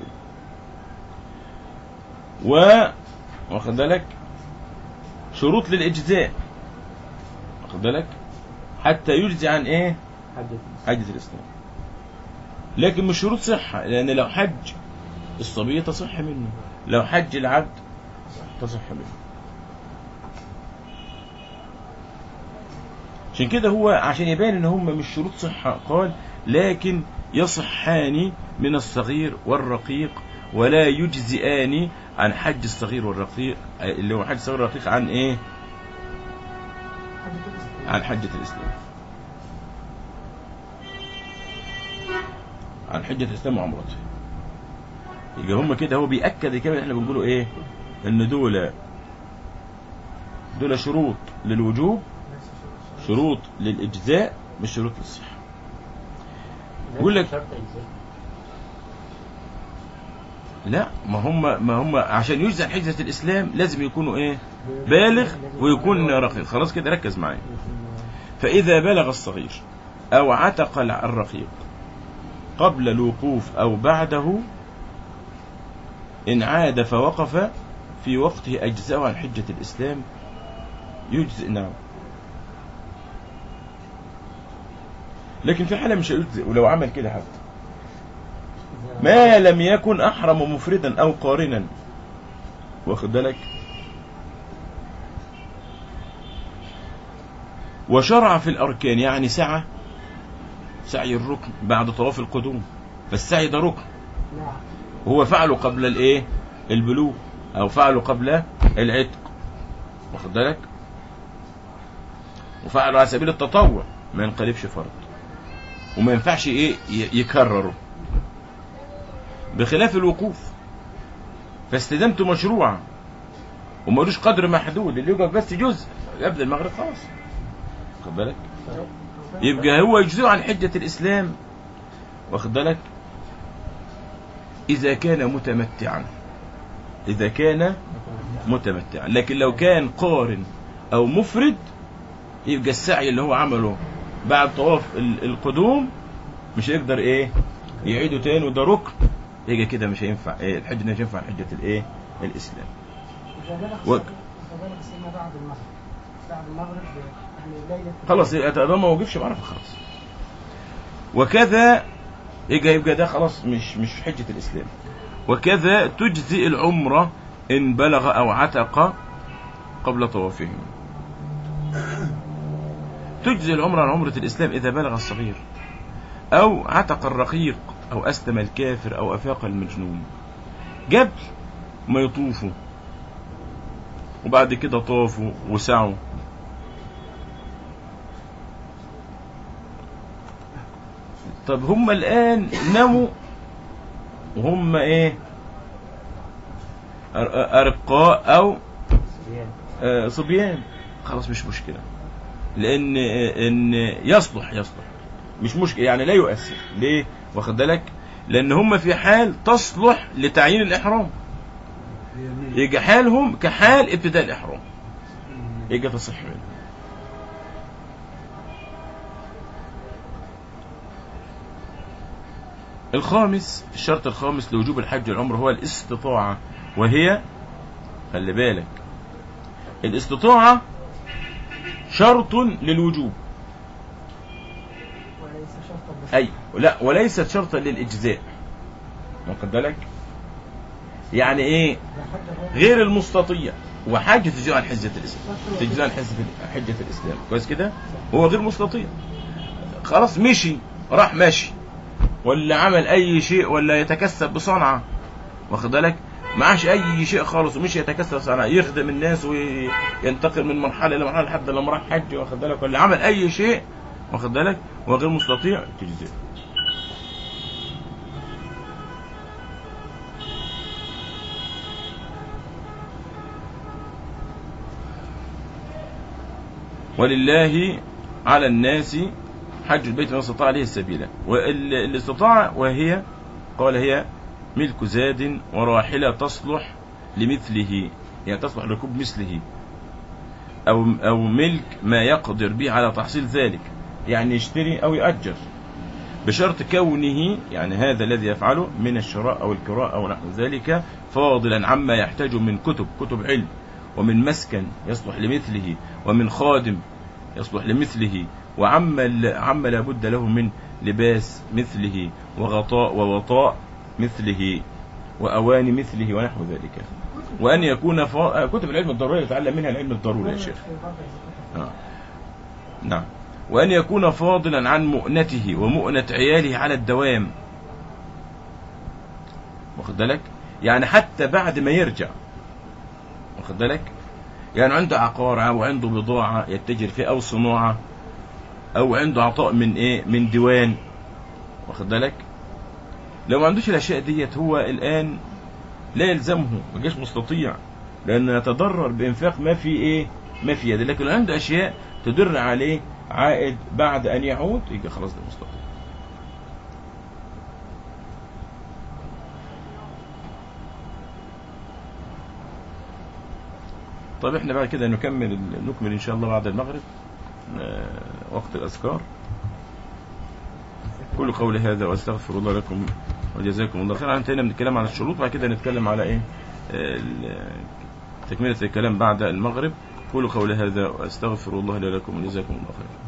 و واخد بالك شروط للإجزاء واخد بالك حتى يجزي عن ايه حج المسلمين. حجة الإسلام لكن مش شروط صحة لأن لو حج الصبي تصح منه لو حج العبد تصح منه عشان كده هو عشان يبان ان هم مش شروط صحة قال لكن يصحان من الصغير والرقيق ولا يجزئان عن حج الصغير والرقيق اللي هو حج الصغير والرقيق عن ايه حج الإسلام عن حجة الإسلام عن حجة الإسلام وعمرته يبقى هم كده هو بيأكد كمان احنا بنقوله ايه ان دول دول شروط للوجوب شروط للإجزاء مش شروط للصحة بقول لك- شرط إجزاء. لا ما هم ما هم عشان يجزي عن حجة الإسلام لازم يكونوا ايه بالغ ويكون رقيق خلاص كده ركز معايا فإذا بلغ الصغير أو عتق الرقيق قبل الوقوف أو بعده إن عاد فوقف في وقته أجزاء عن حجة الإسلام يجزئ نعم لكن في حالة مش هيجزئ ولو عمل كده حتى إذا- ما لم يكن أحرم مفردا أو قارنا واخد بالك وشرع في الأركان يعني سعى سعي الركن بعد طواف القدوم فالسعي ده ركن نعم هو فعله قبل الايه البلوغ او فعله قبل العتق واخد بالك وفعله على سبيل التطوع ما ينقلبش فرض وما ينفعش ايه ي- يكرره بخلاف الوقوف فاستدامته مشروعة ومالوش قدر محدود اللي يوقف بس جزء قبل المغرب خلاص واخد بالك يبقى هو يجزئه عن حجة الإسلام واخد بالك إذا كان متمتعا إذا كان متمتعا لكن لو كان قارن أو مفرد يبقى السعي اللي هو عمله بعد طواف ال- القدوم مش هيقدر إيه يعيده تاني وده ركن يبقى كده مش هينفع إيه الحج مش هينفع حجة الإيه الإسلام إذا بلغ و- إذا بلغ سنة بعد المغرب بعد المغرب يعني ليلة خلاص يبقى ده ما وقفش بعرفه خلاص وكذا يبقى يبقى ده خلاص مش مش حجة الإسلام وكذا تجزئ العمرة إن بلغ أو عتق قبل طوافهم تجزئ العمرة عن عمرة الإسلام إذا بلغ الصغير أو عتق الرقيق أو أسلم الكافر أو أفاق المجنون قبل ما يطوفوا وبعد كده طافوا وسعوا طب هم الآن نموا وهم إيه أر- أرقاء أو صبيان. آه، صبيان خلاص مش مشكلة لأن آه، إن يصلح يصلح مش مشكلة يعني لا يؤثر ليه واخد بالك لأن هم في حال تصلح لتعيين الإحرام يجي حالهم كحال ابتداء الإحرام يجي تصح منه الخامس الشرط الخامس لوجوب الحج والعمرة هو الاستطاعة وهي خلي بالك الاستطاعة شرط للوجوب وليس شرطا بس أي لا وليست شرطا للإجزاء واخد بالك يعني إيه إذا حج غير غير المستطيع وحاجة تجزئه عن حجة الإسلام تجزئه عن حجة حجة الإسلام كويس كده هو غير مستطيع خلاص مشي راح ماشي ولا عمل أي شيء ولا يتكسب بصنعة واخد بالك معاش أي شيء خالص ومش يتكسب بصنعة يخدم الناس وينتقل من مرحلة إلى مرحلة لحد لما راح حج واخد بالك ولا عمل أي شيء واخد بالك هو غير مستطيع تجزئه ولله على الناس حج البيت من استطاع عليه السبيل والاستطاعة وهي قال هي ملك زاد وراحلة تصلح لمثله يعني تصلح لركوب مثله أو أو ملك ما يقدر به على تحصيل ذلك يعني يشتري أو يأجر بشرط كونه يعني هذا الذي يفعله من الشراء أو الكراء أو نحو ذلك فاضلا عما يحتاج من كتب كتب علم ومن مسكن يصلح لمثله ومن خادم يصلح لمثله وعما ل- عما لا بد له من لباس مثله وغطاء ووطاء مثله وأواني مثله ونحو ذلك وأن يكون فا... كتب العلم الضروري يتعلم منها العلم الضروري يا شيخ آه. نعم وأن يكون فاضلا عن مؤنته ومؤنة عياله على الدوام واخد بالك يعني حتى بعد ما يرجع واخد بالك يعني عنده عقار أو عنده بضاعة يتجر فيها أو صناعة أو عنده عطاء من إيه من ديوان واخد بالك لو ما عندوش الأشياء ديت هو الآن لا يلزمه ما جاش مستطيع لأنه يتضرر بإنفاق ما في إيه ما في يده لكن لو عنده أشياء تدر عليه عائد بعد أن يعود يبقى خلاص ده مستطيع طيب احنا بعد كده نكمل نكمل ان شاء الله بعد المغرب آه، وقت الاذكار كل قول هذا واستغفر الله لكم وجزاكم الله خير انتهينا من الكلام على الشروط بعد كده نتكلم على ايه آه، ال- تكملة الكلام بعد المغرب قولوا قولي هذا واستغفر الله لي ولكم وجزاكم الله خيرا